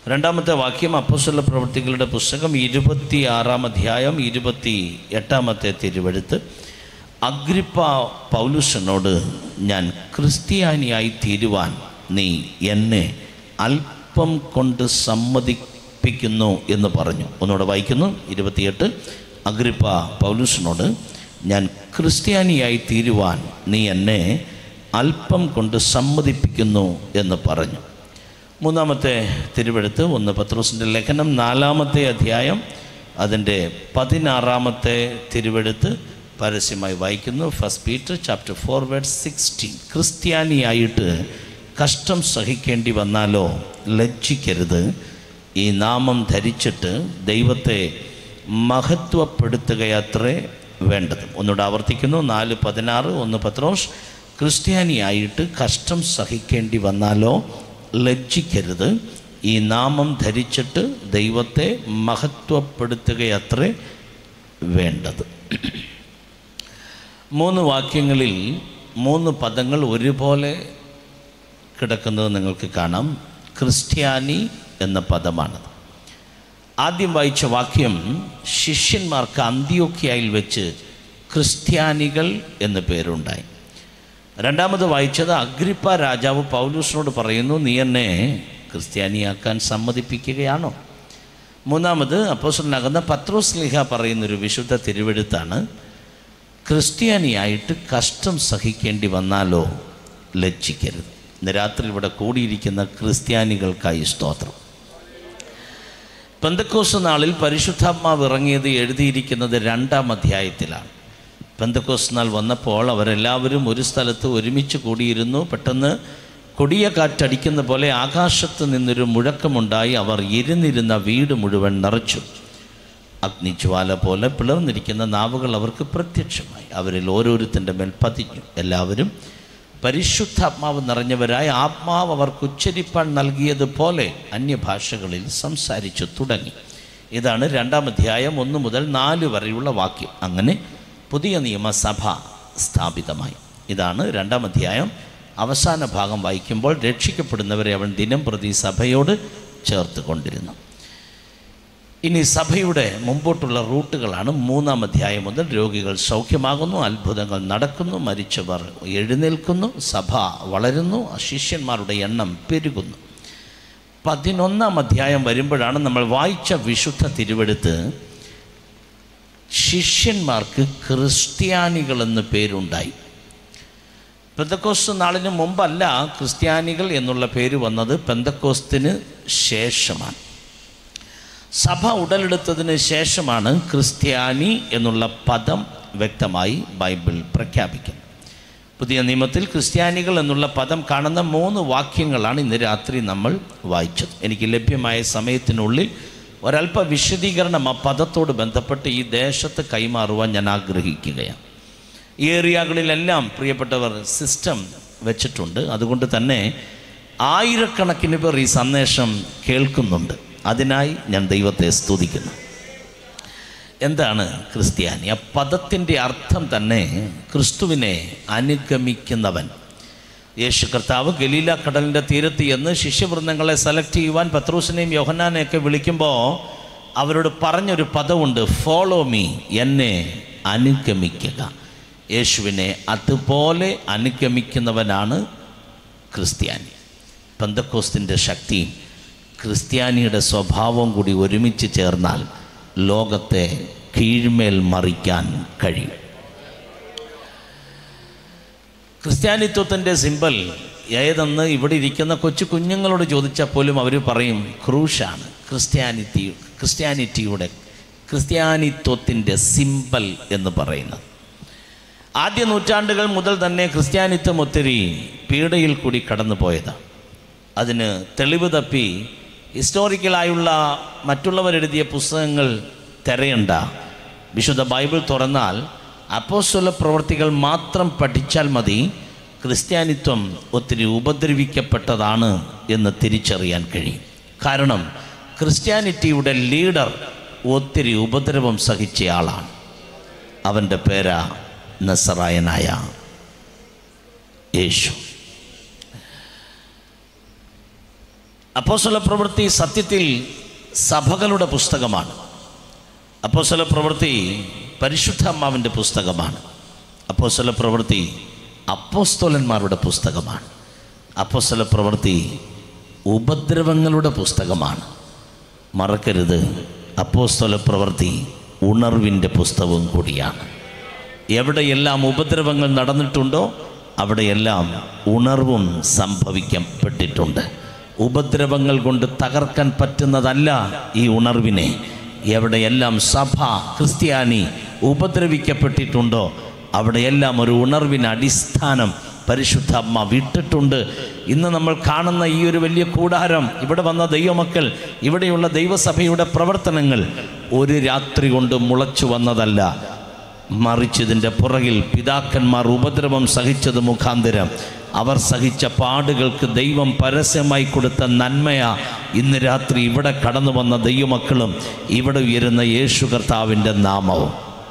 രണ്ടാമത്തെ വാക്യം അപ്പോസ്തല പ്രവൃത്തികളുടെ പുസ്തകം ഇരുപത്തി ആറാം അധ്യായം ഇരുപത്തി എട്ടാമത്തെ തിരുവെടുത്ത് അഗ്രിപ്പ പൗലുഷനോട് ഞാൻ ക്രിസ്ത്യാനിയായി തീരുവാൻ നീ എന്നെ അല്പം കൊണ്ട് സമ്മതിപ്പിക്കുന്നു എന്ന് പറഞ്ഞു ഒന്നുകൂടെ വായിക്കുന്നു ഇരുപത്തിയെട്ട് അഗ്രിപ്പ പൗലുഷനോട് ഞാൻ ക്രിസ്ത്യാനിയായി തീരുവാൻ നീ എന്നെ അല്പം കൊണ്ട് സമ്മതിപ്പിക്കുന്നു എന്ന് പറഞ്ഞു മൂന്നാമത്തെ തിരുവെടുത്ത് ഒന്ന് പത്രോസിൻ്റെ ലേഖനം നാലാമത്തെ അധ്യായം അതിൻ്റെ പതിനാറാമത്തെ തിരുവെടുത്ത് പരസ്യമായി വായിക്കുന്നു first Peter chapter four word sixteen ക്രിസ്ത്യാനിയായിട്ട് കഷ്ടം സഹിക്കേണ്ടി വന്നാലോ ലജ്ജിക്കരുത് ഈ നാമം ധരിച്ചിട്ട് ദൈവത്തെ മഹത്വപ്പെടുത്തുകയത്രേ വേണ്ടത് ഒന്നുകൂടെ ആവർത്തിക്കുന്നു നാല് പതിനാറ് ഒന്ന് പത്രോസ് ക്രിസ്ത്യാനിയായിട്ട് കഷ്ടം സഹിക്കേണ്ടി വന്നാലോ ലജ്ജിക്കരുത് ഈ നാമം ധരിച്ചിട്ട് ദൈവത്തെ മഹത്വപ്പെടുത്തുകയത്രേ വേണ്ടത് മൂന്ന് വാക്യങ്ങളിൽ മൂന്ന് പദങ്ങൾ ഒരുപോലെ കിടക്കുന്നത് നിങ്ങൾക്ക് കാണാം ക്രിസ്ത്യാനി എന്ന പദമാണ് ആദ്യം വായിച്ച വാക്യം ശിഷ്യന്മാർക്ക് അന്ത്യോക്യയിൽ വെച്ച് ക്രിസ്ത്യാനികൾ എന്ന് പേരുണ്ടായി രണ്ടാമത് വായിച്ചത് അഗ്രിപ്പ രാജാവ് പൗലൂസിനോട് പറയുന്നു നീ എന്നെ ക്രിസ്ത്യാനിയാക്കാൻ സമ്മതിപ്പിക്കുകയാണോ മൂന്നാമത് അപ്പോസ്റ്റലിനകന്ന പത്രോസ് ലിഹ പറയുന്നൊരു വിശുദ്ധ തിരുവെടുത്താണ് ക്രിസ്ത്യാനിയായിട്ട് കഷ്ടം സഹിക്കേണ്ടി വന്നാലോ ലജ്ജിക്കരുത് ഇന്ന് രാത്രി ഇവിടെ കൂടിയിരിക്കുന്ന ക്രിസ്ത്യാനികൾക്കായി സ്തോത്രം പെന്തക്കോസ് നാളിൽ പരിശുദ്ധാത്മാവ് ഇറങ്ങിയത് എഴുതിയിരിക്കുന്നത് രണ്ടാം അധ്യായത്തിലാണ് പെന്തക്കോസ് നാൾ വന്നപ്പോൾ അവരെല്ലാവരും ഒരു സ്ഥലത്ത് ഒരുമിച്ച് കൂടിയിരുന്നു പെട്ടെന്ന് കൊടിയ കാറ്റടിക്കുന്ന പോലെ ആകാശത്ത് നിന്നൊരു മുഴക്കമുണ്ടായി അവർ ഇരുന്നിരുന്ന വീട് മുഴുവൻ നിറച്ചു അഗ്നിജ്വാല പോലെ പിളർന്നിരിക്കുന്ന നാവുകൾ അവർക്ക് പ്രത്യക്ഷമായി അവരിൽ ഓരോരുത്തൻ്റെ മേൽ പതിഞ്ഞു എല്ലാവരും പരിശുദ്ധാത്മാവ് നിറഞ്ഞവരായി ആത്മാവ് അവർക്ക് ഉച്ചരിപ്പാൻ നൽകിയതുപോലെ അന്യഭാഷകളിൽ സംസാരിച്ചു തുടങ്ങി ഇതാണ് രണ്ടാം അധ്യായം ഒന്ന് മുതൽ നാല് വരെയുള്ള വാക്യം അങ്ങനെ പുതിയ നിയമസഭ സ്ഥാപിതമായി ഇതാണ് രണ്ടാം അധ്യായം അവസാന ഭാഗം വായിക്കുമ്പോൾ രക്ഷിക്കപ്പെടുന്നവരെ അവൻ ദിനം പ്രതി സഭയോട് ചേർത്ത് കൊണ്ടിരുന്നു ഇനി സഭയുടെ മുമ്പോട്ടുള്ള റൂട്ടുകളാണ് മൂന്നാം അധ്യായം മുതൽ രോഗികൾ സൗഖ്യമാകുന്നു അത്ഭുതങ്ങൾ നടക്കുന്നു മരിച്ചവർ എഴുന്നേൽക്കുന്നു സഭ വളരുന്നു ശിഷ്യന്മാരുടെ എണ്ണം പെരുകുന്നു പതിനൊന്നാം അധ്യായം വരുമ്പോഴാണ് നമ്മൾ വായിച്ച വിശുദ്ധ തിരുവെടുത്ത് ശിഷ്യന്മാർക്ക് ക്രിസ്ത്യാനികൾ എന്ന് പേരുണ്ടായി പെന്തക്കോസ്റ്റ് നാളിന് മുമ്പല്ല ക്രിസ്ത്യാനികൾ എന്നുള്ള പേര് വന്നത് പെന്തക്കോസ്തിന് ശേഷമാണ് സഭ ഉടലെടുത്തതിന് ശേഷമാണ് ക്രിസ്ത്യാനി എന്നുള്ള പദം വ്യക്തമായി ബൈബിൾ പ്രഖ്യാപിക്കുന്നത് പുതിയ നിയമത്തിൽ ക്രിസ്ത്യാനികൾ എന്നുള്ള പദം കാണുന്ന മൂന്ന് വാക്യങ്ങളാണ് ഇന്ന് രാത്രി നമ്മൾ വായിച്ചത് എനിക്ക് ലഭ്യമായ സമയത്തിനുള്ളിൽ ഒരല്പ വിശദീകരണം ആ പദത്തോട് ബന്ധപ്പെട്ട് ഈ ദേശത്ത് കൈമാറുവാൻ ഞാൻ ആഗ്രഹിക്കുകയാണ് ഈ ഏരിയകളിലെല്ലാം പ്രിയപ്പെട്ടവർ സിസ്റ്റം വെച്ചിട്ടുണ്ട് അതുകൊണ്ട് തന്നെ ആയിരക്കണക്കിന് പേർ ഈ സന്ദേശം കേൾക്കുന്നുണ്ട് അതിനായി ഞാൻ ദൈവത്തെ സ്തുതിക്കുന്നു എന്താണ് ക്രിസ്ത്യാനി ആ പദത്തിൻ്റെ അർത്ഥം തന്നെ ക്രിസ്തുവിനെ അനുഗമിക്കുന്നവൻ യേശു കർത്താവ് ഗലീല കടലിൻ്റെ തീരത്ത് എന്ന് ശിഷ്യവൃന്ദങ്ങളെ സെലക്ട് ചെയ്യുവാൻ പത്രൂസിനെയും യോഹന്നാനെയൊക്കെ വിളിക്കുമ്പോൾ അവരോട് പറഞ്ഞൊരു പദമുണ്ട് ഫോളോ മീ എന്നെ അനുഗമിക്കുക യേശുവിനെ അതുപോലെ അനുഗമിക്കുന്നവനാണ് ക്രിസ്ത്യാനി പന്തക്കോസ്തിൻ്റെ ശക്തിയും ക്രിസ്ത്യാനിയുടെ സ്വഭാവവും കൂടി ഒരുമിച്ച് ചേർന്നാൽ ലോകത്തെ കീഴ്മേൽ മറിക്കാൻ കഴിയും ക്രിസ്ത്യാനിത്വത്തിൻ്റെ സിമ്പൽ ഏതെന്ന് ഇവിടെ ഇരിക്കുന്ന കൊച്ചു കുഞ്ഞുങ്ങളോട് ചോദിച്ചാൽ പോലും അവർ പറയും ക്രൂശാണ് ക്രിസ്ത്യാനിറ്റി ക്രിസ്ത്യാനിറ്റിയുടെ ക്രിസ്ത്യാനിത്വത്തിൻ്റെ സിമ്പൽ എന്ന് പറയുന്നത് ആദ്യ നൂറ്റാണ്ടുകൾ മുതൽ തന്നെ ക്രിസ്ത്യാനിത്വം ഒത്തിരി പീഡയിൽ കൂടി കടന്നു പോയതാണ് അതിന് തെളിവ് തപ്പി ഹിസ്റ്റോറിക്കലായുള്ള മറ്റുള്ളവരെഴുതിയ പുസ്തകങ്ങൾ തിരയണ്ട വിശുദ്ധ ബൈബിൾ തുറന്നാൽ അപ്പോസ്വല പ്രവർത്തികൾ മാത്രം പഠിച്ചാൽ മതി ക്രിസ്ത്യാനിത്വം ഒത്തിരി ഉപദ്രവിക്കപ്പെട്ടതാണ് എന്ന് തിരിച്ചറിയാൻ കഴിയും കാരണം ക്രിസ്ത്യാനിറ്റിയുടെ ലീഡർ ഒത്തിരി ഉപദ്രവം സഹിച്ചയാളാണ് അവൻ്റെ പേരാ നസറായനായ യേശു അപ്പോസ്തല പ്രവൃത്തി സത്യത്തിൽ സഭകളുടെ പുസ്തകമാണ് അപ്പോസ്തല പ്രവൃത്തി പരിശുദ്ധ അമ്മാവിൻ്റെ പുസ്തകമാണ് അപ്പോസ്തല പ്രവൃത്തി അപ്പോസ്തോലന്മാരുടെ പുസ്തകമാണ് അപ്പോസ്തല പ്രവൃത്തി ഉപദ്രവങ്ങളുടെ പുസ്തകമാണ് മറക്കരുത് അപ്പോസ്തല പ്രവൃത്തി ഉണർവിൻ്റെ പുസ്തകവും കൂടിയാണ് എവിടെയെല്ലാം ഉപദ്രവങ്ങൾ നടന്നിട്ടുണ്ടോ അവിടെയെല്ലാം ഉണർവും സംഭവിക്കപ്പെട്ടിട്ടുണ്ട് ഉപദ്രവങ്ങൾ കൊണ്ട് തകർക്കാൻ പറ്റുന്നതല്ല ഈ ഉണർവിനെ എവിടെയെല്ലാം സഭ ക്രിസ്ത്യാനി ഉപദ്രവിക്കപ്പെട്ടിട്ടുണ്ടോ അവിടെയെല്ലാം ഒരു ഉണർവിന് അടിസ്ഥാനം പരിശുദ്ധ അമ്മ വിട്ടിട്ടുണ്ട് ഇന്ന് നമ്മൾ കാണുന്ന ഈ ഒരു വലിയ കൂടാരം ഇവിടെ വന്ന ദൈവമക്കൾ ഇവിടെയുള്ള ദൈവസഭയുടെ പ്രവർത്തനങ്ങൾ ഒരു രാത്രി കൊണ്ട് മുളച്ചു വന്നതല്ല മറിച്ച് ഇതിൻ്റെ പുറകിൽ പിതാക്കന്മാർ ഉപദ്രവം സഹിച്ചത് മുഖാന്തരം അവർ സഹിച്ച പാടുകൾക്ക് ദൈവം പരസ്യമായി കൊടുത്ത നന്മയാ ഇന്ന് രാത്രി ഇവിടെ കടന്നു വന്ന ദൈവമക്കളും ഇവിടെ ഉയരുന്ന യേശു കർത്താവിൻ്റെ നാമവും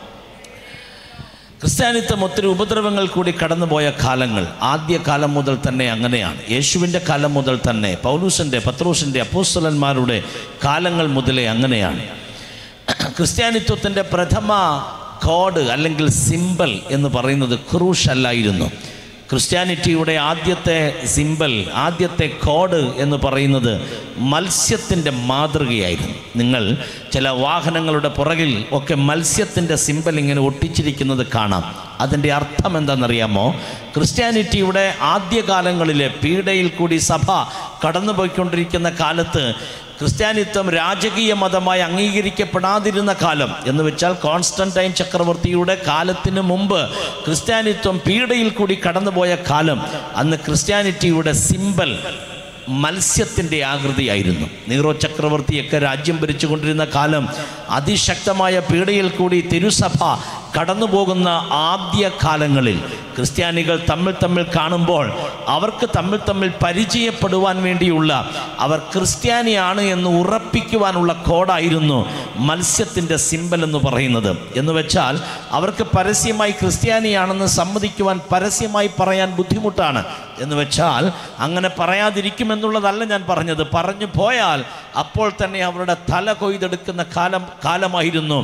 ക്രിസ്ത്യാനിത്വം ഒത്തിരി ഉപദ്രവങ്ങൾ കൂടി കടന്നുപോയ കാലങ്ങൾ ആദ്യ കാലം മുതൽ തന്നെ അങ്ങനെയാണ് യേശുവിൻ്റെ കാലം മുതൽ തന്നെ പൗലൂസിൻ്റെ പത്രോസിൻ്റെ അപ്പോസ്തലന്മാരുടെ കാലങ്ങൾ മുതലേ അങ്ങനെയാണ് ക്രിസ്ത്യാനിത്വത്തിൻ്റെ പ്രഥമ കോഡ് അല്ലെങ്കിൽ സിമ്പൽ എന്ന് പറയുന്നത് ക്രൂഷ് അല്ലായിരുന്നു ക്രിസ്ത്യാനിറ്റിയുടെ ആദ്യത്തെ സിമ്പൽ ആദ്യത്തെ കോഡ് എന്ന് പറയുന്നത് മത്സ്യത്തിൻ്റെ മാതൃകയായിരുന്നു നിങ്ങൾ ചില വാഹനങ്ങളുടെ പുറകിൽ ഒക്കെ മത്സ്യത്തിൻ്റെ സിമ്പൽ ഇങ്ങനെ ഒട്ടിച്ചിരിക്കുന്നത് കാണാം അതിൻ്റെ അർത്ഥം എന്താണെന്നറിയാമോ ക്രിസ്ത്യാനിറ്റിയുടെ ആദ്യകാലങ്ങളിലെ പീഡയിൽ കൂടി സഭ കടന്നുപോയിക്കൊണ്ടിരിക്കുന്ന കാലത്ത് ക്രിസ്ത്യാനിത്വം രാജകീയ മതമായി അംഗീകരിക്കപ്പെടാതിരുന്ന കാലം എന്ന് വെച്ചാൽ കോൺസ്റ്റന്റൈൻ ചക്രവർത്തിയുടെ കാലത്തിന് മുമ്പ് ക്രിസ്ത്യാനിത്വം പീഡയിൽ കൂടി കടന്നുപോയ കാലം അന്ന് ക്രിസ്ത്യാനിറ്റിയുടെ സിമ്പൽ മത്സ്യത്തിൻ്റെ ആകൃതിയായിരുന്നു നീറോ ചക്രവർത്തിയൊക്കെ രാജ്യം ഭരിച്ചുകൊണ്ടിരുന്ന കാലം അതിശക്തമായ പീഡയിൽ കൂടി തിരുസഭ കടന്നു പോകുന്ന ആദ്യ കാലങ്ങളിൽ ക്രിസ്ത്യാനികൾ തമ്മിൽ തമ്മിൽ കാണുമ്പോൾ അവർക്ക് തമ്മിൽ തമ്മിൽ പരിചയപ്പെടുവാൻ വേണ്ടിയുള്ള അവർ ക്രിസ്ത്യാനിയാണ് എന്ന് ഉറപ്പിക്കുവാനുള്ള കോഡായിരുന്നു മത്സ്യത്തിൻ്റെ സിമ്പൽ എന്ന് പറയുന്നത് എന്ന് വെച്ചാൽ അവർക്ക് പരസ്യമായി ക്രിസ്ത്യാനിയാണെന്ന് സമ്മതിക്കുവാൻ പരസ്യമായി പറയാൻ ബുദ്ധിമുട്ടാണ് എന്ന് വെച്ചാൽ അങ്ങനെ പറയാതിരിക്കുമെന്നുള്ളതല്ല ഞാൻ പറഞ്ഞത് പറഞ്ഞു പോയാൽ അപ്പോൾ തന്നെ അവരുടെ തല കൊയ്തെടുക്കുന്ന കാലം കാലമായിരുന്നു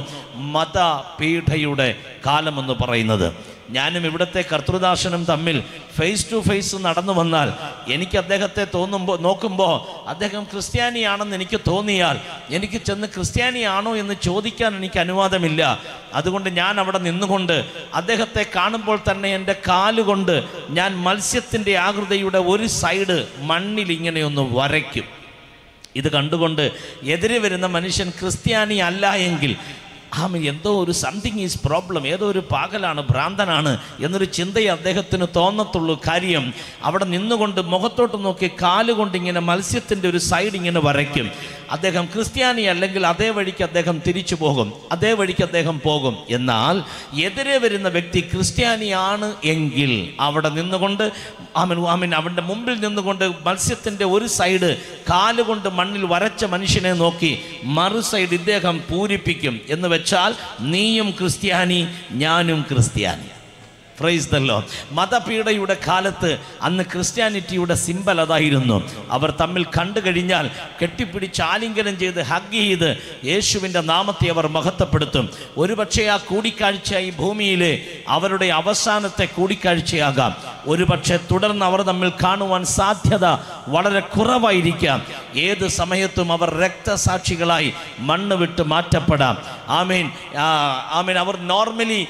മതപീഠയുടെ കാലമെന്ന് പറയുന്നത് ഞാനും ഇവിടുത്തെ കർത്തൃദാസനും തമ്മിൽ ഫേസ് ടു ഫേസ് നടന്നു വന്നാൽ എനിക്ക് അദ്ദേഹത്തെ തോന്നുമ്പോൾ നോക്കുമ്പോൾ അദ്ദേഹം ക്രിസ്ത്യാനിയാണെന്ന് എനിക്ക് തോന്നിയാൽ എനിക്ക് ചെന്ന് ക്രിസ്ത്യാനിയാണോ എന്ന് ചോദിക്കാൻ എനിക്ക് അനുവാദമില്ല അതുകൊണ്ട് ഞാൻ അവിടെ നിന്നുകൊണ്ട് അദ്ദേഹത്തെ കാണുമ്പോൾ തന്നെ എൻ്റെ കാലുകൊണ്ട് ഞാൻ മത്സ്യത്തിൻ്റെ ആകൃതിയുടെ ഒരു സൈഡ് മണ്ണിൽ ഇങ്ങനെ ഒന്ന് വരയ്ക്കും ഇത് കണ്ടുകൊണ്ട് എതിരെ വരുന്ന മനുഷ്യൻ ക്രിസ്ത്യാനി അല്ല എങ്കിൽ ആമ എന്തോ ഒരു സംതിങ് ഈസ് പ്രോബ്ലം ഏതോ ഒരു പാകലാണ് ഭ്രാന്തനാണ് എന്നൊരു ചിന്തയെ അദ്ദേഹത്തിന് തോന്നത്തുള്ളൂ കാര്യം അവിടെ നിന്നുകൊണ്ട് മുഖത്തോട്ട് നോക്കി കാലുകൊണ്ട് ഇങ്ങനെ മത്സ്യത്തിൻ്റെ ഒരു സൈഡ് ഇങ്ങനെ വരയ്ക്കും അദ്ദേഹം ക്രിസ്ത്യാനി അല്ലെങ്കിൽ അതേ വഴിക്ക് അദ്ദേഹം തിരിച്ചു പോകും അതേ വഴിക്ക് അദ്ദേഹം പോകും എന്നാൽ എതിരെ വരുന്ന വ്യക്തി ക്രിസ്ത്യാനിയാണ് എങ്കിൽ അവിടെ നിന്നുകൊണ്ട് ആമൻ ആമൻ അവൻ്റെ മുമ്പിൽ നിന്നുകൊണ്ട് മത്സ്യത്തിൻ്റെ ഒരു സൈഡ് കാലുകൊണ്ട് മണ്ണിൽ വരച്ച മനുഷ്യനെ നോക്കി മറു സൈഡ് ഇദ്ദേഹം പൂരിപ്പിക്കും എന്ന് വെച്ചാൽ നീയും ക്രിസ്ത്യാനി ഞാനും ക്രിസ്ത്യാനി പ്രൈസ് ദല്ലോ മതപീഡയുടെ കാലത്ത് അന്ന് ക്രിസ്ത്യാനിറ്റിയുടെ സിമ്പൽ അതായിരുന്നു അവർ തമ്മിൽ കണ്ടു കഴിഞ്ഞാൽ കെട്ടിപ്പിടിച്ച് ആലിംഗനം ചെയ്ത് ഹഗ് ചെയ്ത് യേശുവിൻ്റെ നാമത്തെ അവർ മഹത്വപ്പെടുത്തും ഒരുപക്ഷെ ആ കൂടിക്കാഴ്ച ഈ ഭൂമിയിലെ അവരുടെ അവസാനത്തെ കൂടിക്കാഴ്ചയാകാം ഒരുപക്ഷെ തുടർന്ന് അവർ തമ്മിൽ കാണുവാൻ സാധ്യത വളരെ കുറവായിരിക്കാം ഏത് സമയത്തും അവർ രക്തസാക്ഷികളായി മണ്ണ് വിട്ട് മാറ്റപ്പെടാം ആമീൻ ആ, ആമീൻ അവർ നോർമലി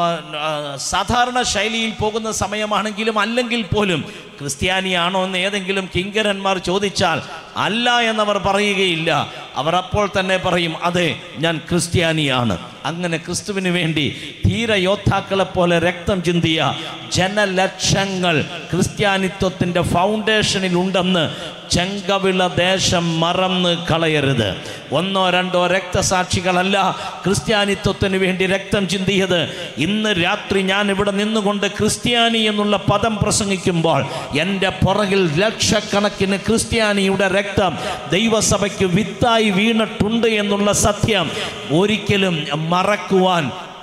സാധാരണ ശൈലിയിൽ പോകുന്ന സമയമാണെങ്കിലും അല്ലെങ്കിൽ പോലും ക്രിസ്ത്യാനിയാണോ എന്ന് ഏതെങ്കിലും കിങ്കരന്മാർ ചോദിച്ചാൽ അല്ല എന്നവർ പറയുകയില്ല അവർ അപ്പോൾ തന്നെ പറയും അതെ ഞാൻ ക്രിസ്ത്യാനിയാണ് അങ്ങനെ ക്രിസ്തുവിന് വേണ്ടി ധീരയോദ്ധാക്കളെ പോലെ രക്തം ചിന്തിയ ജനലക്ഷങ്ങൾ ക്രിസ്ത്യാനിത്വത്തിൻ്റെ ഫൗണ്ടേഷനിൽ ഉണ്ടെന്ന് ചെങ്കവിള ദേശം മറന്ന് കളയരുത് ഒന്നോ രണ്ടോ രക്തസാക്ഷികളല്ല ക്രിസ്ത്യാനിത്വത്തിന് വേണ്ടി രക്തം ചിന്തിയത് ഇന്ന് രാത്രി ഞാൻ ഇവിടെ നിന്നുകൊണ്ട് ക്രിസ്ത്യാനി എന്നുള്ള പദം പ്രസംഗിക്കുമ്പോൾ എൻ്റെ പുറകിൽ ലക്ഷക്കണക്കിന് ക്രിസ്ത്യാനിയുടെ രക്തം ദൈവസഭയ്ക്ക് വിത്തായി വീണിട്ടുണ്ട് എന്നുള്ള സത്യം ഒരിക്കലും മറക്കുവാൻ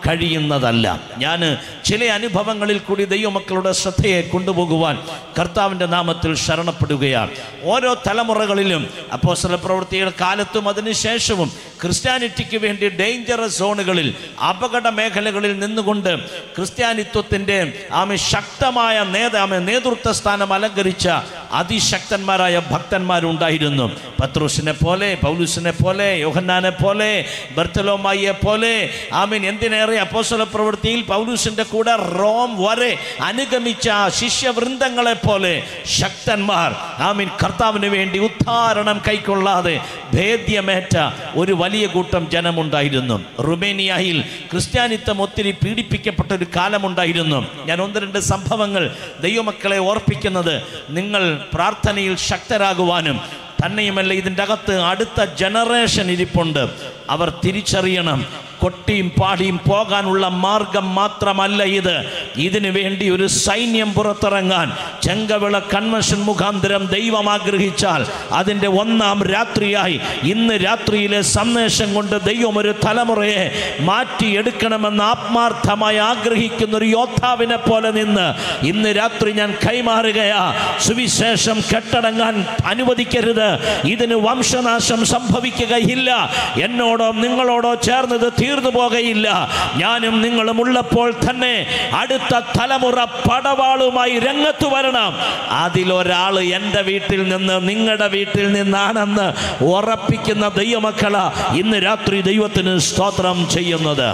കഴിയുന്നതല്ല ഞാൻ ചില അനുഭവങ്ങളിൽ കൂടി ദൈവമക്കളുടെ ശ്രദ്ധയെ കൊണ്ടുപോകുവാൻ കർത്താവിൻ്റെ നാമത്തിൽ ശരണപ്പെടുകയാണ് ഓരോ തലമുറകളിലും അപ്പോസ്തല പ്രവൃത്തിയുടെ കാലത്തും അതിനുശേഷവും ക്രിസ്ത്യാനിറ്റിക്ക് വേണ്ടി ഡേഞ്ചറസ് സോണുകളിൽ അപകട മേഖലകളിൽ നിന്നുകൊണ്ട് ക്രിസ്ത്യാനിത്വത്തിൻ്റെ ആമെ ശക്തമായ നേത ആമെ നേതൃത്വ സ്ഥാനം അലങ്കരിച്ച അതിശക്തന്മാരായ ഭക്തന്മാരുണ്ടായിരുന്നു പത്രോസിനെ പോലെ പൗലൂസിനെ പോലെ യോഹന്നാനെ പോലെ ബർത്തലോമായിയെ പോലെ ആമീൻ എന്തിനേറെ അപ്പോസ്തല പ്രവൃത്തിയിൽ പൗലൂസിന്റെ കൂടെ റോം വരെ അനുഗമിച്ച ശിഷ്യവൃന്ദങ്ങളെ പോലെ ശക്തന്മാർ ആമീൻ കർത്താവിന് വേണ്ടി ഉദ്ധാരണം കൈക്കൊള്ളാതെ ഭേദ്യമേറ്റ ഒരു വലിയ കൂട്ടം ജനമുണ്ടായിരുന്നു റുമേനിയയിൽ ക്രിസ്ത്യാനിത്വം ഒത്തിരി പീഡിപ്പിക്കപ്പെട്ട ഒരു കാലമുണ്ടായിരുന്നു ഞാൻ ഒന്ന് രണ്ട് സംഭവങ്ങൾ ദൈവമക്കളെ ഓർപ്പിക്കുന്നത് നിങ്ങൾ പ്രാർത്ഥനയിൽ ശക്തരാകുവാനും തന്നെയുമല്ല ഇതിൻ്റെ അകത്ത് അടുത്ത ജനറേഷൻ ഇരിപ്പുണ്ട് അവർ തിരിച്ചറിയണം കൊട്ടിയും പാടിയും പോകാനുള്ള മാർഗം മാത്രമല്ല ഇത് ഇതിനു വേണ്ടി ഒരു സൈന്യം പുറത്തിറങ്ങാൻ ചെങ്കവിള കൺവെൻഷൻ മുഖാന്തരം ദൈവം ആഗ്രഹിച്ചാൽ അതിൻ്റെ ഒന്നാം രാത്രിയായി ഇന്ന് രാത്രിയിലെ സന്ദേശം കൊണ്ട് ദൈവം ഒരു തലമുറയെ മാറ്റിയെടുക്കണമെന്ന് ആത്മാർത്ഥമായി ആഗ്രഹിക്കുന്ന ഒരു യോദ്ധാവിനെ പോലെ നിന്ന് ഇന്ന് രാത്രി ഞാൻ കൈമാറുകയാ സുവിശേഷം കെട്ടടങ്ങാൻ അനുവദിക്കരുത് ഇതിന് വംശനാശം സംഭവിക്കുകയില്ല എന്നോടോ നിങ്ങളോടോ ചേർന്നത് തീർന്നു പോകയില്ല ഞാനും നിങ്ങളും ഉള്ളപ്പോൾ തന്നെ അടുത്ത തലമുറ പടവാളുമായി രംഗത്ത് വരണം അതിലൊരാൾ എൻ്റെ വീട്ടിൽ നിന്ന് നിങ്ങളുടെ വീട്ടിൽ നിന്നാണെന്ന് ഉറപ്പിക്കുന്ന ദൈവമക്കള ഇന്ന് രാത്രി ദൈവത്തിന് സ്തോത്രം ചെയ്യുന്നത്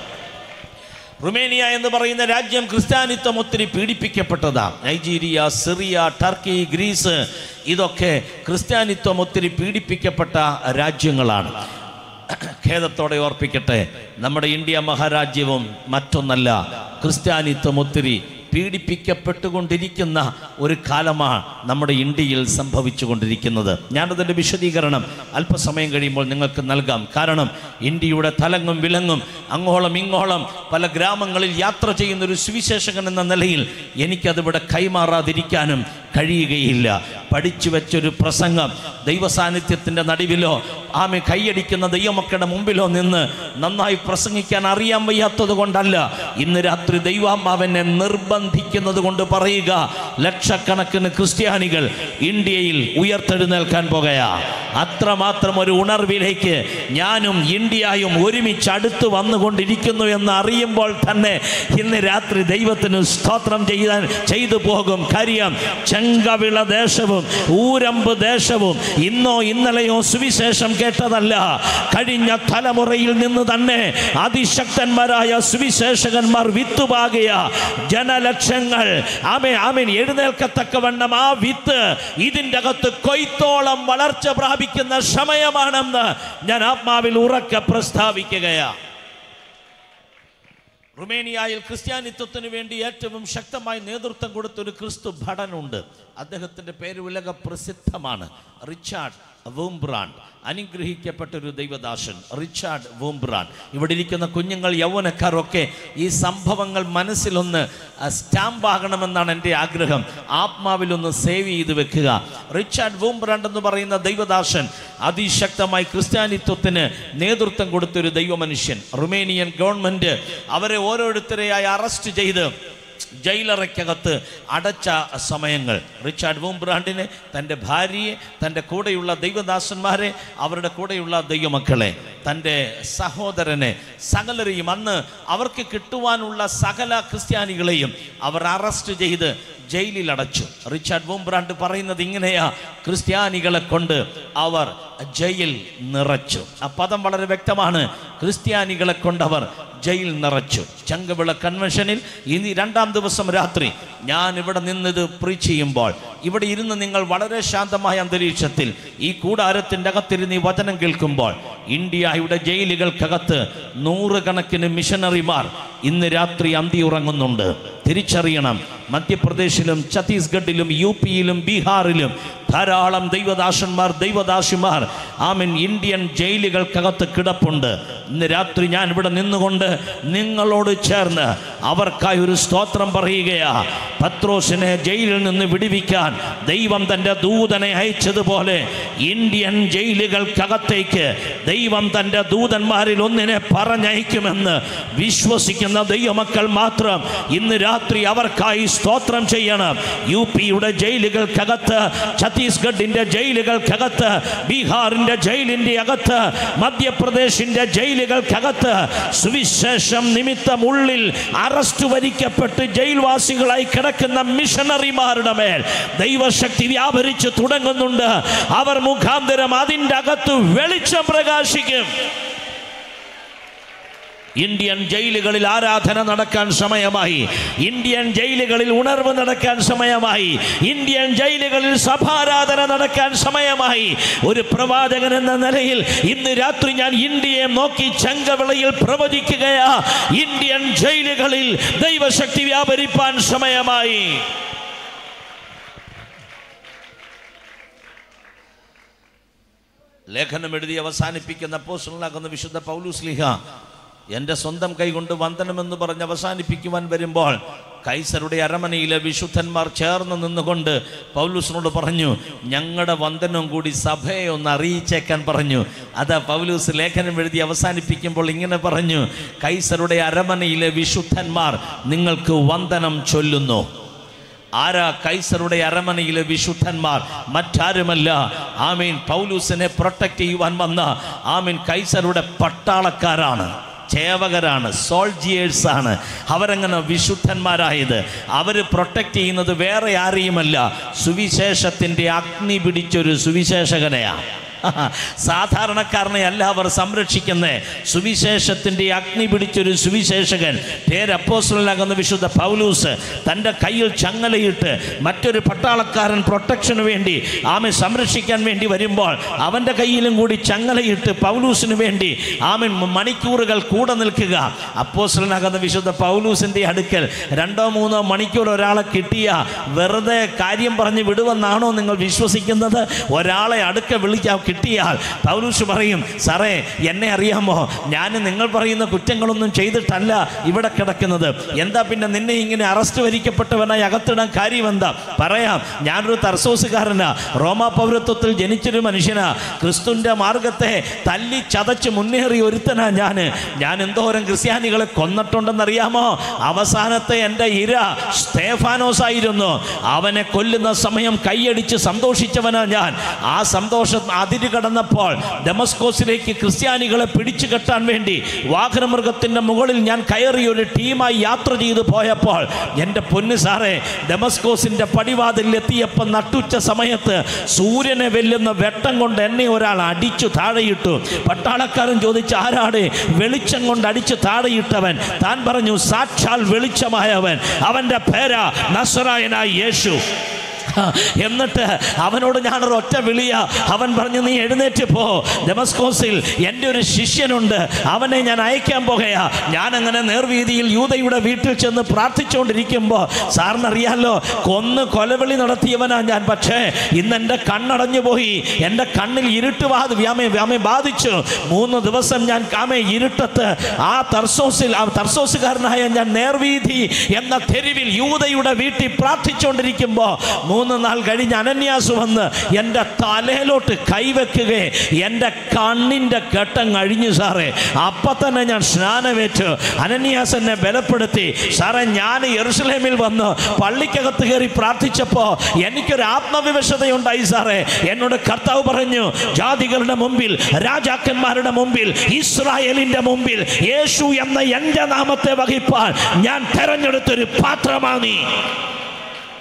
റുമേനിയ എന്ന് പറയുന്ന രാജ്യം ക്രിസ്ത്യാനിത്വം ഒത്തിരി പീഡിപ്പിക്കപ്പെട്ടതാ നൈജീരിയ സിറിയ ടർക്കി ഗ്രീസ് ഇതൊക്കെ ക്രിസ്ത്യാനിത്വം ഒത്തിരി പീഡിപ്പിക്കപ്പെട്ട രാജ്യങ്ങളാണ് ഖേദത്തോടെ ഓർപ്പിക്കട്ടെ നമ്മുടെ ഇന്ത്യ മഹാരാജ്യവും മറ്റൊന്നല്ല ക്രിസ്ത്യാനിത്വം ഒത്തിരി പീഡിപ്പിക്കപ്പെട്ടുകൊണ്ടിരിക്കുന്ന ഒരു കാലമാണ് നമ്മുടെ ഇന്ത്യയിൽ സംഭവിച്ചു കൊണ്ടിരിക്കുന്നത് ഞാനതിൻ്റെ വിശദീകരണം അല്പസമയം കഴിയുമ്പോൾ നിങ്ങൾക്ക് നൽകാം കാരണം ഇന്ത്യയുടെ തലങ്ങും വിലങ്ങും അങ്ങോളം ഇങ്ങോളം പല ഗ്രാമങ്ങളിൽ യാത്ര ചെയ്യുന്ന ഒരു സുവിശേഷകൻ എന്ന നിലയിൽ എനിക്കതിവിടെ കൈമാറാതിരിക്കാനും കഴിയുകയില്ല പഠിച്ചു വെച്ചൊരു പ്രസംഗം ദൈവസാന്നിധ്യത്തിൻ്റെ നടുവിലോ ആമെ കൈയടിക്കുന്ന ദൈവമക്കളുടെ മുമ്പിലോ നിന്ന് നന്നായി പ്രസംഗിക്കാൻ അറിയാൻ വയ്യാത്തത് കൊണ്ടല്ല ഇന്ന് രാത്രി ദൈവാത്മാവെന്നെ നിർബന്ധിക്കുന്നത് കൊണ്ട് പറയുക ലക്ഷക്കണക്കിന് ക്രിസ്ത്യാനികൾ ഇന്ത്യയിൽ ഉയർത്തെഴുന്നേൽക്കാൻ പോകുകയാ അത്രമാത്രം ഒരു ഉണർവിലേക്ക് ഞാനും ഇന്ത്യയും ഒരുമിച്ച് അടുത്ത് വന്നുകൊണ്ടിരിക്കുന്നു എന്ന് അറിയുമ്പോൾ തന്നെ ഇന്ന് രാത്രി ദൈവത്തിന് സ്തോത്രം ചെയ്യാൻ ചെയ്തു പോകും കാര്യം ചെങ്കവിള ദേശവും ഊരമ്പ് ദേശവും ഇന്നോ ഇന്നലെയോ സുവിശേഷം കേട്ടതല്ല കഴിഞ്ഞ തലമുറയിൽ നിന്ന് തന്നെ അതിശക്തന്മാരായ സുവിശേഷകന്മാർ വിത്തുപാകിയ ജനലക്ഷങ്ങൾ ആമേ ആമേൻ എഴുന്നേൽക്കത്തക്കവണ്ണം ആ വിത്ത് ഇതിൻ്റെ അകത്ത് കൊയ്ത്തോളം വളർച്ച പ്രാപിക്കുന്ന സമയമാണെന്ന് ഞാൻ ആത്മാവിൽ ഉറക്കെ പ്രസ്താവിക്കുകയാണ് റുമേനിയയിൽ ക്രിസ്ത്യാനിത്വത്തിന് വേണ്ടി ഏറ്റവും ശക്തമായി നേതൃത്വം കൊടുത്ത ഒരു ക്രിസ്തു ഭടനുണ്ട് അദ്ദേഹത്തിൻ്റെ പേര് ഉലക പ്രസിദ്ധമാണ് റിച്ചാർഡ് വൂംബ്രാൻ അനുഗ്രഹിക്കപ്പെട്ട ഒരു ദൈവദാസൻ റിച്ചാർഡ് വൂംബ്രാൻ ഇവിടെ ഇരിക്കുന്ന കുഞ്ഞുങ്ങൾ യൗവനക്കാരൊക്കെ ഈ സംഭവങ്ങൾ മനസ്സിലൊന്ന് സ്റ്റാമ്പ് ആകണമെന്നാണ് എൻ്റെ ആഗ്രഹം ആത്മാവിലൊന്ന് സേവ് ചെയ്ത് വെക്കുക റിച്ചാർഡ് വൂംബ്രാൻഡ് എന്ന് പറയുന്ന ദൈവദാസൻ അതിശക്തമായി ക്രിസ്ത്യാനിത്വത്തിന് നേതൃത്വം കൊടുത്തൊരു ദൈവമനുഷ്യൻ റുമേനിയൻ ഗവൺമെൻറ് അവരെ ഓരോരുത്തരെയായി അറസ്റ്റ് ചെയ്ത് ജയിലറയ്ക്കകത്ത് അടച്ച സമയങ്ങൾ റിച്ചാർഡ് വൂംബ്രാണ്ടിനെ തൻ്റെ ഭാര്യയെ തൻ്റെ കൂടെയുള്ള ദൈവദാസന്മാരെ അവരുടെ കൂടെയുള്ള ദൈവമക്കളെ തൻ്റെ സഹോദരനെ സകലരെയും അന്ന് അവർക്ക് കിട്ടുവാനുള്ള സകല ക്രിസ്ത്യാനികളെയും അവർ അറസ്റ്റ് ചെയ്ത് ജയിലിൽ അടച്ചു റിച്ചാർഡ് വൂംബ്രാണ്ട് പറയുന്നത് ഇങ്ങനെയാ ക്രിസ്ത്യാനികളെ കൊണ്ട് അവർ ജയിൽ നിറച്ചു ആ പദം വളരെ വ്യക്തമാണ് ക്രിസ്ത്യാനികളെ കൊണ്ടവർ ജയിൽ നിറച്ചു ചങ്കവിള കൺവെൻഷനിൽ ഇനി രണ്ടാം ദിവസം രാത്രി ഞാൻ ഇവിടെ നിന്നിത് പ്രീച്ച് ചെയ്യുമ്പോൾ ഇവിടെ ഇരുന്ന് നിങ്ങൾ വളരെ ശാന്തമായ അന്തരീക്ഷത്തിൽ ഈ കൂടാരത്തിൻ്റെ അകത്തിരുന്ന് ഈ വചനം കേൾക്കുമ്പോൾ ഇന്ത്യയുടെ ജയിലുകൾക്കകത്ത് നൂറുകണക്കിന് മിഷനറിമാർ ഇന്ന് രാത്രി അന്തി ഉറങ്ങുന്നുണ്ട് തിരിച്ചറിയണം മധ്യപ്രദേശിലും ഛത്തീസ്ഗഡിലും യു പിയിലും ബീഹാറിലും ധാരാളം ദൈവദാസന്മാർ ദൈവദാസിമാർ ആമൻ ഇന്ത്യൻ ജയിലുകൾക്കകത്ത് കിടപ്പുണ്ട് ഇന്ന് രാത്രി ഞാൻ ഇവിടെ നിന്നുകൊണ്ട് നിങ്ങളോട് ചേർന്ന് അവർക്കായി ഒരു സ്തോത്രം പറയുകയാ പത്രോസിനെ ജയിലിൽ നിന്ന് വിടുവിക്കാൻ ദൈവം തൻ്റെ ദൂതനെ അയച്ചതുപോലെ ഇന്ത്യൻ ജയിലുകൾക്കകത്തേക്ക് ദൈവം തൻ്റെ ദൂതന്മാരിൽ ഒന്നിനെ പറഞ്ഞയക്കുമെന്ന് വിശ്വസിക്കുന്ന ദൈവമക്കൾ മാത്രം ഇന്ന് രാത്രി അവർക്കായി സ്തോത്രം ചെയ്യണം യു പിയുടെ ജയിലുകൾക്കകത്ത് ഛത്തീസ്ഗഡിന്റെ ജയിലുകൾക്കകത്ത് ബീഹാറിന്റെ ജയിലിന്റെ അകത്ത് മധ്യപ്രദേശിന്റെ ജയിലുകൾക്കകത്ത് സുവിശേഷം നിമിത്തം ഉള്ളിൽ അറസ്റ്റ് വരിക്കപ്പെട്ട് ജയിൽവാസികളായി കിടക്കുന്ന മിഷണറിമാരുടെ മേൽ ദൈവശക്തി വ്യാപരിച്ച് തുടങ്ങുന്നുണ്ട് അവർ മുഖാന്തരം അതിൻ്റെ അകത്ത് വെളിച്ചം പ്രകാശിക്കും ഇന്ത്യൻ ജയിലുകളിൽ ആരാധന നടക്കാൻ സമയമായി ഇന്ത്യൻ ജയിലുകളിൽ ഉണർവ് നടക്കാൻ സമയമായി ഇന്ത്യൻ ജയിലുകളിൽ സഭാരാധന നടക്കാൻ സമയമായി ഒരു പ്രവാചകൻ എന്ന നിലയിൽ ഇന്ന് രാത്രി ഞാൻ ഇന്ത്യയെ നോക്കി ചങ്കവിളയിൽ പ്രവചിക്കുകയാ ഇന്ത്യൻ ജയിലുകളിൽ ദൈവശക്തി വ്യാപരിപ്പാൻ സമയമായി ലേഖനം എഴുതി അവസാനിപ്പിക്കുന്ന പോസ്റ്റലാകുന്ന വിശുദ്ധ പൗലൂസ്ലിഹ എൻ്റെ സ്വന്തം കൈകൊണ്ട് വന്ദനമെന്ന് പറഞ്ഞ് അവസാനിപ്പിക്കുവാൻ വരുമ്പോൾ കൈസരുടെ അരമനയിലെ വിശുദ്ധന്മാർ ചേർന്ന് നിന്നുകൊണ്ട് പൗലൂസിനോട് പറഞ്ഞു ഞങ്ങളുടെ വന്ദനം കൂടി സഭയെ ഒന്ന് അറിയിച്ചേക്കാൻ പറഞ്ഞു അതാ പൗലൂസ് ലേഖനം എഴുതി അവസാനിപ്പിക്കുമ്പോൾ ഇങ്ങനെ പറഞ്ഞു കൈസരുടെ അരമനയിലെ വിശുദ്ധന്മാർ നിങ്ങൾക്ക് വന്ദനം ചൊല്ലുന്നു ആരാ കൈസറുടെ അരമനയിലെ വിശുദ്ധന്മാർ മറ്റാരുമല്ല ആമീൻ പൗലൂസിനെ പ്രൊട്ടക്ട് ചെയ്യുവാൻ വന്ന ആമീൻ കൈസറുടെ പട്ടാളക്കാരാണ് ചേവകരാണ് സോൾജിയേഴ്സ് ആണ് അവരങ്ങനെ വിശുദ്ധന്മാരായത് അവർ പ്രൊട്ടക്ട് ചെയ്യുന്നത് വേറെ ആരെയുമല്ല സുവിശേഷത്തിൻ്റെ അഗ്നി പിടിച്ചൊരു സുവിശേഷകനെയാണ് സാധാരണക്കാരനെ അല്ല അവർ സംരക്ഷിക്കുന്നേ സുവിശേഷത്തിൻ്റെ അഗ്നി പിടിച്ചൊരു സുവിശേഷകൻ പേരപ്പോസ്റ്റലാകുന്ന വിശുദ്ധ പൗലൂസ് തൻ്റെ കയ്യിൽ ചങ്ങലയിട്ട് മറ്റൊരു പട്ടാളക്കാരൻ പ്രൊട്ടക്ഷന് വേണ്ടി ആമെ സംരക്ഷിക്കാൻ വേണ്ടി വരുമ്പോൾ അവൻ്റെ കയ്യിലും കൂടി ചങ്ങലയിട്ട് പൗലൂസിന് വേണ്ടി ആമൻ മണിക്കൂറുകൾ കൂടെ നിൽക്കുക അപ്പോസ്റ്റലാകുന്ന വിശുദ്ധ പൗലൂസിൻ്റെ അടുക്കൽ രണ്ടോ മൂന്നോ മണിക്കൂർ ഒരാളെ കിട്ടിയ വെറുതെ കാര്യം പറഞ്ഞ് വിടുവെന്നാണോ നിങ്ങൾ വിശ്വസിക്കുന്നത് ഒരാളെ അടുക്ക വിളിച്ച കിട്ടിയാൽ പൗലൂസ് പറയും സാറേ എന്നെ അറിയാമോ ഞാൻ നിങ്ങൾ പറയുന്ന കുറ്റങ്ങളൊന്നും ചെയ്തിട്ടല്ല ഇവിടെ കിടക്കുന്നത് എന്താ പിന്നെ നിന്നെ ഇങ്ങനെ അറസ്റ്റ് വരിക്കപ്പെട്ടവനായി അകത്തിടാൻ കാര്യം എന്താ പറയാം ഞാനൊരു തർസോസുകാരനാ റോമാ പൗരത്വത്തിൽ ജനിച്ചൊരു മനുഷ്യനാ ക്രിസ്തുവിൻ്റെ മാർഗത്തെ തല്ലി ചതച്ച് മുന്നേറി ഒരുത്തനാ ഞാൻ ഞാൻ എന്തോരം ക്രിസ്ത്യാനികളെ കൊന്നിട്ടുണ്ടെന്നറിയാമോ അവസാനത്തെ എൻ്റെ ഇര സ്തേഫാനോസ് ആയിരുന്നു അവനെ കൊല്ലുന്ന സമയം കൈയടിച്ച് സന്തോഷിച്ചവനാ ഞാൻ ആ സന്തോഷം അതിര് കടന്നപ്പോൾ ഡെമസ്കോസിലേക്ക് ക്രിസ്ത്യാനികളെ പിടിച്ചു കെട്ടാൻ വേണ്ടി വാഹനമൃഗത്തിൻ്റെ മുകളിൽ ഞാൻ കയറി ഒരു ടീമായി യാത്ര ചെയ്തു പോയപ്പോൾ എൻ്റെ പൊന്ന് സാറേ ഡെമസ്കോസിൻ്റെ പടിവാതിൽ എത്തിയപ്പോൾ നട്ടുച്ച സമയത്ത് സൂര്യനെ വെല്ലുന്ന വെട്ടം കൊണ്ട് എന്നെ ഒരാൾ അടിച്ചു താഴെയിട്ടു പട്ടാളക്കാരൻ ചോദിച്ചു ആരാണ് വെളിച്ചം കൊണ്ട് അടിച്ചു താഴെയിട്ടവൻ താൻ പറഞ്ഞു സാക്ഷാൽ വെളിച്ചമായവൻ അവൻ്റെ പേരാ നസറായനായ യേശു എന്നിട്ട് അവനോട് ഞാനൊരു ഒറ്റ വിളിയ അവൻ പറഞ്ഞു നീ എഴുന്നേറ്റ് പോ ഡെമസ്കോസിൽ എൻ്റെ ഒരു ശിഷ്യനുണ്ട് അവനെ ഞാൻ അയക്കാൻ പോകുകയാ ഞാൻ അങ്ങനെ നേർവീതിയിൽ യൂതയുടെ വീട്ടിൽ ചെന്ന് പ്രാർത്ഥിച്ചുകൊണ്ടിരിക്കുമ്പോൾ സാറിനറിയാലോ കൊന്ന് കൊലവിളി നടത്തിയവനാ ഞാൻ പക്ഷേ ഇന്ന് എൻ്റെ കണ്ണടഞ്ഞു പോയി എൻ്റെ കണ്ണിൽ ഇരുട്ടുവാത് വ്യാമെ വ്യാമെ ബാധിച്ചു മൂന്ന് ദിവസം ഞാൻ കാമെ ഇരുട്ടത്ത് ആ തർസോസിൽ ആ തർസോസുകാരനായ ഞാൻ നേർവീതി എന്ന തെരുവിൽ യൂതയുടെ വീട്ടിൽ പ്രാർത്ഥിച്ചുകൊണ്ടിരിക്കുമ്പോൾ മൂന്ന് നാൾ കഴിഞ്ഞ് അനന്യാസ് വന്ന് എൻ്റെ തലയിലോട്ട് കൈവെക്കുകയെ എൻ്റെ കണ്ണിൻ്റെ കെട്ടം കഴിഞ്ഞു സാറേ അപ്പം തന്നെ ഞാൻ സ്നാനമേറ്റ് അനന്യാസ് എന്നെ ബലപ്പെടുത്തി സാറേ ഞാൻ യെറുസലേമിൽ വന്ന് പള്ളിക്കകത്ത് കയറി പ്രാർത്ഥിച്ചപ്പോൾ എനിക്കൊരു ആത്മവിവശതയുണ്ടായി സാറേ എന്നോട് കർത്താവ് പറഞ്ഞു ജാതികളുടെ മുമ്പിൽ രാജാക്കന്മാരുടെ മുമ്പിൽ ഇസ്രായേലിന്റെ മുമ്പിൽ യേശു എന്ന എൻ്റെ നാമത്തെ വഹിപ്പാൻ ഞാൻ തെരഞ്ഞെടുത്തൊരു പാത്രമാണ് നീ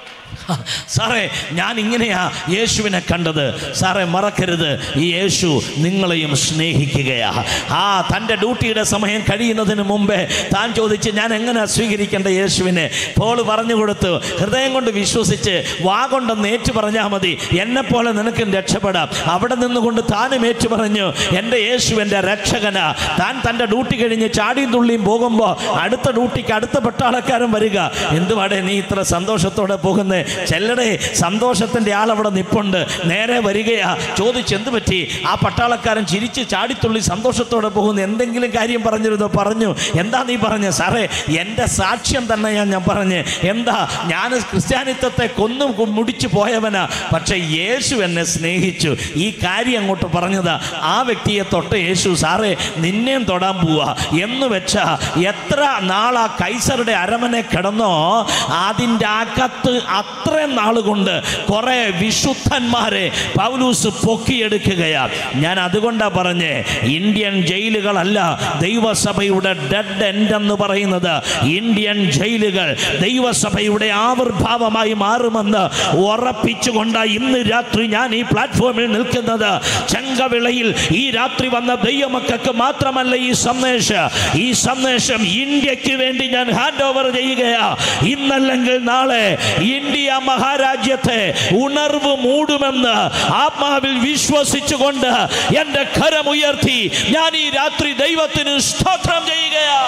സാറേ ഞാൻ ഇങ്ങനെയാ യേശുവിനെ കണ്ടത് സാറേ മറക്കരുത് ഈ യേശു നിങ്ങളെയും സ്നേഹിക്കുകയാ ആ തൻ്റെ ഡ്യൂട്ടിയുടെ സമയം കഴിയുന്നതിന് മുമ്പേ താൻ ചോദിച്ച് ഞാൻ എങ്ങനെ സ്വീകരിക്കേണ്ട യേശുവിനെ പോൾ പറഞ്ഞു കൊടുത്തു ഹൃദയം കൊണ്ട് വിശ്വസിച്ച് വാ കൊണ്ടൊന്ന് ഏറ്റു പറഞ്ഞാൽ മതി എന്നെപ്പോലെ നിനക്കും രക്ഷപ്പെടാം അവിടെ നിന്നുകൊണ്ട് താനും ഏറ്റു പറഞ്ഞു എൻ്റെ യേശു എൻ്റെ രക്ഷകനാ താൻ തൻ്റെ ഡ്യൂട്ടി കഴിഞ്ഞ് ചാടിയും തുള്ളിയും പോകുമ്പോൾ അടുത്ത ഡ്യൂട്ടിക്ക് അടുത്ത പട്ടാളക്കാരൻ വരിക എന്തുവാടേ നീ ഇത്ര സന്തോഷത്തോടെ പോകുന്നേ ചെല്ലടേ സന്തോഷത്തിൻ്റെ ആൾ അവിടെ നിപ്പുണ്ട് നേരെ വരികയാ ചോദിച്ച് എന്ത് പറ്റി ആ പട്ടാളക്കാരൻ ചിരിച്ച് ചാടിത്തുള്ളി സന്തോഷത്തോടെ പോകുന്നു എന്തെങ്കിലും കാര്യം പറഞ്ഞിരുന്നോ പറഞ്ഞു എന്താ നീ പറഞ്ഞ സാറേ എൻ്റെ സാക്ഷ്യം തന്നെ ഞാൻ ഞാൻ പറഞ്ഞ് എന്താ ഞാൻ ക്രിസ്ത്യാനിത്വത്തെ കൊന്നു കു- മുടിച്ചു പോയവനാ പക്ഷേ യേശു എന്നെ സ്നേഹിച്ചു ഈ കാര്യം അങ്ങോട്ട് പറഞ്ഞതാ ആ വ്യക്തിയെ തൊട്ട് യേശു സാറേ നിന്നെയും തൊടാൻ പോവാ എന്ന് വെച്ചാ എത്ര നാളാ കൈസറുടെ അരമനെ കിടന്നോ അതിൻ്റെ അകത്ത് അത്രയും നാളുകൊണ്ട് കുറെ വിശുദ്ധന്മാരെ പൗലൂസ് പൊക്കിയെടുക്കുകയാ ഞാൻ അതുകൊണ്ടാ പറഞ്ഞേ ഇന്ത്യൻ ജയിലുകളല്ല ദൈവസഭയുടെ ഡെഡ് എൻഡ് എന്ന് പറയുന്നത് ഇന്ത്യൻ ജയിലുകൾ ദൈവസഭയുടെ ആവിർഭാവമായി മാറുമെന്ന് ഉറപ്പിച്ചുകൊണ്ട് ഇന്ന് രാത്രി ഞാൻ ഈ പ്ലാറ്റ്ഫോമിൽ നിൽക്കുന്നത് ചെങ്കവിളയിൽ ഈ രാത്രി വന്ന ദൈവമക്കൾക്ക് മാത്രമല്ല ഈ സന്ദേശം ഈ സന്ദേശം ഇന്ത്യക്ക് വേണ്ടി ഞാൻ ഹാൻഡ് ഓവർ ചെയ്യുകയാ ഇന്നല്ലെങ്കിൽ നാളെ ഇന്ത്യ മഹാരാജ്യത്തെ ഉണർവ് മൂടുമെന്ന് ആത്മാവിൽ വിശ്വസിച്ചുകൊണ്ട് എൻ്റെ കരമുയർത്തി ഞാൻ ഈ രാത്രി ദൈവത്തിന് സ്തോത്രം ചെയ്യുകയാ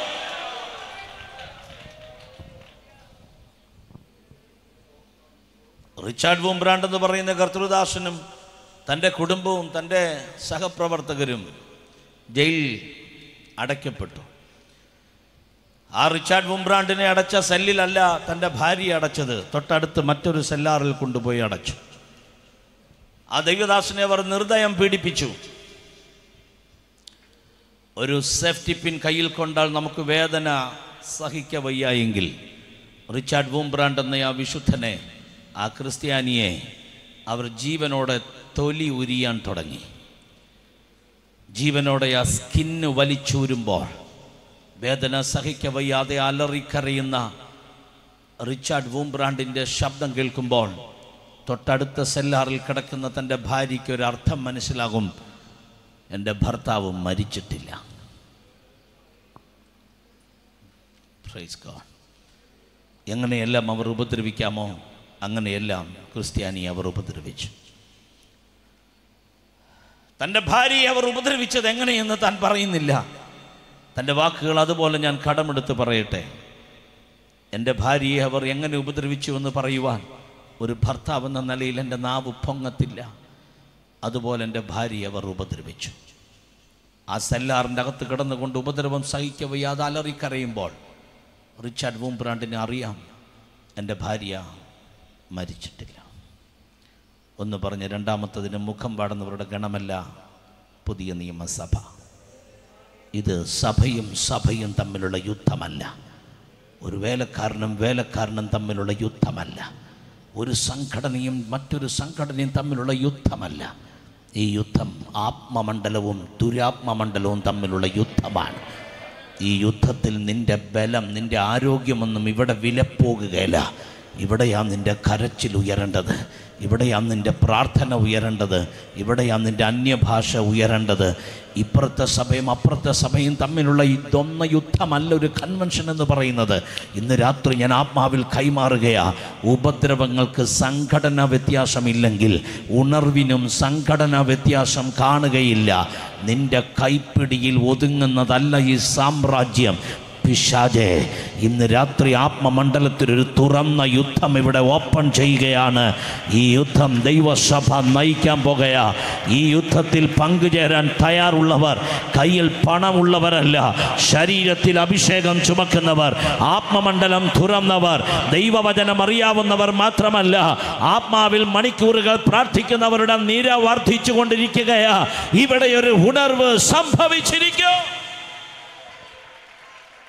റിച്ചാർഡ് വൂംബ്രാണ്ട് എന്ന് പറയുന്ന കർത്തൃദാസനും തൻ്റെ കുടുംബവും തൻ്റെ സഹപ്രവർത്തകരും ജയിൽ അടയ്ക്കപ്പെട്ടു ആ റിച്ചാർഡ് വുംബ്രാണ്ടിനെ അടച്ച സെല്ലിലല്ല തൻ്റെ ഭാര്യ അടച്ചത് തൊട്ടടുത്ത് മറ്റൊരു സെല്ലാറിൽ കൊണ്ടുപോയി അടച്ചു ആ ദൈവദാസനെ അവർ നിർദ്ദയം പീഡിപ്പിച്ചു ഒരു സേഫ്റ്റി പിൻ കയ്യിൽ കൊണ്ടാൽ നമുക്ക് വേദന സഹിക്ക വയ്യായെങ്കിൽ റിച്ചാർഡ് വൂംബ്രാണ്ട് എന്ന ആ വിശുദ്ധനെ ആ ക്രിസ്ത്യാനിയെ അവർ ജീവനോടെ തൊലി ഉരിയാൻ തുടങ്ങി ജീവനോടെ ആ സ്കിന്ന് വലിച്ചൂരുമ്പോൾ വേദന സഹിക്ക വയ്യാതെ അലറിക്കരയുന്ന റിച്ചാർഡ് വൂംബ്രാണ്ടിൻ്റെ ശബ്ദം കേൾക്കുമ്പോൾ തൊട്ടടുത്ത സെല്ലാറിൽ കിടക്കുന്ന തൻ്റെ ഭാര്യയ്ക്ക് ഒരു അർത്ഥം മനസ്സിലാകും എൻ്റെ ഭർത്താവ് മരിച്ചിട്ടില്ല Praise God. എങ്ങനെയെല്ലാം അവർ ഉപദ്രവിക്കാമോ അങ്ങനെയെല്ലാം ക്രിസ്ത്യാനി അവർ ഉപദ്രവിച്ചു തൻ്റെ ഭാര്യയെ അവർ ഉപദ്രവിച്ചത് എങ്ങനെയെന്ന് താൻ പറയുന്നില്ല തൻ്റെ വാക്കുകൾ അതുപോലെ ഞാൻ കടമെടുത്ത് പറയട്ടെ എൻ്റെ ഭാര്യയെ അവർ എങ്ങനെ ഉപദ്രവിച്ചു എന്ന് പറയുവാൻ ഒരു ഭർത്താവ് എന്ന നിലയിൽ എൻ്റെ നാവ് പൊങ്ങത്തില്ല അതുപോലെ എൻ്റെ ഭാര്യയെ അവർ ഉപദ്രവിച്ചു ആ സെല്ലാറിൻ്റെ അകത്ത് കിടന്നുകൊണ്ട് ഉപദ്രവം സഹിക്ക വയ്യാതെ അലറിക്കരയുമ്പോൾ റിച്ചാർഡ് വൂംബ്രാണ്ടിനെ അറിയാം എൻ്റെ ഭാര്യ മരിച്ചിട്ടില്ല ഒന്ന് പറഞ്ഞ് രണ്ടാമത്തതിന് മുഖം പാടുന്നവരുടെ ഗണമല്ല പുതിയ നിയമസഭ ഇത് സഭയും സഭയും തമ്മിലുള്ള യുദ്ധമല്ല ഒരു വേലക്കാരനും വേലക്കാരനും തമ്മിലുള്ള യുദ്ധമല്ല ഒരു സംഘടനയും മറ്റൊരു സംഘടനയും തമ്മിലുള്ള യുദ്ധമല്ല ഈ യുദ്ധം ആത്മമണ്ഡലവും ദുരാത്മമണ്ഡലവും തമ്മിലുള്ള യുദ്ധമാണ് ഈ യുദ്ധത്തിൽ നിന്റെ ബലം നിന്റെ ആരോഗ്യമൊന്നും ഇവിടെ വിലപ്പോകുകയില്ല ഇവിടെയാണ് നിന്റെ കരച്ചിൽ ഉയരേണ്ടത് ഇവിടെയാണ് നിന്റെ പ്രാർത്ഥന ഉയരേണ്ടത് ഇവിടെയാണ് നിന്റെ അന്യഭാഷ ഉയരേണ്ടത് ഇപ്പുറത്തെ സഭയും അപ്പുറത്തെ സഭയും തമ്മിലുള്ള ഇതൊന്ന യുദ്ധമല്ല ഒരു കൺവെൻഷൻ എന്ന് പറയുന്നത് ഇന്ന് രാത്രി ഞാൻ ആത്മാവിൽ കൈമാറുകയാ ഉപദ്രവങ്ങൾക്ക് സംഘടന വ്യത്യാസമില്ലെങ്കിൽ ഉണർവിനും സംഘടന വ്യത്യാസം കാണുകയില്ല നിന്റെ കൈപ്പിടിയിൽ ഒതുങ്ങുന്നതല്ല ഈ സാമ്രാജ്യം പിശാജെ ഇന്ന് രാത്രി ആത്മമണ്ഡലത്തിൽ ഒരു തുറന്ന യുദ്ധം ഇവിടെ ഓപ്പൺ ചെയ്യുകയാണ് ഈ യുദ്ധം ദൈവസഭ നയിക്കാൻ പോകുകയാ ഈ യുദ്ധത്തിൽ പങ്കുചേരാൻ തയ്യാറുള്ളവർ കയ്യിൽ പണമുള്ളവരല്ല ശരീരത്തിൽ അഭിഷേകം ചുമക്കുന്നവർ ആത്മമണ്ഡലം തുറന്നവർ ദൈവവചനം അറിയാവുന്നവർ മാത്രമല്ല ആത്മാവിൽ മണിക്കൂറുകൾ പ്രാർത്ഥിക്കുന്നവരുടെ നിര വർദ്ധിച്ചു കൊണ്ടിരിക്കുകയാ ഇവിടെ ഒരു ഉണർവ് സംഭവിച്ചിരിക്കും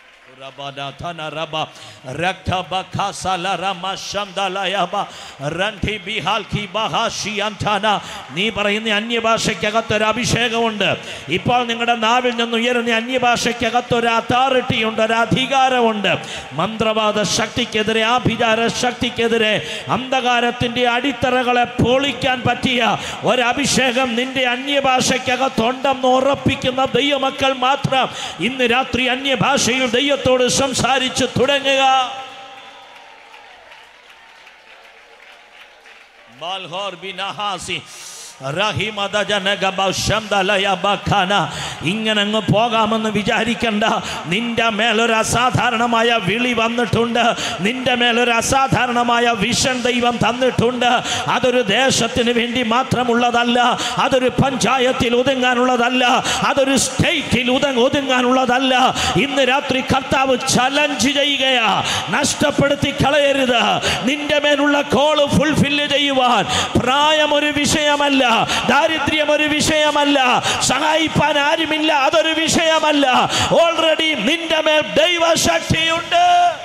Rabadatanaraba, Raktabakasalarama Shamdalayaba, Ranti Bihalki Bahashi Antana. നീ പറയുന്ന അന്യഭാഷയ്ക്കകത്തൊരു അഭിഷേകമുണ്ട് ഇപ്പോൾ നിങ്ങളുടെ നാവിൽ നിന്ന് ഉയരുന്ന അന്യഭാഷയ്ക്കകത്തൊരു അതോറിറ്റി ഉണ്ട് ഒരു അധികാരമുണ്ട് മന്ത്രവാദ ശക്തിക്കെതിരെ ആഭിചാര ശക്തിക്കെതിരെ അന്ധകാരത്തിൻ്റെ അടിത്തറകളെ പൊളിക്കാൻ പറ്റിയ ഒരഭിഷേകം നിന്റെ അന്യഭാഷയ്ക്കകത്തുണ്ടെന്ന് ഉറപ്പിക്കുന്ന ദൈവമക്കൾ മാത്രം ഇന്ന് രാത്രി അന്യഭാഷയിൽ ദൈവത്തോട് സംസാരിച്ച് തുടങ്ങുക ബാൽഹോർ ബിനഹാസി ഇങ്ങനെ അങ്ങ് പോകാമെന്ന് വിചാരിക്കണ്ട നിന്റെ മേലൊരു അസാധാരണമായ വിളി വന്നിട്ടുണ്ട് നിന്റെ മേലൊരു അസാധാരണമായ വിഷൻ ദൈവം തന്നിട്ടുണ്ട് അതൊരു ദേശത്തിന് വേണ്ടി മാത്രമുള്ളതല്ല അതൊരു പഞ്ചായത്തിൽ ഒതുങ്ങാനുള്ളതല്ല അതൊരു സ്റ്റേറ്റിൽ ഉത ഒതുങ്ങാനുള്ളതല്ല ഇന്ന് രാത്രി കർത്താവ് ചലഞ്ച് ചെയ്യുകയാ നഷ്ടപ്പെടുത്തി കളയരുത് നിന്റെ മേലുള്ള കോള് ഫുൾഫില്ല് ചെയ്യുവാൻ പ്രായം ഒരു വിഷയമല്ല ദാരിദ്ര്യം ഒരു വിഷയമല്ല സഹായിപ്പാൻ ആരുമില്ല അതൊരു വിഷയമല്ല ഓൾറെഡി നിന്റെ മേൽ ദൈവശക്തിയുണ്ട്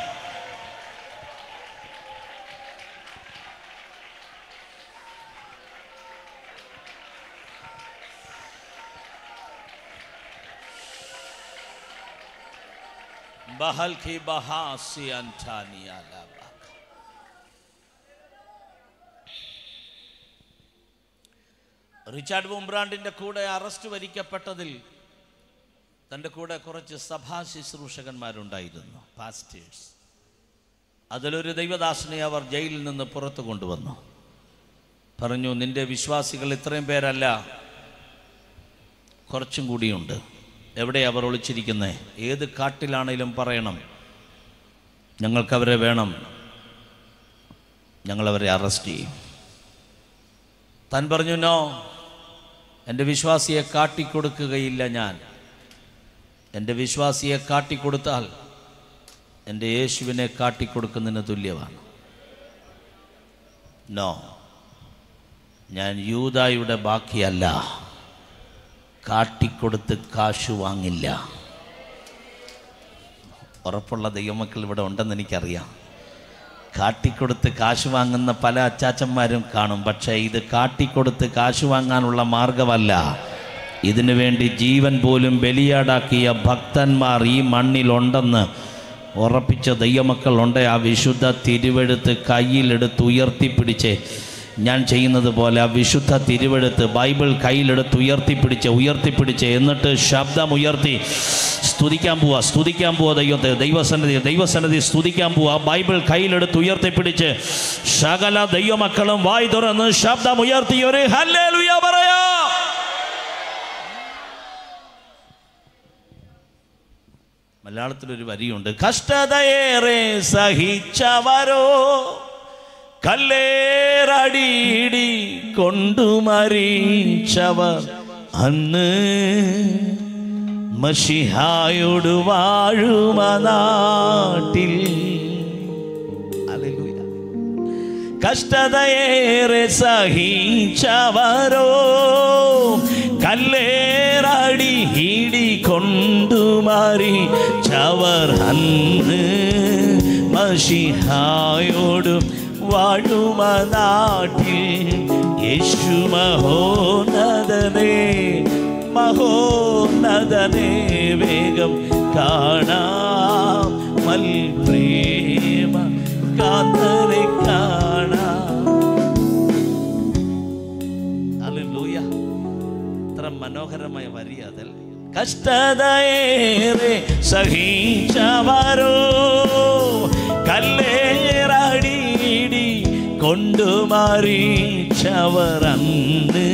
ബഹൽഖി ബഹാസി അൻറ്റാനിയാലാബ റിച്ചാർഡ് ബുംബ്രാണ്ടിൻ്റെ കൂടെ അറസ്റ്റ് വരിക്കപ്പെട്ടതിൽ തൻ്റെ കൂടെ കുറച്ച് സഭാ ശുശ്രൂഷകന്മാരുണ്ടായിരുന്നു പാസ്റ്റേഴ്സ് അതിലൊരു ദൈവദാസനെ അവർ ജയിലിൽ നിന്ന് പുറത്തു കൊണ്ടുവന്നു പറഞ്ഞു നിന്റെ വിശ്വാസികൾ ഇത്രയും പേരല്ല കുറച്ചും കൂടിയുണ്ട് എവിടെ അവർ ഒളിച്ചിരിക്കുന്നത് ഏത് കാട്ടിലാണേലും പറയണം ഞങ്ങൾക്കവരെ വേണം ഞങ്ങളവരെ അറസ്റ്റ് ചെയ്യും താൻ പറഞ്ഞു നോ എൻ്റെ വിശ്വാസിയെ കാട്ടിക്കൊടുക്കുകയില്ല ഞാൻ എൻ്റെ വിശ്വാസിയെ കാട്ടിക്കൊടുത്താൽ എൻ്റെ യേശുവിനെ കാട്ടിക്കൊടുക്കുന്നതിന് തുല്യമാണ് നോ ഞാൻ യൂതായുടെ ബാക്കിയല്ല കാട്ടിക്കൊടുത്ത് കാശ് വാങ്ങില്ല ഉറപ്പുള്ള ദൈവമക്കൾ ഇവിടെ ഉണ്ടെന്ന് എനിക്കറിയാം കാട്ടിക്കൊടുത്ത് കാശ് വാങ്ങുന്ന പല അച്ചാച്ചന്മാരും കാണും പക്ഷേ ഇത് കാട്ടിക്കൊടുത്ത് കാശ് വാങ്ങാനുള്ള മാർഗമല്ല ഇതിനു വേണ്ടി ജീവൻ പോലും ബലിയാടാക്കിയ ഭക്തന്മാർ ഈ മണ്ണിലുണ്ടെന്ന് ഉറപ്പിച്ച ദൈവമക്കളുണ്ട് ആ വിശുദ്ധ തിരുവെടുത്ത് കയ്യിലെടുത്ത് ഉയർത്തിപ്പിടിച്ച് ഞാൻ ചെയ്യുന്നത് പോലെ ആ വിശുദ്ധ തിരുവെടുത്ത് ബൈബിൾ കയ്യിലെടുത്ത് ഉയർത്തിപ്പിടിച്ച് ഉയർത്തിപ്പിടിച്ച് എന്നിട്ട് ശബ്ദം ഉയർത്തി സ്തുതിക്കാൻ പോവാ സ്തുതിക്കാൻ പോവാ ദൈവത്തെ ദൈവസന്നിധി ദൈവസന്നിധി സ്തുതിക്കാൻ പോവാ ബൈബിൾ കയ്യിലെടുത്ത് ഉയർത്തിപ്പിടിച്ച് സകല ദൈവമക്കളും വായി തുറന്ന് ശബ്ദം ഉയർത്തി ഒരു ഹല്ലേലൂയ പറയാ മലയാളത്തിലൊരു വരിയുണ്ട് കഷ്ടതയേറെ സഹിച്ചവരോ കല്ലേറടിയിടി കൊണ്ടുമരിച്ചവർ അന്ന് മഷിഹായോട് വാഴുമനാട്ടിൽ ഹല്ലേലൂയ. കഷ്ടതയേറെ സഹിച്ചവരോ കല്ലേറടി ഹീടി കൊണ്ടുമാറി ചവർ അന്ന് മഷിഹായോടും വാഴുമനാട്ടിൽ യേശു മഹോന്നതനേ മഹോന്നതനേ വേഗം കാണാം മൽ പ്രേമ കാന്തരെ കാണാം ഹല്ലേലൂയ എത്ര മനോഹരമായ വരി അതൽ കഷ്ടതയേറെ സഹിച്ചവരോ കല്ലേറടിയിടി കൊണ്ടുമാറിച്ചവർ അന്ന്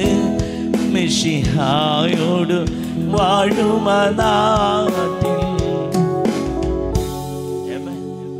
മിഷിഹായോട് വാഴുമനാട്ടിൽ Amen.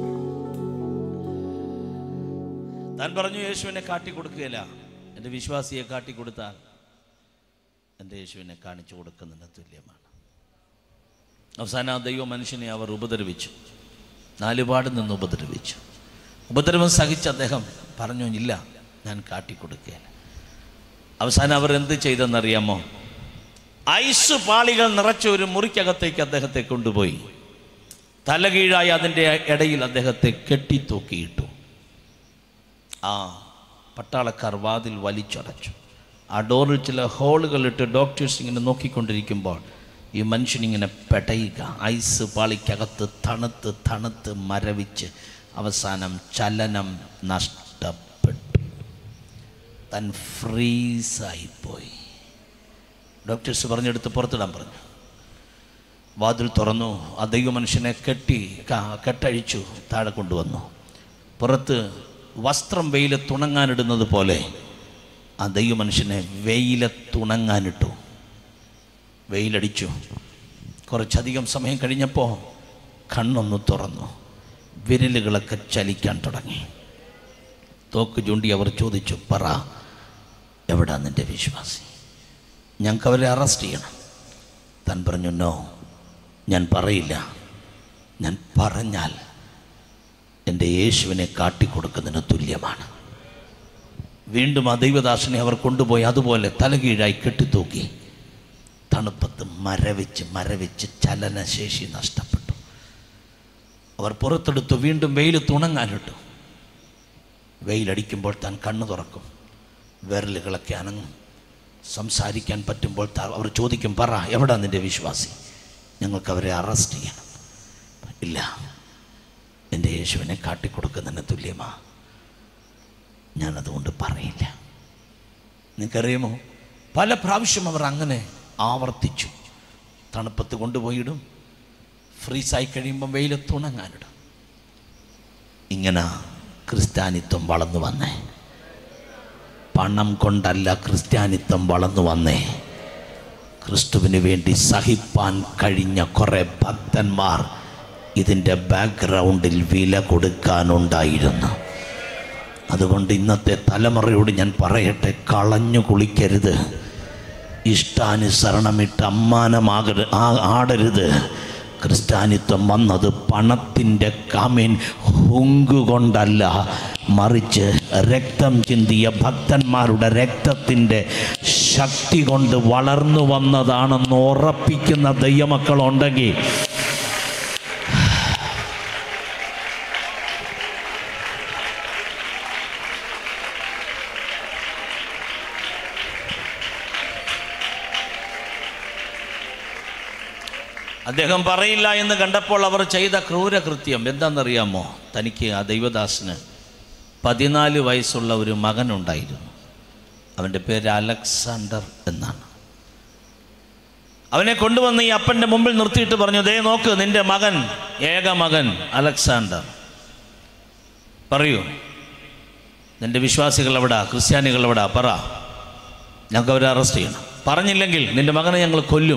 താൻ പറഞ്ഞു യേശുവിനെ കാട്ടിക്കൊടുക്കുകയില്ല എൻ്റെ വിശ്വാസിയെ കാട്ടിക്കൊടുത്താൽ എൻ്റെ യേശുവിനെ കാണിച്ചു കൊടുക്കുന്നതിന് തുല്യമാണ് അവസാനം ആ ദൈവ മനുഷ്യനെ അവർ ഉപദ്രവിച്ചു നാലുപാട് നിന്ന് ഉപദ്രവിച്ചു ഉപദ്രവം സഹിച്ച് അദ്ദേഹം പറഞ്ഞു ഇല്ല ഞാൻ കാട്ടിക്കൊടുക്കുകയില്ല അവസാനം അവർ എന്ത് ചെയ്തെന്നറിയാമോ ഐസ് പാളികൾ നിറച്ച ഒരു മുറിക്കകത്തേക്ക് അദ്ദേഹത്തെ കൊണ്ടുപോയി തലകീഴായി അതിൻ്റെ ഇടയിൽ അദ്ദേഹത്തെ കെട്ടിത്തൂക്കിയിട്ടു ആ പട്ടാളക്കാർ വാതിൽ വലിച്ചടച്ചു ആ ഡോറിൽ ചില ഹോളുകളിട്ട് ഡോക്ടേഴ്സ് ഇങ്ങനെ നോക്കിക്കൊണ്ടിരിക്കുമ്പോൾ ഈ മനുഷ്യനിങ്ങനെ പെടയുക ഐസ് പാളിക്കകത്ത് തണുത്ത് തണുത്ത് മരവിച്ച് അവസാനം ചലനം നഷ്ടപ്പെട്ടു താൻ ഫ്രീസായിപ്പോയി ഡോക്ടേഴ്സ് പറഞ്ഞെടുത്ത് പുറത്തിടാൻ പറഞ്ഞു വാതിൽ തുറന്നു ആ ദൈവമനുഷ്യനെ കെട്ടി ക- കെട്ടഴിച്ചു താഴെ കൊണ്ടുവന്നു പുറത്ത് വസ്ത്രം വെയിലത്തുണങ്ങാനിടുന്നത് പോലെ ആ ദൈവമനുഷ്യനെ വെയിലത്തുണങ്ങാനിട്ടു വെയിലടിച്ചു കുറച്ചധികം സമയം കഴിഞ്ഞപ്പോൾ കണ്ണൊന്ന് തുറന്നു വിരലുകളൊക്കെ ചലിക്കാൻ തുടങ്ങി തോക്ക് ചൂണ്ടി അവർ ചോദിച്ചു പറ എവിടാ നിൻ്റെ വിശ്വാസി ഞങ്ങൾക്ക് അവരെ അറസ്റ്റ് ചെയ്യണം താൻ പറഞ്ഞു നോ ഞാൻ പറയില്ല ഞാൻ പറഞ്ഞാൽ എൻ്റെ യേശുവിനെ കാട്ടിക്കൊടുക്കുന്നതിന് തുല്യമാണ് വീണ്ടും ആ ദൈവദാസനെ അവർ കൊണ്ടുപോയി അതുപോലെ തലകീഴായി കെട്ടിത്തൂക്കി തണുപ്പത്ത് മരവിച്ച് മരവിച്ച് ചലനശേഷി നഷ്ടപ്പെട്ടു അവർ പുറത്തെടുത്തു വീണ്ടും വെയിൽ തുണങ്ങാനിട്ടു വെയിലടിക്കുമ്പോൾ താൻ കണ്ണു തുറക്കും വിരലുകളൊക്കെ അനങ്ങും സംസാരിക്കാൻ പറ്റുമ്പോൾ ത- അവർ ചോദിക്കും പറ എവിടാ നിൻ്റെ വിശ്വാസി ഞങ്ങൾക്ക് അവരെ അറസ്റ്റ് ചെയ്യണം ഇല്ല എൻ്റെ യേശുവിനെ കാട്ടിക്കൊടുക്കുന്നതിന് തുല്യമാ ഞാനതുകൊണ്ട് പറയില്ല നിങ്ങൾക്കറിയുമോ പല പ്രാവശ്യം അവർ അങ്ങനെ ആവർത്തിച്ചു തണുപ്പത്ത് കൊണ്ടുപോയിടും ഫ്രീസായി കഴിയുമ്പം വെയിലത്ത് ഉണങ്ങാനിടും ഇങ്ങനെ ക്രിസ്ത്യാനിത്വം വളർന്നു വന്നേ പണം കൊണ്ടല്ല ക്രിസ്ത്യാനിത്വം വളർന്നു വന്നേ ക്രിസ്തുവിന് വേണ്ടി സഹിപ്പാൻ കഴിഞ്ഞ കുറേ ഭക്തന്മാർ ഇതിൻ്റെ ബാക്ക്ഗ്രൗണ്ടിൽ വില കൊടുക്കാനുണ്ടായിരുന്നു അതുകൊണ്ട് ഇന്നത്തെ തലമുറയോട് ഞാൻ പറയട്ടെ കളഞ്ഞു കുളിക്കരുത് ഇഷ്ടാനുസരണമിട്ട് അമ്മാനമാകരുത് ആ ആടരുത് ക്രിസ്ത്യാനിത്വം വന്നത് പണത്തിൻ്റെ കാമീൻ ഹുങ്കുകൊണ്ടല്ല മറിച്ച് രക്തം ചിന്തിയ ഭക്തന്മാരുടെ രക്തത്തിൻ്റെ ശക്തി കൊണ്ട് വളർന്നു വന്നതാണെന്ന് ഉറപ്പിക്കുന്ന ദൈവമക്കളുണ്ടെങ്കിൽ അദ്ദേഹം പറയില്ല എന്ന് കണ്ടപ്പോൾ അവർ ചെയ്ത ക്രൂരകൃത്യം എന്താണെന്നറിയാമോ തനിക്ക് ആ ദൈവദാസന് പതിനാല് വയസ്സുള്ള ഒരു മകനുണ്ടായിരുന്നു അവൻ്റെ പേര് അലക്സാണ്ടർ എന്നാണ് അവനെ കൊണ്ടുവന്ന് ഈ അപ്പൻ്റെ മുമ്പിൽ നിർത്തിയിട്ട് പറഞ്ഞു ദേ നോക്ക് നിന്റെ മകൻ ഏക മകൻ അലക്സാണ്ടർ പറയൂ നിന്റെ വിശ്വാസികൾ എവിടാ ക്രിസ്ത്യാനികൾ എവിടാ പറ ഞങ്ങൾക്ക് അവരെ അറസ്റ്റ് ചെയ്യണം പറഞ്ഞില്ലെങ്കിൽ നിന്റെ മകനെ ഞങ്ങൾ കൊല്ലും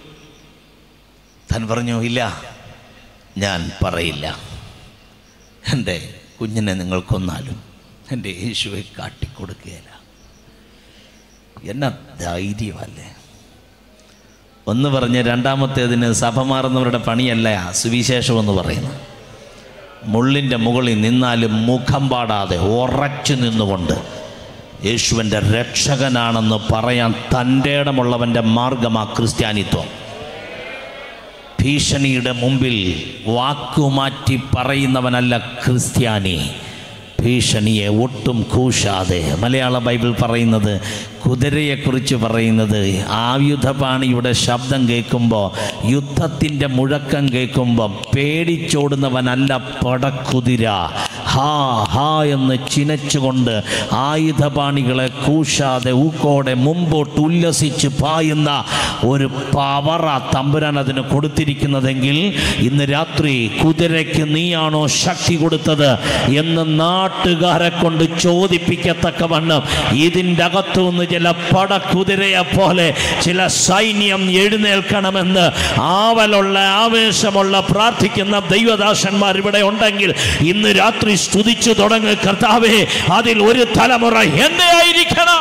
താൻ പറഞ്ഞു ഇല്ല ഞാൻ പറയില്ല എൻ്റെ കുഞ്ഞിനെ നിങ്ങൾ കൊന്നാലും എൻ്റെ യേശുവെ കാട്ടിക്കൊടുക്കുകയില്ല എന്നാ ധൈര്യമല്ലേ ഒന്ന് പറഞ്ഞ് രണ്ടാമത്തേതിന് സഭ മാറുന്നവരുടെ പണിയല്ല സുവിശേഷം എന്ന് പറയുന്നത് മുള്ളിൻ്റെ മുകളിൽ നിന്നാലും മുഖം പാടാതെ ഉറച്ചു നിന്നുകൊണ്ട് യേശുവിൻ്റെ രക്ഷകനാണെന്ന് പറയാൻ തൻ്റെ ഇടമുള്ളവൻ്റെ മാർഗമാ ക്രിസ്ത്യാനിത്വം ഭീഷണിയുടെ മുമ്പിൽ വാക്കുമാറ്റി പറയുന്നവനല്ല ക്രിസ്ത്യാനി ഭീഷണിയെ ഒട്ടും കൂശാതെ മലയാള ബൈബിൾ പറയുന്നത് കുതിരയെക്കുറിച്ച് പറയുന്നത് ആയുധപാണിയുടെ ശബ്ദം കേൾക്കുമ്പോൾ യുദ്ധത്തിൻ്റെ മുഴക്കം കേൾക്കുമ്പോൾ പേടിച്ചോടുന്നവനല്ല പടക്കുതിര ഹാ ഹാ എന്ന് ചിനച്ചുകൊണ്ട് ആയുധപാണികളെ കൂശാതെ ഊക്കോടെ മുമ്പോട്ട് ഉല്ലസിച്ച് പായുന്ന ഒരു പവറ തമ്പുരാൻ അതിന് കൊടുത്തിരിക്കുന്നതെങ്കിൽ ഇന്ന് രാത്രി കുതിരയ്ക്ക് നീയാണോ ശക്തി കൊടുത്തത് എന്ന് നാട്ടുകാരെ കൊണ്ട് ചോദിപ്പിക്കത്തക്കവണ്ണം ഇതിൻ്റെ അകത്തുനിന്ന് ചില പടക്കുതിരയെ പോലെ ചില സൈന്യം എഴുന്നേൽക്കണമെന്ന് ആവലുള്ള ആവേശമുള്ള പ്രാർത്ഥിക്കുന്ന ദൈവദാസന്മാർ ഇവിടെ ഉണ്ടെങ്കിൽ ഇന്ന് രാത്രി സ്തുതിച്ചു തുടങ്ങ് കർത്താവേ അതിൽ ഒരു തലമുറ എന്നെ ആയിരിക്കണം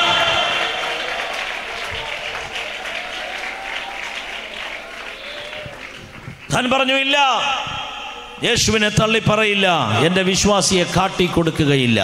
താൻ പറഞ്ഞു ഇല്ല യേശുവിനെ തള്ളി പറയില്ല എൻ്റെ വിശ്വാസിയെ കാട്ടിക്കൊടുക്കുകയില്ല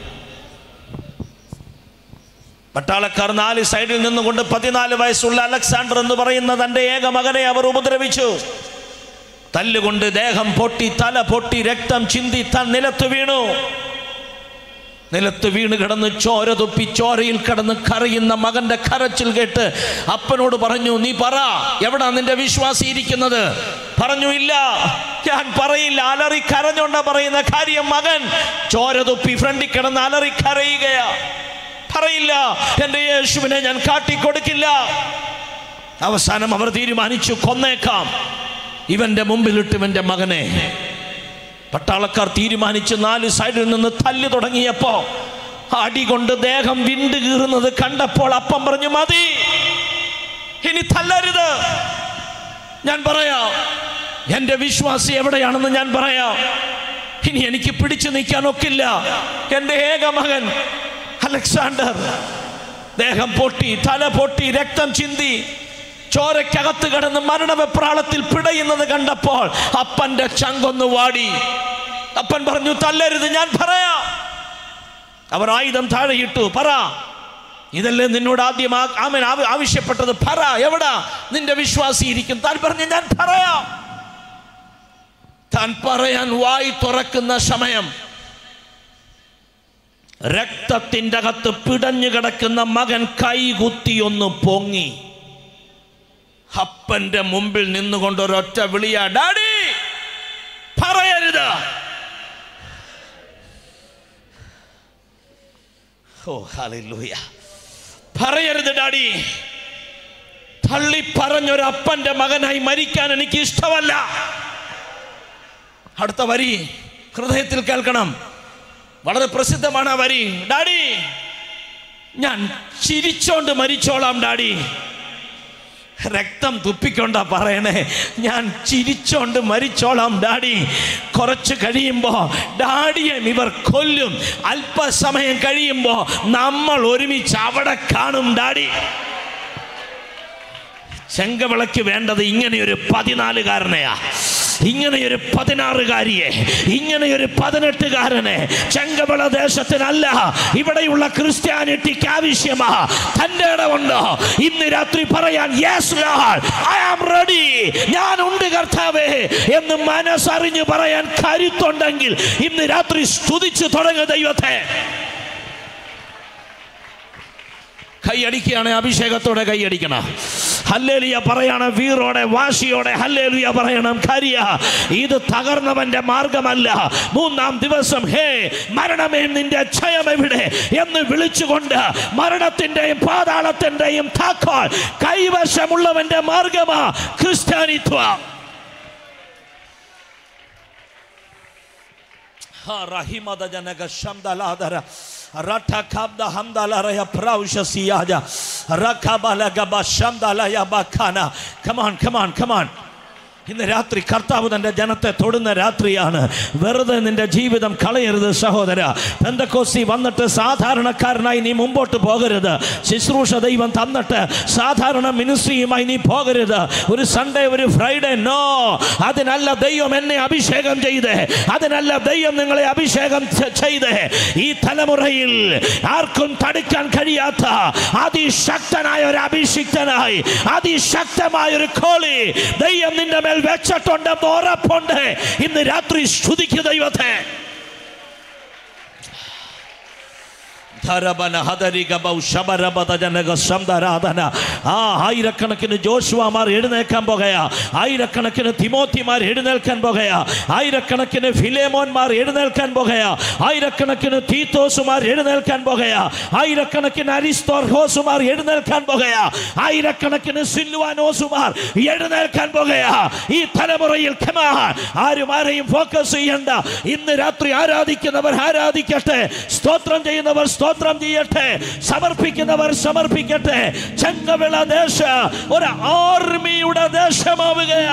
പട്ടാളക്കാർ നാല് സൈഡിൽ നിന്നുകൊണ്ട് പതിനാല് വയസ്സുള്ള അലക്സാണ്ടർ എന്ന് പറയുന്ന തൻ്റെ ഏക മകനെ അവർ ഉപദ്രവിച്ചു തല്ലുകൊണ്ട് ദേഹം പൊട്ടി തല പൊട്ടി രക്തം ചിന്തി താൻ നിലത്ത് വീണു നിലത്ത് വീണ് കിടന്ന് ചോര തുപ്പി ചോരയിൽ കിടന്ന് കരയുന്ന മകന്റെ കരച്ചിൽ കേട്ട് അപ്പനോട് പറഞ്ഞു നീ പറ എവിടാ നിന്റെ വിശ്വാസി ഇരിക്കുന്നത് പറഞ്ഞു ഇല്ല ഞാൻ പറയില്ല അലറി കരഞ്ഞോണ്ട പറയുന്ന കാര്യം മകൻ ചോര തുപ്പി ഫ്രണ്ടിൽ കിടന്ന് അലറി കരയുകയാ പറയില്ല എൻ്റെ യേശുവിനെ ഞാൻ കാട്ടിക്കൊടുക്കില്ല അവസാനം അവർ തീരുമാനിച്ചു കൊന്നേക്കാം ഇവന്റെ മുമ്പിലിട്ട് ഇവന്റെ മകനെ പട്ടാളക്കാർ തീരുമാനിച്ച് നാല് സൈഡിൽ നിന്ന് തല്ല് തുടങ്ങിയപ്പോ അടി കൊണ്ട് ദേഹം വിണ്ട് കീറുന്നത് കണ്ടപ്പോൾ അപ്പം പറഞ്ഞു മതി ഇനി തല്ലരുത് ഞാൻ പറയാം എൻ്റെ വിശ്വാസി എവിടെയാണെന്ന് ഞാൻ പറയാം ഇനി എനിക്ക് പിടിച്ചു നിൽക്കാൻ ഒക്കില്ല എൻ്റെ ഏക മകൻ അലക്സാണ്ടർ ദേഹം പൊട്ടി തല പൊട്ടി രക്തം ചിന്തി ചോരക്കകത്ത് കിടന്ന് മരണവെപ്രാളത്തിൽ പിടയുന്നത് കണ്ടപ്പോൾ അപ്പന്റെ ചങ്കൊന്ന് വാടി അപ്പൻ പറഞ്ഞു തല്ലരുത് ഞാൻ പറയാം അവർ ആയുധം താഴെയിട്ടു പറ ഇതല്ലേ നിന്നോട് ആദ്യം ആ- ആമൻ ആവ- ആവശ്യപ്പെട്ടത് പറ എവിടാ നിന്റെ വിശ്വാസി ഇരിക്കും താൻ പറഞ്ഞു ഞാൻ പറയാം താൻ പറയാൻ വായി തുറക്കുന്ന സമയം രക്തത്തിൻ്റെ അകത്ത് പിടഞ്ഞു കിടക്കുന്ന മകൻ കൈകുത്തി ഒന്ന് പൊങ്ങി അപ്പന്റെ മുമ്പിൽ നിന്നുകൊണ്ട് ഒരൊറ്റ വിളിയാ ഡാഡി പറയരുത് ഓ ഹല്ലേലൂയ പറയരുത് ഡാഡി തള്ളി പറഞ്ഞൊരു അപ്പന്റെ മകനായി മരിക്കാൻ എനിക്ക് ഇഷ്ടമല്ല അടുത്ത വരി ഹൃദയത്തിൽ കേൾക്കണം വളരെ പ്രസിദ്ധമാണ് ആ വരി ഡാഡി ഞാൻ ചിരിച്ചോണ്ട് മരിച്ചോളാം ഡാഡി രക്തം തുപ്പിക്കൊണ്ടാ പറയണേ ഞാൻ ചിരിച്ചോണ്ട് മരിച്ചോളാം ഡാഡി കുറച്ച് കഴിയുമ്പോൾ ഡാഡിയെ ഇവർ കൊല്ലും അല്പസമയം കഴിയുമ്പോൾ നമ്മൾ ഒരുമിച്ച് അവിടെ കാണും ഡാഡി ചെങ്കവിളക്ക് വേണ്ടത് ഇങ്ങനെയൊരു പതിനാലുകാരനെയാ ഇങ്ങനെയൊരു പതിനാറുകാരിയെ ഇങ്ങനെയൊരു പതിനെട്ടുകാരനെ ചെങ്കവിള ദേശത്തിനല്ല ഇവിടെയുള്ള ക്രിസ്ത്യാനിറ്റിക്ക് ആവശ്യമാ തൻ്റെ ഇടമുണ്ടോ ഇന്ന് രാത്രി പറയാൻ യെസ് ഐ ആം റെഡി ഞാൻ ഉണ്ട് കർത്താവേ എന്ന് മനസ്സറിഞ്ഞ് പറയാൻ കരുത്തുണ്ടെങ്കിൽ ഇന്ന് രാത്രി സ്തുതിച്ചു തുടങ്ങുക ദൈവത്തെ കൈയടിക്കുകയാണ് അഭിഷേകത്തോടെ കൈയടിക്കണം ഹല്ലേലിയ പറയണം വീറോടെ വാശിയോടെ ഹല്ലേലിയ പറയണം കരിയ ഇത് തകർന്നവന്റെ മാർഗമല്ല മൂന്നാം ദിവസം ഹേ മരണമേ നിന്റെ ക്ഷയം എവിടെ എന്ന് വിളിച്ചുകൊണ്ട് മരണത്തിന്റെയും പാതാളത്തിന്റെയും താക്കോൽ കൈവശമുള്ളവന്റെ മാർഗമാ ക്രിസ്ത്യാനിത്വം റഹിമത ജനക ശബ്ദലാദര റട്ടഖബ്ദ ഹംദലറയ പ്രൗഷസിയാജ റഖബലഗബ ശബ്ദലയ ബഖാന കമാൻ കമാൻ കമാൻ ഇന്ന് രാത്രി കർത്താവ് തൻ്റെ ജനത്തെ തൊടുന്ന രാത്രിയാണ് വെറുതെ നിന്റെ ജീവിതം കളയരുത് സഹോദര പെന്തക്കോസി വന്നിട്ട് സാധാരണക്കാരനായി നീ മുമ്പോട്ട് പോകരുത് ശുശ്രൂഷ ദൈവം തന്നിട്ട് സാധാരണ മിനിസ്ട്രിയുമായി നീ പോകരുത് ഒരു സൺഡേ ഒരു ഫ്രൈഡേ നോ അതിനല്ല ദൈവം എന്നെ അഭിഷേകം ചെയ്ത് അതിനല്ല ദൈവം നിങ്ങളെ അഭിഷേകം ചെ- ചെയ്ത് ഈ തലമുറയിൽ ആർക്കും തടുക്കാൻ കഴിയാത്ത അതിശക്തനായ ഒരു അഭിഷിക്തനായി അതിശക്തമായ ഒരു കോളി ദൈവം നിന്റെ മേൽ വെച്ചിട്ടുണ്ടെന്ന് ഉറപ്പുണ്ട് ഇന്ന് രാത്രി സ്തുതിക്കു ദൈവത്തെ ധരബന ഹദരികബൗ ശബരബദജനക ശബ്ദരാധന. ആ ആയിരക്കണക്കിന് ജോഷുവാമാർ എഴുന്നേൽക്കാൻ പോകയാ ആയിരക്കണക്കിന് തിമോത്തിമാർ എഴുന്നേൽക്കാൻ പോകയാ ആയിരക്കണക്കിന് ഫിലേമോന്മാർ എഴുന്നേൽക്കാൻ പോകയാ ആയിരക്കണക്കിന് തീത്തോസുമാർ എഴുന്നേൽക്കാൻ പോകയാ ആയിരക്കണക്കിന് അരിസ്തോർഹോസുമാർ എഴുന്നേൽക്കാൻ പോകയാ ആയിരക്കണക്കിന് സില്ലുവാനോസുമാർ എഴുന്നേൽക്കാൻ പോകയാ ഈ തലമുറയിൽ come on. ആരും ആരെയും ഫോക്കസ് ചെയ്യണ്ട ഇന്ന് രാത്രി ആരാധിക്കുന്നവർ ആരാധിക്കട്ടെ സ്തോത്രം ചെയ്യുന്നവർ സ്തോത്രം ചെയ്യട്ടെ സമർപ്പിക്കുന്നവർ സമർപ്പിക്കട്ടെ ചെങ്കവിള ദേശ ഒരു ആർമിയുടെ ദേശമാവുകയാ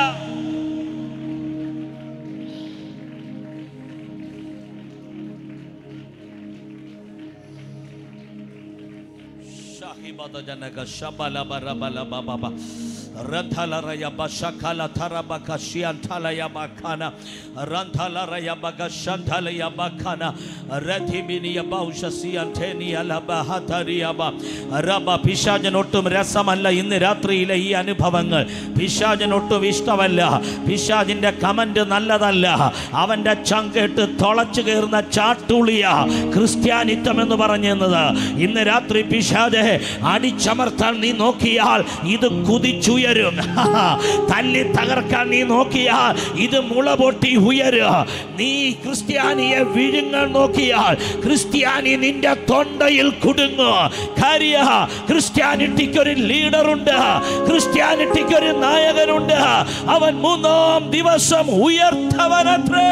ഷാഹിബദജനക ശബലബരബലബബബ. Rantalaraya Bashakala Tarabakashian Talaya Bakana Rantalaraya Bagashantalaya Bakana Retiminia Baushasian Tenia Labahatariaba റബ പിശാചനൊട്ടും രസമല്ല ഇന്ന് രാത്രിയിലെ ഈ അനുഭവങ്ങൾ പിശാചനൊട്ടും ഇഷ്ടമല്ല പിശാചിന്റെ കമന്റ് നല്ലതല്ല അവന്റെ ചങ്കെട്ട് തുളച്ചു കയറുന്ന ചാട്ടുളിയ ക്രിസ്ത്യാനിത്വം എന്ന് പറഞ്ഞത് ഇന്ന് രാത്രി പിശാചെ അടിച്ചമർത്താൻ നീ നോക്കിയാൽ ഇത് കുതിച്ചുയരും തല്ലി തകർക്കാൻ നീ നോക്കിയാൽ ഇത് മുള പൊട്ടി ഉയരുക നീ ക്രിസ്ത്യാനിയെ വിഴുങ്ങാൻ നോക്കിയാൽ ക്രിസ്ത്യാനി നിന്റെ തൊണ്ടയിൽ കുടുങ്ങും കാര്യ ക്രിസ്ത്യാനിറ്റിക്ക് ഒരു ലീഡറുണ്ട് ക്രിസ്ത്യാനിറ്റിക്ക് ഒരു നായകനുണ്ട് അവൻ മൂന്നാം ദിവസം ഉയർത്തവനത്രേ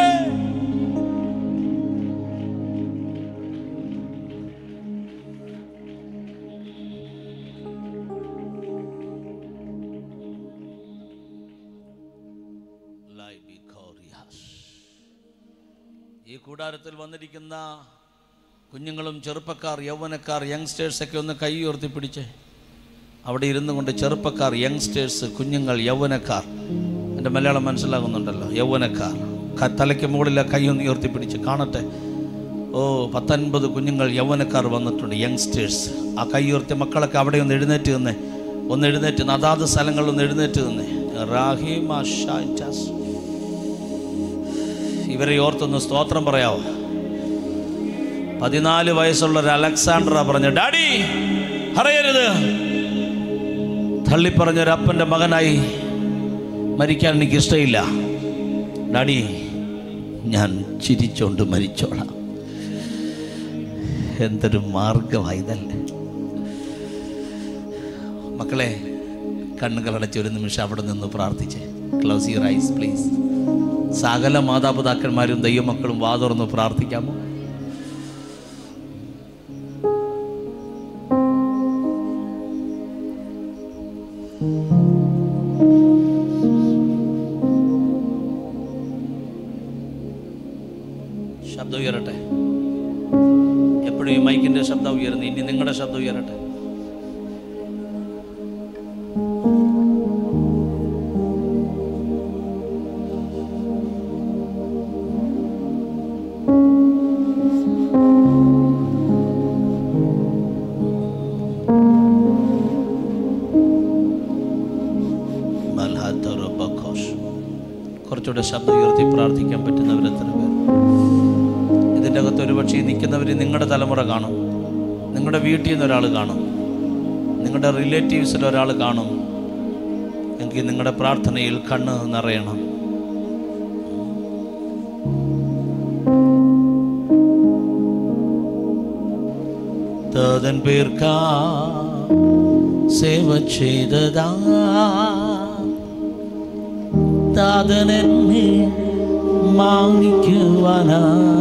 ഈ കൂടാരത്തിൽ വന്നിരിക്കുന്ന കുഞ്ഞുങ്ങളും ചെറുപ്പക്കാർ യൗവനക്കാർ യങ്സ്റ്റേഴ്സൊക്കെ ഒന്ന് കൈ ഉയർത്തി പിടിച്ചേ അവിടെ ഇരുന്നു കൊണ്ട് ചെറുപ്പക്കാർ യങ്സ്റ്റേഴ്സ് കുഞ്ഞുങ്ങൾ യൗവനക്കാർ എൻ്റെ മലയാളം മനസ്സിലാകുന്നുണ്ടല്ലോ യൗവനക്കാർ ക- തലയ്ക്ക് മുകളിലെ കൈ ഒന്ന് ഉയർത്തി പിടിച്ച് കാണട്ടെ ഓ പത്തൊൻപത് കുഞ്ഞുങ്ങൾ യൗവനക്കാർ വന്നിട്ടുണ്ട് യങ്സ്റ്റേഴ്സ് ആ കൈ ഉയർത്തിയ മക്കളൊക്കെ അവിടെ ഒന്ന് എഴുന്നേറ്റ് നിന്നേ ഒന്ന് എഴുന്നേറ്റ് നിന്ന് അതാത് സ്ഥലങ്ങളിൽ ഒന്ന് എഴുന്നേറ്റ് നിന്നേ റാഹിം അഷാസ് ഇവരെ ഓർത്തൊന്ന് സ്തോത്രം പറയാവോ പതിനാല് വയസ്സുള്ള ഒരു അലക്സാണ്ടറ പറഞ്ഞു ഡാഡി അറിയരുത് തള്ളിപ്പറഞ്ഞൊരു അപ്പൻ്റെ മകനായി മരിക്കാൻ എനിക്ക് ഇഷ്ടമില്ല ഡാഡി ഞാൻ ചിരിച്ചോണ്ട് മരിച്ചോളാം എന്തൊരു മാർഗമായതല്ലേ മക്കളെ കണ്ണുകളടച്ച് ഒരു നിമിഷം അവിടെ നിന്ന് പ്രാർത്ഥിച്ചേ ക്ലോസ് യുവർ ഐസ് പ്ലീസ് സകല മാതാപിതാക്കന്മാരും ദൈവമക്കളും വാതുറന്ന് പ്രാർത്ഥിക്കാമോ ശബ്ദം ഉയരട്ടെ എപ്പോഴും ഈ മൈക്കിന്റെ ശബ്ദം ഉയരുന്നു ഇനി നിങ്ങളുടെ ശബ്ദം ഉയരട്ടെ മൽഹാത്തറബഖോഷ്. കുറച്ചുകൂടെ ശബ്ദം ഉയർത്തി പ്രാർത്ഥിക്കാൻ പറ്റുന്നവർ എത്ര പേർ ഇതിൻ്റെ അകത്ത് ഒരുപക്ഷെ ഈ നിൽക്കുന്നവർ നിങ്ങളുടെ തലമുറ കാണും നിങ്ങളുടെ വീട്ടിൽ നിന്ന് ഒരാൾ കാണും നിങ്ങളുടെ റിലേറ്റീവ്സിൽ ഒരാൾ കാണും എങ്കിൽ നിങ്ങളുടെ പ്രാർത്ഥനയിൽ കണ്ണ് നിറയണം താതൻ പേർക്കാ സേവ ചെയ്തതാ താതനെന്നെ മാനിക്കുവാനാ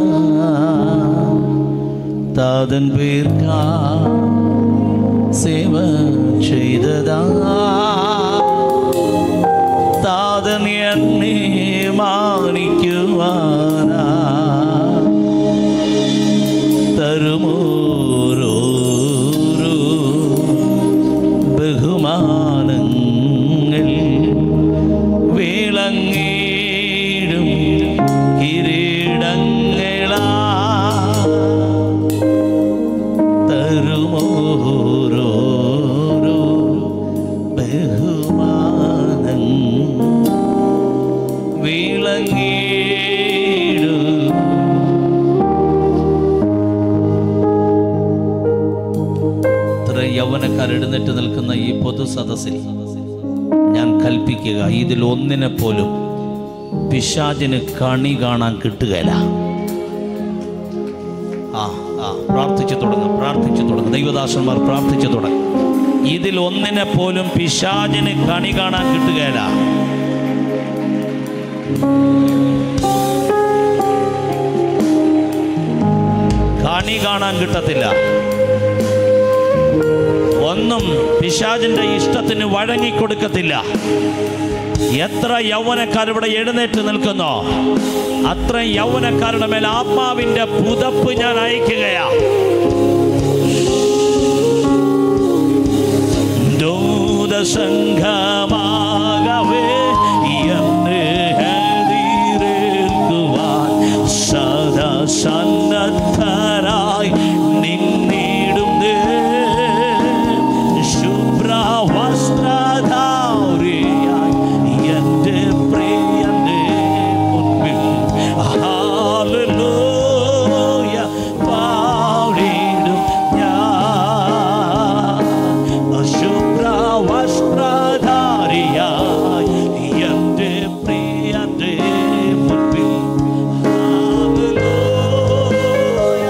താതൻ പേർക്കാ സേവ ചെയ്തതാ താതൻ എന്നെ മാനിക്കുവാനാ തരുമോരോരോ ബഹുമാനങ്ങൾ വിളങ്ങിടും കിരീടങ്ങളാ തരുമോരോരോ ബഹുമാനം വിളങ്ങിടും ഇത്ര യൗവനക്കാർ എഴുന്നേറ്റ് നിൽക്കുന്ന ഈ പൊതു സദസ്സിൽ ഞാൻ കൽപ്പിക്കുക ഇതിൽ ഒന്നിനെ പോലും പിശാചിന് കണി കാണാൻ കിട്ടുകയില്ല ആ ആ പ്രാർത്ഥിച്ചു തുടങ്ങും പ്രാർത്ഥിച്ചു തുടങ്ങും ദൈവദാസന്മാർ പ്രാർത്ഥിച്ചു തുടങ്ങും ഇതിൽ ഒന്നിനെ പോലും പിശാചിന് കണി കാണാൻ കിട്ടുകയില്ല കണി കാണാൻ കിട്ടത്തില്ല ഒന്നും പിശാചിന്റെ ഇഷ്ടത്തിന് വഴങ്ങിക്കൊടുക്കത്തില്ല എത്ര യൗവനക്കാർ ഇവിടെ എഴുന്നേറ്റ് നിൽക്കുന്നോ അത്ര യൗവനക്കാരുടെ മേൽ ആത്മാവിന്റെ പുതപ്പ് ഞാൻ അയക്കുകയാ ദൂതസംഘമാ ബലിയായി എൻ്റെ പ്രിയൻ്റെ മുൻപിൽ ഹല്ലേലൂയ.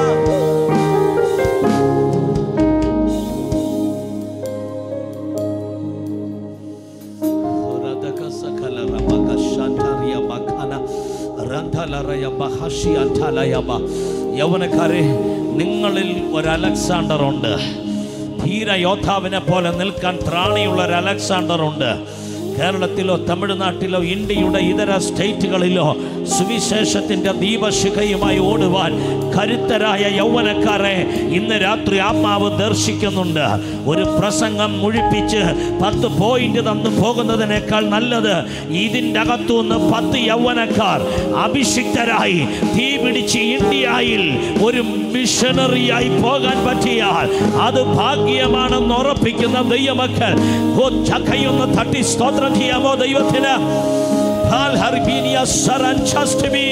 യൗവനക്കാരെ നിങ്ങളിൽ ഒരു അലക്സാണ്ടർ ഉണ്ട് ധീര യോദ്ധാവിനെ പോലെ നിൽക്കാൻ ത്രാണിയുള്ള ഒരു അലക്സാണ്ടർ ഉണ്ട് കേരളത്തിലോ തമിഴ്നാട്ടിലോ ഇന്ത്യയുടെ ഇതര സ്റ്റേറ്റുകളിലോ സുവിശേഷത്തിന്റെ ദീപശിഖയുമായി ഓടുവാൻ കരുത്തരായ യൗവനക്കാരെ ഇന്ന് രാത്രി ആത്മാവ് ദർശിക്കുന്നുണ്ട് ഒരു പ്രസംഗം മുഴിപ്പിച്ച് പത്ത് പോയിന്റ് തന്നു പോകുന്നതിനേക്കാൾ നല്ലത് ഇതിൻ്റെ അകത്തുനിന്ന് പത്ത് യൗവനക്കാർ അഭിഷിക്തരായി തീ പിടിച്ച് ഇന്ത്യയിൽ ഒരു മിഷണറിയായി പോകാൻ പറ്റിയാൽ അത് ഭാഗ്യമാണെന്ന് ഉറപ്പിക്കുന്ന ദൈവമക്കൾ കൈയൊന്ന് തട്ടി സ്തോത്രം ചെയ്യാമോ ദൈവത്തിന് Hal Harbinia Saran Chastimi.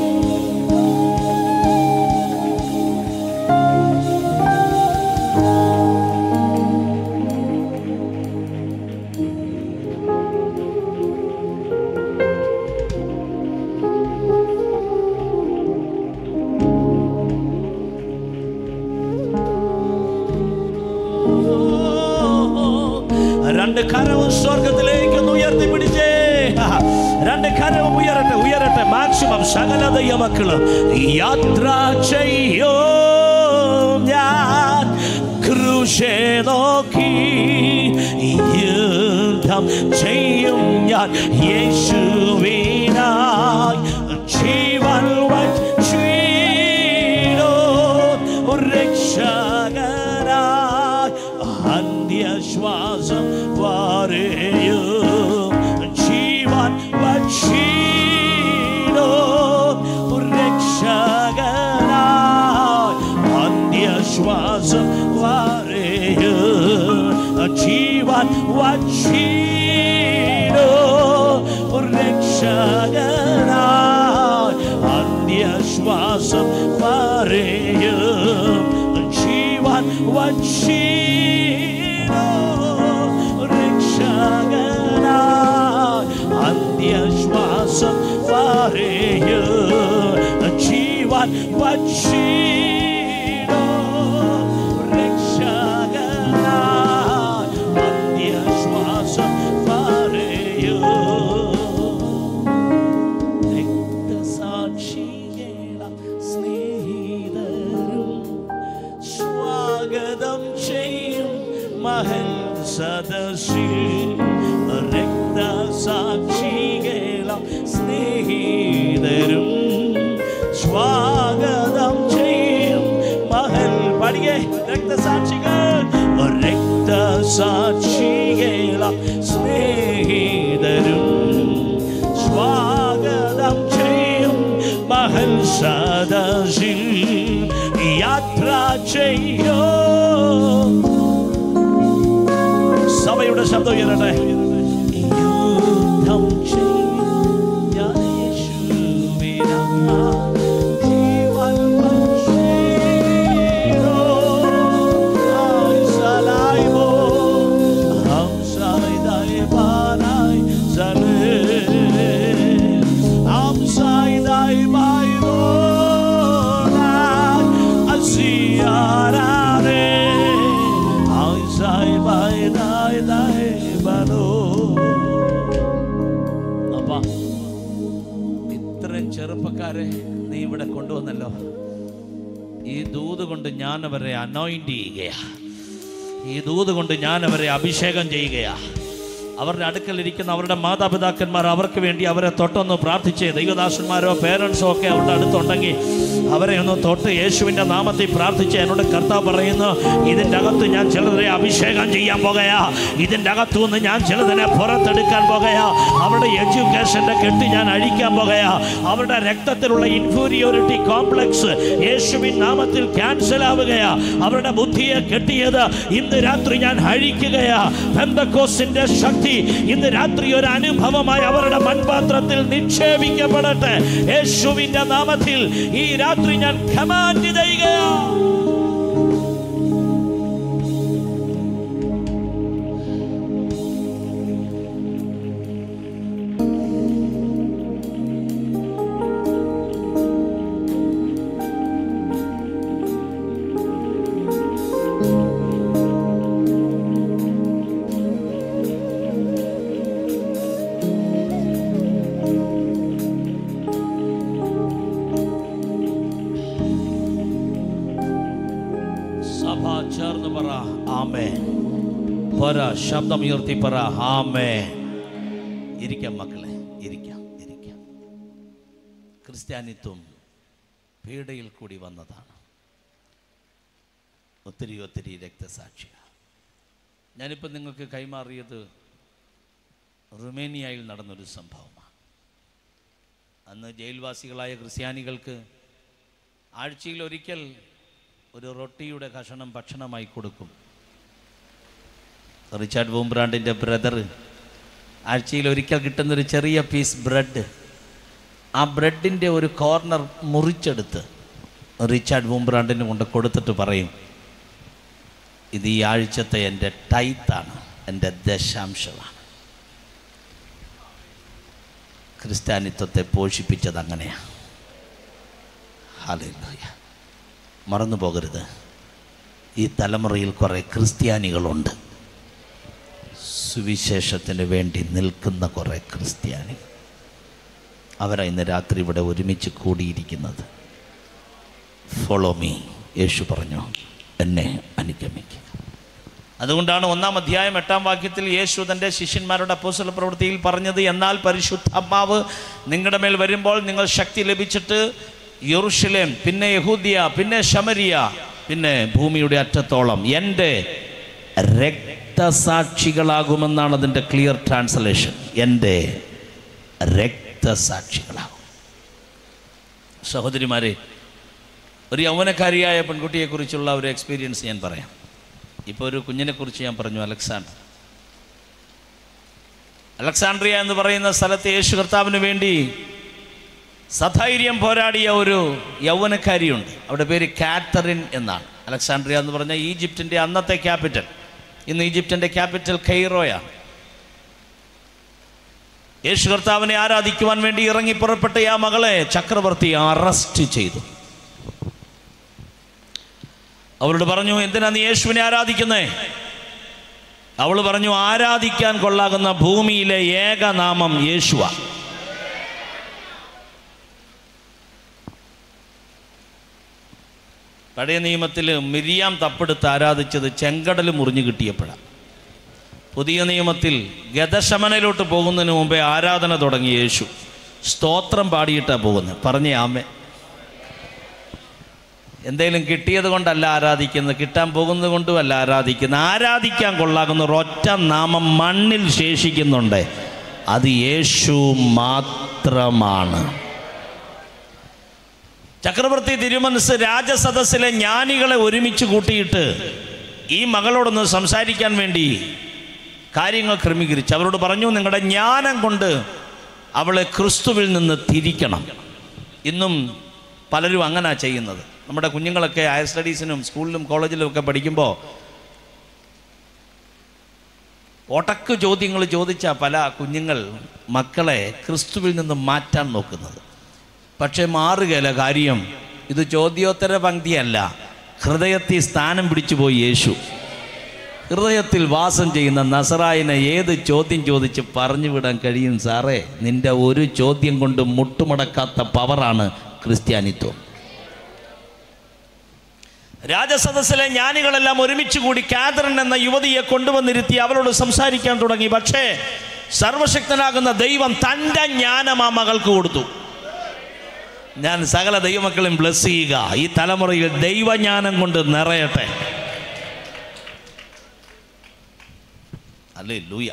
രണ്ട് കരവും സ്വർഗത്തിലേക്ക് ഒന്ന് ഉയർത്തി പിടിച്ചേ രണ്ട് കരവും ഉയരട്ടെ ഉയരട്ടെ മാക്സിമം സകല ദൈവമക്കളും യാത്ര ചെയ്യോ ഞാൻ ക്രൂശെ നോക്കി യുദ്ധം ചെയ്യും ഞാൻ യേശുവിനായി ജീവൻ വച്ചിടോ രക്ഷകനായി അന്ത്യശ്വാസം വരെയും ജീവൻ വച്ചിടോ രക്ഷകനായി അന്ത്യശ്വാസം വരെയും ജീവൻ വച്ചിടോ രക്ഷകനായി അന്ത്യശ്വാസം വരെയും ജീവൻ വച്ചിടോ രക്ഷകനായി അന്ത്യശ്വാസം വരെയും ജീവൻ വച്ചിടോ രക്ഷകനായി അന്ത്യശ്വാസം വരെയും രക്തസാക്ഷികളാം സ്നേഹിതരും സ്വാഗതം ചെയ്യും മഹൽ സദസ്സിൽ രക്തസാക്ഷികളാം സ്നേഹിതരും സ്വാഗതം ചെയ്യും മഹൽ പടിയെ രക്തസാക്ഷികൾ രക്തസാക്ഷികളാം സ്നേഹിതരും സ്വാഗതം ചെയ്യും മഹൽ സദസ്സിൽ യാത്ര ചെയ്യോ സഭയുടെ ശബ്ദം ഉയരട്ടെ യുദ്ധം ചെയ്യും ഞാൻ യേശുവിനായി ജീവൻ വച്ചിടോ. ആയുസ്സലായ്മോ, ഹംസായിതായി പാനായി സലേ. ഹംസായിതായി ബായിദോനായി അസിയാരാനേ. ഹംസായി ബായിദായി ദായി ബലോ. അപ്പാ ഇത്രയും ചെറുപ്പക്കാരെ നീ ഇവിടെ കൊണ്ടുവന്നല്ലോ ഈ ദൂത് കൊണ്ട് ഞാൻ അവരെ അനോയിന്റ് ചെയ്യുകയാ ഈ ദൂത് കൊണ്ട് ഞാൻ അവരെ അഭിഷേകം ചെയ്യുകയാ അവരുടെ അടുക്കലിരിക്കുന്ന അവരുടെ മാതാപിതാക്കന്മാർ അവർക്ക് വേണ്ടി അവരെ തൊട്ടൊന്ന് പ്രാർത്ഥിച്ച് ദൈവദാസന്മാരോ പേരൻസോ ഒക്കെ അവരുടെ അടുത്തുണ്ടെങ്കിൽ അവരെ ഒന്ന് തൊട്ട് യേശുവിൻ്റെ നാമത്തിൽ പ്രാർത്ഥിച്ച് എന്നോട് കർത്താവ് പറയുന്നു ഇതിൻ്റെ അകത്ത് ഞാൻ ചിലരെ അഭിഷേകം ചെയ്യാൻ പോകുകയാ ഇതിൻ്റെ അകത്തു നിന്ന് ഞാൻ ചിലതിനെ പുറത്തെടുക്കാൻ പോകുകയാ അവരുടെ എഡ്യൂക്കേഷൻ്റെ കെട്ട് ഞാൻ അഴിക്കാൻ പോകുകയാ അവരുടെ രക്തത്തിലുള്ള ഇൻഫീരിയോറിറ്റി കോംപ്ലക്സ് യേശുവിൻ നാമത്തിൽ ക്യാൻസൽ ആവുകയാ അവരുടെ ബുദ്ധിയെ കെട്ടിയത് ഇന്ന് രാത്രി ഞാൻ അഴിക്കുകയാ പെന്തക്കോസിന്റെ ശക്തി ഇന്ന് രാത്രി ഒരു അനുഭവമായി അവരുടെ മൺപാത്രത്തിൽ നിക്ഷേപിക്കപ്പെടട്ടെ യേശുവിന്റെ നാമത്തിൽ ഈ രാത്രി ഞാൻ കമാൻഡ് ചെയ്യുകയാ പോരാ ശബ്ദം ഉയർത്തി പറ ഹാമേ ഇരിക്കാം മക്കളെ ഇരിക്കാം ഇരിക്കാം ക്രിസ്ത്യാനിത്വം പീഡയിൽ കൂടി വന്നതാണ് ഒത്തിരി ഒത്തിരി രക്തസാക്ഷികൾ ഞാനിപ്പോൾ നിങ്ങൾക്ക് കൈമാറിയത് റുമേനിയയിൽ നടന്നൊരു സംഭവമാണ് അന്ന് ജയിൽവാസികളായ ക്രിസ്ത്യാനികൾക്ക് ആഴ്ചയിൽ ഒരിക്കൽ ഒരു റൊട്ടിയുടെ കഷണം ഭക്ഷണമായി കൊടുക്കും റിച്ചാർഡ് വൂംബ്രാണ്ടിൻ്റെ ബ്രദർ ആഴ്ചയിൽ ഒരിക്കൽ കിട്ടുന്നൊരു ചെറിയ പീസ് ബ്രെഡ് ആ ബ്രെഡിൻ്റെ ഒരു കോർണർ മുറിച്ചെടുത്ത് റിച്ചാർഡ് വൂംബ്രാണ്ടിന് കൊണ്ട് കൊടുത്തിട്ട് പറയും ഇത് ഈ ആഴ്ചത്തെ എൻ്റെ ടൈത്താണ് എൻ്റെ ദശാംശമാണ് ക്രിസ്ത്യാനിത്വത്തെ പോഷിപ്പിച്ചത് അങ്ങനെയാണ് ഹാലൂയ മറന്നു പോകരുത് ഈ തലമുറയിൽ കുറേ ക്രിസ്ത്യാനികളുണ്ട് സുവിശേഷത്തിന് വേണ്ടി നിൽക്കുന്ന കുറേ ക്രിസ്ത്യാനി അവരാ ഇന്ന് രാത്രി ഇവിടെ ഒരുമിച്ച് കൂടിയിരിക്കുന്നത് ഫോളോ മീ യേശു പറഞ്ഞു എന്നെ അനുഗമിക്കുക അതുകൊണ്ടാണ് ഒന്നാം അധ്യായം എട്ടാം വാക്യത്തിൽ യേശു തൻ്റെ ശിഷ്യന്മാരുടെ അപ്പോസ്തല പ്രവൃത്തിയിൽ പറഞ്ഞത് എന്നാൽ പരിശുദ്ധാത്മാവ് നിങ്ങളുടെ മേൽ വരുമ്പോൾ നിങ്ങൾ ശക്തി ലഭിച്ചിട്ട് യെറുഷലേം പിന്നെ യഹൂദിയ പിന്നെ ശമരിയ പിന്നെ ഭൂമിയുടെ അറ്റത്തോളം എൻ്റെ രക്തസാക്ഷികളാകുമെന്നാണ് അതിൻ്റെ ക്ലിയർ ട്രാൻസ്ലേഷൻ എൻ്റെ രക്തസാക്ഷികളാകും സഹോദരിമാരെ ഒരു യൗവനക്കാരിയായ പെൺകുട്ടിയെക്കുറിച്ചുള്ള ഒരു എക്സ്പീരിയൻസ് ഞാൻ പറയാം ഇപ്പോൾ ഒരു കുഞ്ഞിനെക്കുറിച്ച് ഞാൻ പറഞ്ഞു അലക്സാണ്ടർ അലക്സാണ്ട്രിയ എന്ന് പറയുന്ന സ്ഥലത്ത് യേശു കർത്താവിന് വേണ്ടി സധൈര്യം പോരാടിയ ഒരു യൗവനക്കാരിയുണ്ട് അവിടെ പേര് കാത്തറിൻ എന്നാണ് അലക്സാണ്ട്രിയ എന്ന് പറഞ്ഞാൽ ഈജിപ്തിൻ്റെ അന്നത്തെ ക്യാപിറ്റൽ ഇന്ന് ഈജിപ്തിൻ്റെ ക്യാപിറ്റൽ ഖൈറോയാണ് യേശു കർത്താവിനെ ആരാധിക്കുവാൻ വേണ്ടി ഇറങ്ങി പുറപ്പെട്ട ആ മകളെ ചക്രവർത്തി അറസ്റ്റ് ചെയ്തു അവരോട് പറഞ്ഞു എന്തിനാ നീ യേശുവിനെ ആരാധിക്കുന്നേ അവൾ പറഞ്ഞു ആരാധിക്കാൻ കൊള്ളാകുന്ന ഭൂമിയിലെ ഏകനാമം യേശുവ പഴയ നിയമത്തിൽ മിരിയാം തപ്പെടുത്ത് ആരാധിച്ചത് ചെങ്കടൽ മുറിഞ്ഞു കിട്ടിയപ്പോഴാണ് പുതിയ നിയമത്തിൽ ഗതശമനയിലോട്ട് പോകുന്നതിന് മുമ്പേ ആരാധന തുടങ്ങി യേശു സ്തോത്രം പാടിയിട്ടാണ് പോകുന്നത് പറഞ്ഞേ ആമേ എന്തെങ്കിലും കിട്ടിയത് കൊണ്ടല്ല ആരാധിക്കുന്നത് കിട്ടാൻ പോകുന്നത് കൊണ്ടുമല്ല ആരാധിക്കുന്നത് ആരാധിക്കാൻ കൊള്ളാകുന്ന ഒരൊറ്റ നാമം മണ്ണിൽ ശേഷിക്കുന്നുണ്ട് അത് യേശു മാത്രമാണ് ചക്രവർത്തി തിരുമനസ് രാജസദസ്സിലെ ജ്ഞാനികളെ ഒരുമിച്ച് കൂട്ടിയിട്ട് ഈ മകളോടൊന്ന് സംസാരിക്കാൻ വേണ്ടി കാര്യങ്ങൾ ക്രമീകരിച്ചു അവരോട് പറഞ്ഞു നിങ്ങളുടെ ജ്ഞാനം കൊണ്ട് അവളെ ക്രിസ്തുവിൽ നിന്ന് തിരിക്കണം ഇന്നും പലരും അങ്ങനെ ചെയ്യുന്നത് നമ്മുടെ കുഞ്ഞുങ്ങളൊക്കെ ഹയർ സ്റ്റഡീസിനും സ്കൂളിലും കോളേജിലും ഒക്കെ പഠിക്കുമ്പോൾ ഒടക്ക് ചോദ്യങ്ങൾ ചോദിച്ച പല കുഞ്ഞുങ്ങൾ മക്കളെ ക്രിസ്തുവിൽ നിന്ന് മാറ്റാൻ നോക്കുന്നത് പക്ഷേ മാറുകയില്ല കാര്യം ഇത് ചോദ്യോത്തര പങ്ക്തിയല്ല ഹൃദയത്തിൽ സ്ഥാനം പിടിച്ചു പോയി യേശു ഹൃദയത്തിൽ വാസം ചെയ്യുന്ന നസറായിനെ ഏത് ചോദ്യം ചോദിച്ച് പറഞ്ഞു വിടാൻ കഴിയും സാറേ നിന്റെ ഒരു ചോദ്യം കൊണ്ട് മുട്ടുമടക്കാത്ത പവറാണ് ക്രിസ്ത്യാനിത്വം രാജസദസ്സിലെ ജ്ഞാനികളെല്ലാം ഒരുമിച്ച് കൂടി കാതറിൻ എന്ന യുവതിയെ കൊണ്ടുവന്നിരുത്തി അവളോട് സംസാരിക്കാൻ തുടങ്ങി പക്ഷേ സർവശക്തനാകുന്ന ദൈവം തൻ്റെ ജ്ഞാനം ആ മകൾക്ക് കൊടുത്തു ഞാൻ സകല ദൈവമക്കളും ബ്ലസ് ചെയ്യുക ഈ തലമുറയിൽ ദൈവജ്ഞാനം കൊണ്ട് നിറയട്ടെ അല്ലേ ലൂയ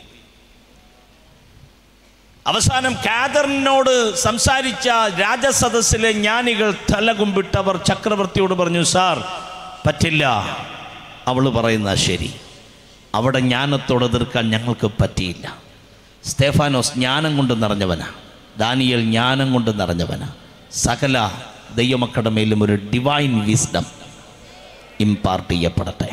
അവസാനം കാതറിനോട് സംസാരിച്ച രാജസദസ്സിലെ ജ്ഞാനികൾ തലകുമ്പിട്ടവർ ചക്രവർത്തിയോട് പറഞ്ഞു സാർ പറ്റില്ല അവൾ പറയുന്ന ശരി അവിടെ ജ്ഞാനത്തോട് എതിർക്കാൻ ഞങ്ങൾക്ക് പറ്റിയില്ല സ്തേഫാനോസ് ജ്ഞാനം കൊണ്ട് നിറഞ്ഞവനാ ദാനിയൽ ജ്ഞാനം കൊണ്ട് നിറഞ്ഞവനാ സകല ദൈവമക്കളുടെ മേലും ഒരു ഡിവൈൻ വിസ്ഡം ഇമ്പാർട്ട് ചെയ്യപ്പെടട്ടെ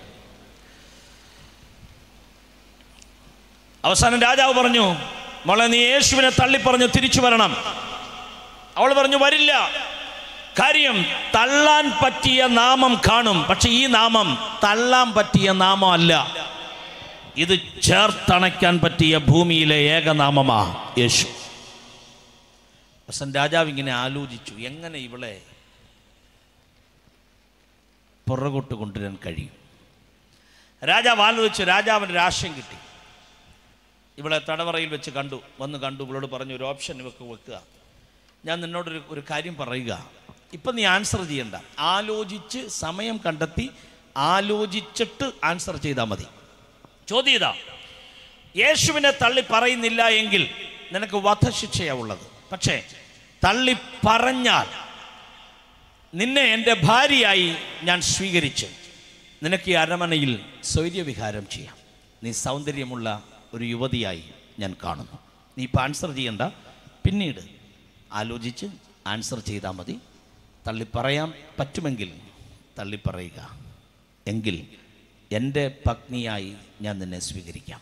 അവസാനം രാജാവ് പറഞ്ഞു മോളെ നീ യേശുവിനെ തള്ളിപ്പറഞ്ഞു തിരിച്ചു വരണം അവൾ പറഞ്ഞു വരില്ല കാര്യം തള്ളാൻ പറ്റിയ നാമം കാണും പക്ഷെ ഈ നാമം തള്ളാൻ പറ്റിയ നാമം അല്ല ഇത് ചേർത്തണയ്ക്കാൻ പറ്റിയ ഭൂമിയിലെ ഏകനാമമാ യേശു അവസാനം രാജാവ് ഇങ്ങനെ ആലോചിച്ചു എങ്ങനെ ഇവളെ പുറകോട്ട് കൊണ്ടുവരാൻ കഴിയും രാജാവ് ആലോചിച്ചു രാജാവിന് ഒരു ആശയം കിട്ടി ഇവളെ തടവറയിൽ വെച്ച് കണ്ടു വന്ന് കണ്ടു ഇവളോട് പറഞ്ഞു ഒരു ഓപ്ഷൻ ഇവക്ക് വെക്കുക ഞാൻ നിന്നോടൊരു ഒരു കാര്യം പറയുക ഇപ്പം നീ ആൻസർ ചെയ്യണ്ട ആലോചിച്ച് സമയം കണ്ടെത്തി ആലോചിച്ചിട്ട് ആൻസർ ചെയ്താൽ മതി ചോദ്യം ഇതാ യേശുവിനെ തള്ളി പറയുന്നില്ല എങ്കിൽ നിനക്ക് വധശിക്ഷയാണ് ഉള്ളത് പക്ഷേ തള്ളി പറഞ്ഞാൽ നിന്നെ എൻ്റെ ഭാര്യയായി ഞാൻ സ്വീകരിച്ച് നിനക്ക് ഈ അരമനയിൽ സ്വൈര്യവിഹാരം ചെയ്യാം നീ സൗന്ദര്യമുള്ള ഒരു യുവതിയായി ഞാൻ കാണുന്നു നീ ഇപ്പം ആൻസർ ചെയ്യണ്ട പിന്നീട് ആലോചിച്ച് ആൻസർ ചെയ്താൽ മതി തള്ളി പറയാൻ പറ്റുമെങ്കിൽ തള്ളി പറയുക എങ്കിൽ എൻ്റെ പത്നിയായി ഞാൻ നിന്നെ സ്വീകരിക്കാം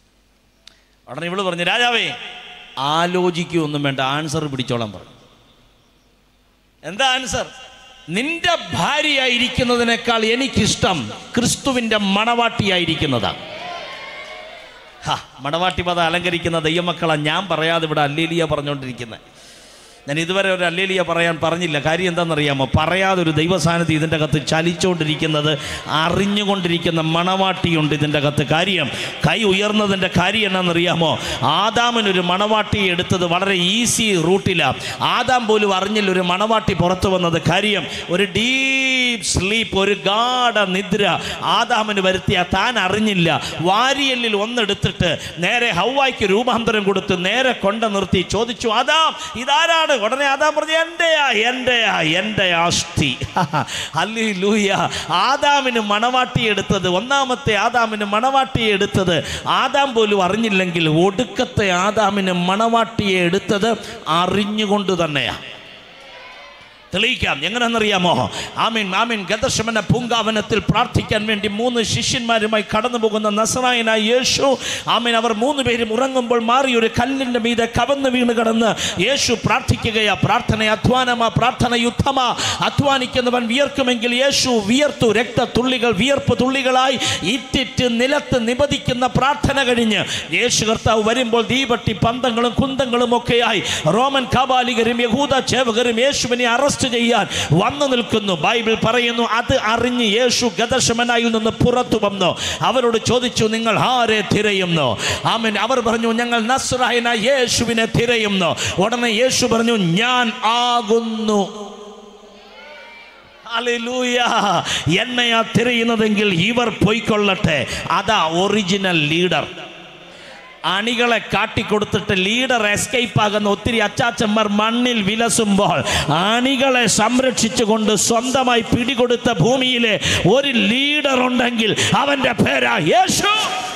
ഉടനെ ഇവള് പറഞ്ഞു രാജാവേ ആലോചിക്കുകയൊന്നും വേണ്ട ആൻസർ പിടിച്ചോളാൻ പറഞ്ഞു എന്താ ആൻസർ നിന്റെ ഭാര്യയായിരിക്കുന്നതിനേക്കാൾ എനിക്കിഷ്ടം ക്രിസ്തുവിൻ്റെ മണവാട്ടിയായിരിക്കുന്നതാണ് ഹാ മണവാട്ടി പദം അലങ്കരിക്കുന്ന ദൈവമക്കളെ ഞാൻ പറയാതെ ഇവിടെ അല്ലേലിയ പറഞ്ഞുകൊണ്ടിരിക്കുന്നത് ഞാൻ ഇതുവരെ ഒരു അല്ലേലിയ പറയാൻ പറഞ്ഞില്ല കാര്യം എന്താണെന്നറിയാമോ പറയാതെ ഒരു ദൈവസാന്നിധ്യം ഇതിൻ്റെ അകത്ത് ചലിച്ചുകൊണ്ടിരിക്കുന്നത് അറിഞ്ഞുകൊണ്ടിരിക്കുന്ന മണവാട്ടിയുണ്ട് ഇതിൻ്റെ അകത്ത് കാര്യം കൈ ഉയർന്നതിൻ്റെ കാര്യം എന്നാണെന്നറിയാമോ ആദാമിനൊരു മണവാട്ടി എടുത്തത് വളരെ ഈസി റൂട്ടിലാണ് ആദാം പോലും അറിഞ്ഞില്ല ഒരു മണവാട്ടി പുറത്തു വന്നത് കാര്യം ഒരു ഡീപ് സ്ലീപ്പ് ഒരു ഗാഢ നിദ്ര ആദാമിന് വരുത്തിയ താൻ അറിഞ്ഞില്ല വാരിയല്ലിൽ ഒന്നെടുത്തിട്ട് നേരെ ഹൗവായ്ക്ക് രൂപാന്തരം കൊടുത്ത് നേരെ കൊണ്ട നിർത്തി ചോദിച്ചു ആദാം ഇതാരാണ് ഉടനെ ആദാം പറഞ്ഞു എൻ്റെയാ എൻ്റെയാ എൻ്റെ ആസ്തി അല്ലി ലൂയ ആദാമിന് മണവാട്ടി എടുത്തത് ഒന്നാമത്തെ ആദാമിന് മണവാട്ടിയെ എടുത്തത് ആദാം പോലും അറിഞ്ഞില്ലെങ്കിൽ ഒടുക്കത്തെ ആദാമിന് മണവാട്ടിയെ എടുത്തത് അറിഞ്ഞുകൊണ്ട് തന്നെയാണ് തെളിയിക്കാം എങ്ങനെയെന്നറിയാമോ ആമീൻ ആമീൻ ഗതശമന പൂങ്കാവനത്തിൽ പ്രാർത്ഥിക്കാൻ വേണ്ടി മൂന്ന് ശിഷ്യന്മാരുമായി കടന്നു പോകുന്ന നസറായനായ യേശു ആമീൻ അവർ മൂന്ന് പേരും ഉറങ്ങുമ്പോൾ മാറി ഒരു കല്ലിൻ്റെ മീതെ കവന്ന് വീണ് കിടന്ന് യേശു പ്രാർത്ഥിക്കുകയാ പ്രാർത്ഥന അധ്വാനമാ പ്രാർത്ഥന യുദ്ധമാ അധ്വാനിക്കുന്നവൻ വിയർക്കുമെങ്കിൽ യേശു വിയർത്തു രക്തത്തുള്ളികൾ വിയർപ്പ് തുള്ളികളായി ഇറ്റിറ്റ് നിലത്ത് നിബദിക്കുന്ന പ്രാർത്ഥന കഴിഞ്ഞ് യേശു കർത്താവ് വരുമ്പോൾ ദീപട്ടി പന്തങ്ങളും കുന്തങ്ങളും ഒക്കെയായി റോമൻ കാബാലികരും യഹൂദ ചേവകരും യേശുവിനെ അറസ്റ്റ് ചെയ്യാൻ വന്നു നിൽക്കുന്നു ബൈബിൾ പറയുന്നു അത് അറിഞ്ഞ് യേശു ഗതശമനായിൽ നിന്ന് പുറത്തു വന്നു അവരോട് ചോദിച്ചു നിങ്ങൾ ആരെ തിരയുന്നു ആമൻ അവർ പറഞ്ഞു ഞങ്ങൾ നസ്രായന യേശുവിനെ തിരയുന്നു ഉടനെ യേശു പറഞ്ഞു ഞാൻ ആകുന്നു ഹല്ലേലൂയ. എന്നെയാ തിരയുന്നതെങ്കിൽ ഇവർ പൊയ്ക്കൊള്ളട്ടെ അതാ ഒറിജിനൽ ലീഡർ അണികളെ കാട്ടിക്കൊടുത്തിട്ട് ലീഡർ എസ്കേപ്പ് ആകുന്ന ഒത്തിരി അച്ചാച്ചന്മാർ മണ്ണിൽ വിലസുമ്പോൾ അണികളെ സംരക്ഷിച്ചുകൊണ്ട് സ്വന്തമായി പിടികൊടുത്ത ഭൂമിയിലെ ഒരു ലീഡർ ഉണ്ടെങ്കിൽ അവന്റെ പേരാ യേശു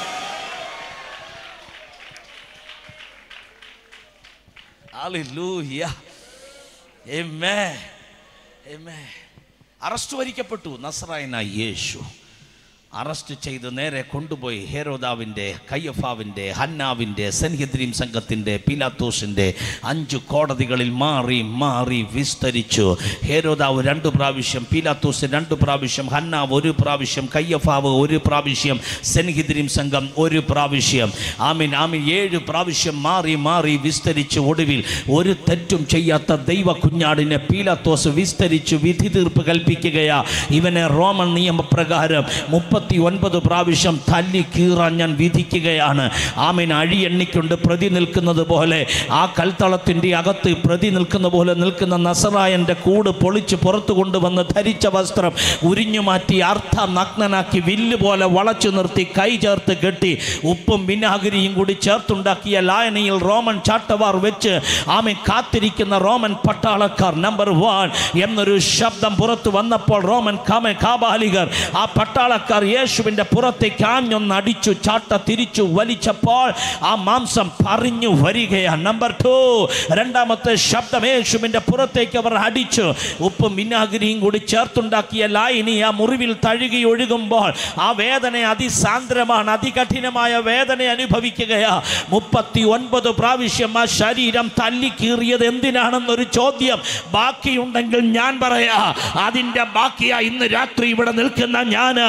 Hallelujah. Amen. Amen. അറസ്റ്റ് വരിക്കപ്പെട്ടു നസറായന യേശു അറസ്റ്റ് ചെയ്ത് നേരെ കൊണ്ടുപോയി ഹേരോദാവിൻ്റെ കയ്യഫാവിൻ്റെ ഹന്നാവിൻ്റെ സെൻഹിദ്രീം സംഘത്തിൻ്റെ പിലാത്തോസിൻ്റെ അഞ്ച് കോടതികളിൽ മാറി മാറി വിസ്തരിച്ചു ഹേരോദാവ് രണ്ട് പ്രാവശ്യം പിലാത്തോസ് രണ്ട് പ്രാവശ്യം ഹന്നാവ് ഒരു പ്രാവശ്യം കയ്യഫാവ് ഒരു പ്രാവശ്യം സെൻഹിദ്രീം സംഘം ഒരു പ്രാവശ്യം ആമീൻ ആമീൻ ഏഴ് പ്രാവശ്യം മാറി മാറി വിസ്തരിച്ച് ഒടുവിൽ ഒരു തെറ്റും ചെയ്യാത്ത ദൈവ കുഞ്ഞാടിനെ പീലാത്തോസ് വിസ്തരിച്ചു വിധി തീർപ്പ് കൽപ്പിക്കുകയാ ഇവനെ റോമൻ നിയമപ്രകാരം മുപ്പത്തി ഒൻപത് പ്രാവശ്യം തല്ലി കീറാൻ ഞാൻ വിധിക്കുകയാണ് ആമീൻ അഴി എണ്ണിക്കൊണ്ട് പ്രതി നിൽക്കുന്നത് പോലെ ആ കൽത്തളത്തിൻ്റെ അകത്ത് പ്രതി നിൽക്കുന്ന പോലെ നിൽക്കുന്ന നസറായൻ്റെ കൂട് പൊളിച്ച് പുറത്തു കൊണ്ടുവന്ന് ധരിച്ച വസ്ത്രം ഉരിഞ്ഞു മാറ്റി അർത്ഥ നഗ്നനാക്കി വില്ല് പോലെ വളച്ചു നിർത്തി കൈ ചേർത്ത് കെട്ടി ഉപ്പും വിനാഗിരിയും കൂടി ചേർത്തുണ്ടാക്കിയ ലായനിയിൽ റോമൻ ചാട്ടവാർ വെച്ച് ആമീൻ കാത്തിരിക്കുന്ന റോമൻ പട്ടാളക്കാർ നമ്പർ വൺ എന്നൊരു ശബ്ദം പുറത്തു വന്നപ്പോൾ റോമൻ കാമ കാബാലികർ ആ പട്ടാളക്കാർ യേശുവിൻ്റെ പുറത്തേക്ക് ആഞ്ഞൊന്ന് അടിച്ചു ചാട്ട തിരിച്ചു വലിച്ചപ്പോൾ ആ മാംസം പറഞ്ഞു വരികയാണ് നമ്പർ ടു രണ്ടാമത്തെ ശബ്ദം യേശുവിൻ്റെ പുറത്തേക്ക് അവർ അടിച്ചു ഉപ്പും വിനാഗിരിയും കൂടി ചേർത്തുണ്ടാക്കിയ ലായിനി ആ മുറിവിൽ തഴുകി ഒഴുകുമ്പോൾ ആ വേദന അതിസാന്ദ്രമാണ് അതികഠിനമായ വേദന അനുഭവിക്കുകയാ മുപ്പത്തി ഒൻപത് പ്രാവശ്യം ആ ശരീരം തല്ലിക്കീറിയത് എന്തിനാണെന്നൊരു ചോദ്യം ബാക്കിയുണ്ടെങ്കിൽ ഞാൻ പറയാ അതിൻ്റെ ബാക്കിയാ ഇന്ന് രാത്രി ഇവിടെ നിൽക്കുന്ന ഞാൻ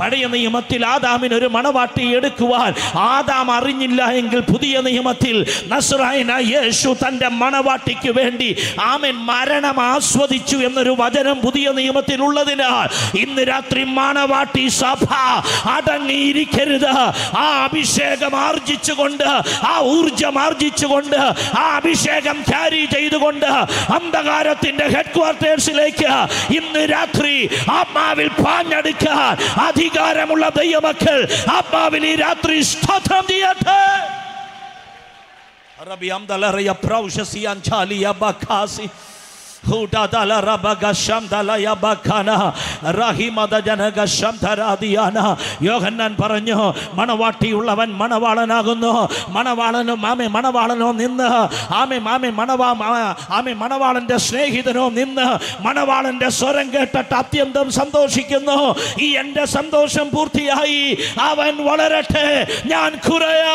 പഴയ നിയമത്തിൽ ആദാമിന് ഒരു മണവാട്ടി എടുക്കുവാൻ ആദാം അറിഞ്ഞില്ല എങ്കിൽ പുതിയ നിയമത്തിൽ നസ്രായന യേശു തൻ്റെ മണവാട്ടിക്ക് വേണ്ടി ആമൻ മരണം ആസ്വദിച്ചു എന്നൊരു വചനം പുതിയ നിയമത്തിൽ ഉള്ളതിനാൽ ഇന്ന് രാത്രി മണവാട്ടി സഭ അടങ്ങിയിരിക്കരുത് ആ അഭിഷേകം ആർജിച്ചുകൊണ്ട് ആ ഊർജം ആർജിച്ചുകൊണ്ട് ആ അഭിഷേകം ക്യാരി ചെയ്തുകൊണ്ട് അന്ധകാരത്തിന്റെ ഹെഡ് ക്വാർട്ടേഴ്സിലേക്ക് ഇന്ന് രാത്രി ആത്മാവിൽ പാഞ്ഞെടുക്കാൻ അധികാരമുള്ള ദൈവമക്കൾ ആത്മാവിൽ ഈ രാത്രി സ്തോത്രം ചെയ്യട്ടെ റബിയാം ദലറിയ പ്രൗഷസിയാൻ ചാലിയ ബഖാസി ഹൂടാദല റബഗശം ദലയ ബഖന റഹിമദ ജനഗശം ധരാദിയാന യോഹന്നാൻ പറഞ്ഞു മണവാട്ടിയുള്ളവൻ മണവാളനാകുന്നു മണവാളനും ആമെ മണവാളനോ നിന്ന് ആമെ ആമെ മണവാ മാ- ആമെ മണവാളന്റെ സ്നേഹിതനോ നിന്ന് മണവാളന്റെ സ്വരം കേട്ടിട്ട് അത്യന്തം സന്തോഷിക്കുന്നു ഈ എൻ്റെ സന്തോഷം പൂർത്തിയായി അവൻ വളരട്ടെ ഞാൻ കുറയാ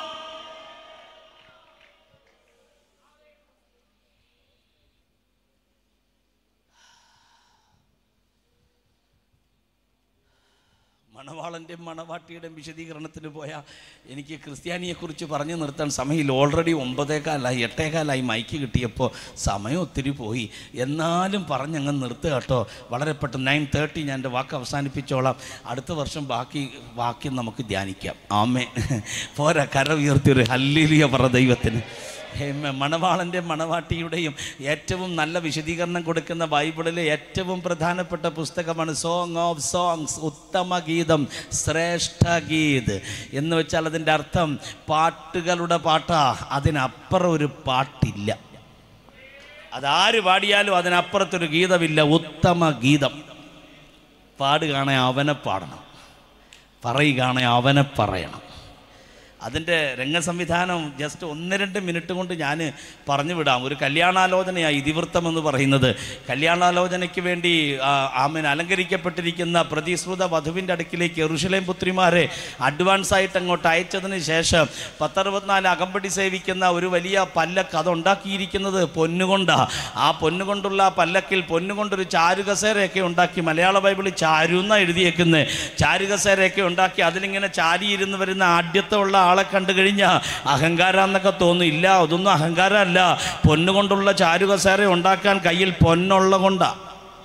മണവാളൻ്റെയും മണവാട്ടിയുടെയും വിശദീകരണത്തിന് പോയാൽ എനിക്ക് ക്രിസ്ത്യാനിയെക്കുറിച്ച് പറഞ്ഞു നിർത്താൻ സമയമില്ല ഓൾറെഡി ഒമ്പതേകാലായി എട്ടേകാലായി മൈക്ക് കിട്ടിയപ്പോൾ സമയം ഒത്തിരി പോയി എന്നാലും പറഞ്ഞങ്ങ് നിർത്തുക കേട്ടോ വളരെ പെട്ടെന്ന് നയൻ തേർട്ടി ഞാൻ എൻ്റെ വാക്ക് അവസാനിപ്പിച്ചോളാം അടുത്ത വർഷം ബാക്കി വാക്യം നമുക്ക് ധ്യാനിക്കാം ആമേ പോരാ കര ഉയർത്തിയൊരു ഹല്ലേലിയ പറ ദൈവത്തിന് ഹേമ മണവാളൻ്റെ മണവാട്ടിയുടെയും ഏറ്റവും നല്ല വിശദീകരണം കൊടുക്കുന്ന ബൈബിളിലെ ഏറ്റവും പ്രധാനപ്പെട്ട പുസ്തകമാണ് സോങ് ഓഫ് സോങ്സ് ഉത്തമ ഗീതം ശ്രേഷ്ഠ ഗീത് എന്ന് വെച്ചാൽ അതിൻ്റെ അർത്ഥം പാട്ടുകളുടെ പാട്ടാ അതിനപ്പുറം ഒരു പാട്ടില്ല അതാര് പാടിയാലും അതിനപ്പുറത്തൊരു ഗീതമില്ല ഉത്തമ ഗീതം പാടുകയാണെ അവനെ പാടണം പറയുകയാണെ അവനെ പറയണം അതിൻ്റെ രംഗസംവിധാനം ജസ്റ്റ് ഒന്ന് രണ്ട് മിനിറ്റ് കൊണ്ട് ഞാൻ പറഞ്ഞു വിടാം ഒരു കല്യാണാലോചനയാണ് ഇതിവൃത്തം എന്ന് പറയുന്നത് കല്യാണാലോചനയ്ക്ക് വേണ്ടി ആ, ആമൻ അലങ്കരിക്കപ്പെട്ടിരിക്കുന്ന പ്രതിശ്രുത വധുവിൻ്റെ അടുക്കിലേക്ക് എറുഷലേം പുത്രിമാരെ അഡ്വാൻസ് ആയിട്ട് അങ്ങോട്ട് അയച്ചതിന് ശേഷം പത്തറുപത്തിനാല് അകമ്പടി സേവിക്കുന്ന ഒരു വലിയ പല്ലക്ക് അത് ഉണ്ടാക്കിയിരിക്കുന്നത് പൊന്നുകൊണ്ടാണ് ആ പൊന്നുകൊണ്ടുള്ള ആ പല്ലക്കിൽ പൊന്നുകൊണ്ടൊരു ചാരുകസേരയൊക്കെ ഉണ്ടാക്കി മലയാള ബൈബിളിൽ ചാരു എന്നാണ് എഴുതിയേക്കുന്നത് ചാരുകസേരയൊക്കെ ഉണ്ടാക്കി അതിലിങ്ങനെ ചാരിയിരുന്ന് വരുന്ന ആദ്യത്തെ ഉള്ള ആളെ കണ്ടു കഴിഞ്ഞാൽ അഹങ്കാരം എന്നൊക്കെ തോന്നും ഇല്ല അതൊന്നും അഹങ്കാരമല്ല പൊന്നുകൊണ്ടുള്ള ചാരുകസേര ഉണ്ടാക്കാൻ കയ്യിൽ പൊന്നുള്ള കൊണ്ടാണ്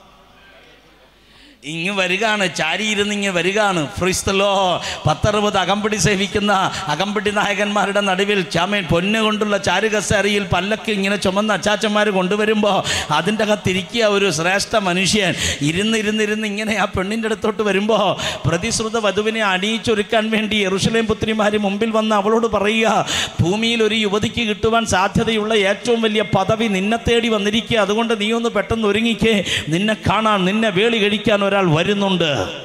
ഇങ്ങ് വരികയാണ് ചാരിയിരുന്ന് ഇങ്ങ് വരികയാണ് ഫ്രിസ്തലോ പത്തറുപത് അകമ്പടി സേവിക്കുന്ന അകമ്പടി നായകന്മാരുടെ നടുവിൽ ചാമേൻ പൊന്നു കൊണ്ടുള്ള ചാരുകസേരയിൽ പല്ലക്ക് ഇങ്ങനെ ചുമന്ന അച്ചാച്ചന്മാർ കൊണ്ടുവരുമ്പോൾ അതിൻ്റെ അകത്തിരിക്കുക ഒരു ശ്രേഷ്ഠ മനുഷ്യൻ ഇരുന്ന് ഇരുന്നിരുന്ന് ഇങ്ങനെ ആ പെണ്ണിൻ്റെ അടുത്തോട്ട് വരുമ്പോൾ പ്രതിശ്രുത വധുവിനെ അണിയിച്ചൊരുക്കാൻ വേണ്ടി എറുഷലേം പുത്രിമാർ മുമ്പിൽ വന്ന് അവളോട് പറയുക ഭൂമിയിൽ ഒരു യുവതിക്ക് കിട്ടുവാൻ സാധ്യതയുള്ള ഏറ്റവും വലിയ പദവി നിന്നെ തേടി വന്നിരിക്കുക അതുകൊണ്ട് നീ ഒന്ന് പെട്ടെന്ന് ഒരുങ്ങിക്കേ നിന്നെ കാണാൻ നിന്നെ വേളി കഴിക്കാൻ ഒരാൾ വരുന്നുണ്ട്